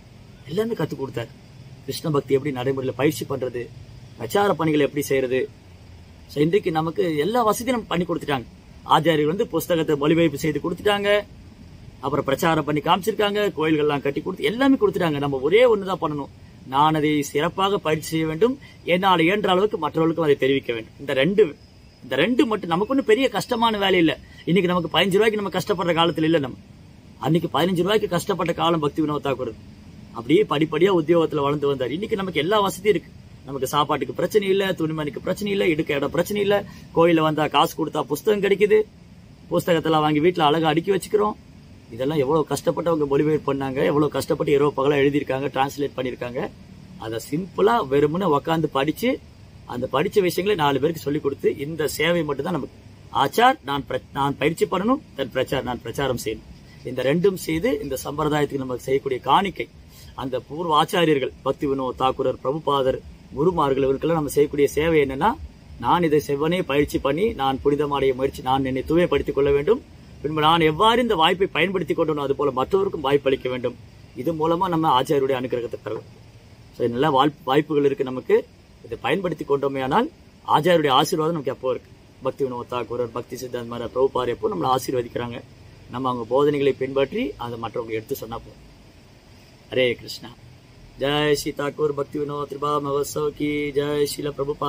எல்லாமே கற்றுக் கொடுத்தாரு கிருஷ்ண பக்தி எப்படி நடைமுறையில் பயிற்சி பண்றது பிரச்சார பணிகளை எப்படி செய்யறது ஸோ இன்றைக்கு நமக்கு எல்லா வசதியும் நம்ம பண்ணி கொடுத்துட்டாங்க ஆச்சாரியர் வந்து புஸ்தகத்தை மொழிபெயர்ப்பு செய்து கொடுத்துட்டாங்க அப்புறம் பிரச்சாரம் பண்ணி காமிச்சிருக்காங்க கோயில்கள்லாம் கட்டி கொடுத்து எல்லாமே கொடுத்துட்டாங்க நம்ம ஒரே ஒண்ணுதான் பண்ணணும் நான் அதை சிறப்பாக பயிற்சி செய்ய வேண்டும் என்னால் இயன்ற அளவுக்கு மற்றவர்களுக்கும் அதை தெரிவிக்க வேண்டும் இந்த ரெண்டு இந்த ரெண்டு மட்டும் நமக்கு ஒன்றும் பெரிய கஷ்டமான வேலை இல்லை இன்னைக்கு நமக்கு பதினஞ்சு ரூபாய்க்கு நம்ம கஷ்டப்படுற காலத்துல இல்லை நம்ம அன்னைக்கு பதினஞ்சு ரூபாய்க்கு கஷ்டப்பட்ட காலம் பக்தி வினோத் தாக்கூர் அப்படியே படிப்படியா உத்தியோகத்துல வளர்ந்து வந்தார் இன்னைக்கு நமக்கு எல்லா வசதியும் இருக்கு நமக்கு சாப்பாட்டுக்கு பிரச்சனை இல்ல துணிமணிக்கு பிரச்சனை இல்ல இடுக்க இடம் பிரச்சனை இல்ல கோயில வந்தா காசு கொடுத்தா புஸ்தகம் கிடைக்குது புஸ்தகத்தெல்லாம் வாங்கி வீட்டுல அழகா அடுக்கி வச்சுக்கிறோம் இதெல்லாம் எவ்வளவு கஷ்டப்பட்டு அவங்க மொழிபெயர்ப்பு பண்ணாங்க எவ்வளவு கஷ்டப்பட்டு இரவு பகலா எழுதியிருக்காங்க டிரான்ஸ்லேட் பண்ணியிருக்காங்க அதை சிம்பிளா வெறுமனே உக்காந்து படிச்சு அந்த படிச்ச விஷயங்களை நாலு பேருக்கு சொல்லி கொடுத்து இந்த சேவை மட்டும் தான் நமக்கு ஆச்சார் நான் பிர- நான் பயிற்சி பண்ணணும் தன் பிரச்சார் நான் பிரச்சாரம் செய்யணும் இந்த ரெண்டும் செய்து இந்த சம்பிரதாயத்துக்கு நமக்கு செய்யக்கூடிய காணிக்கை அந்த பூர்வ ஆச்சாரியர்கள் பக்தி வினோத் தாக்கூரர் பிரபுபாதர் குருமார்கள் இவருக்கெல்லாம் நம்ம செய்யக்கூடிய சேவை என்னன்னா நான் இதை செவ்வனே பயிற்சி பண்ணி நான் புனிதமடைய முயற்சி நான் என்னை தூய்மைப்படுத்திக் கொள்ள வேண்டும் பின்பு நான் எவ்வாறு இந்த வாய்ப்பை பயன்படுத்திக் கொண்டனோ அது போல மற்றவருக்கும் வாய்ப்பு அளிக்க வேண்டும் இது மூலமா நம்ம ஆச்சாரியருடைய அனுகிரகத்தை பெறலாம் ஸோ நல்ல வாய்ப்பு வாய்ப்புகள் இருக்கு நமக்கு இதை பயன்படுத்தி கொண்டோமே ஆனால் ஆச்சாரியருடைய ஆசீர்வாதம் நமக்கு எப்போ இருக்கு பக்தி வினோத் தாக்கூரர் பக்தி சித்தாந்த் மாதிரி பிரபுபார் எப்போ நம்மளை ஆசீர்வதிக்கிறாங்க நம்ம அவங்க போதனைகளை பின்பற்றி அதை மற்றவங்க எடுத்து சொன்னா போதும் ஹரே கிருஷ்ணா ஜெய் ஸ்ரீ தாக்கூர் பக்தி வினோத் திரிபா மகோத்சவ் கி ஜெய் ஸ்ரீல பிரபுபா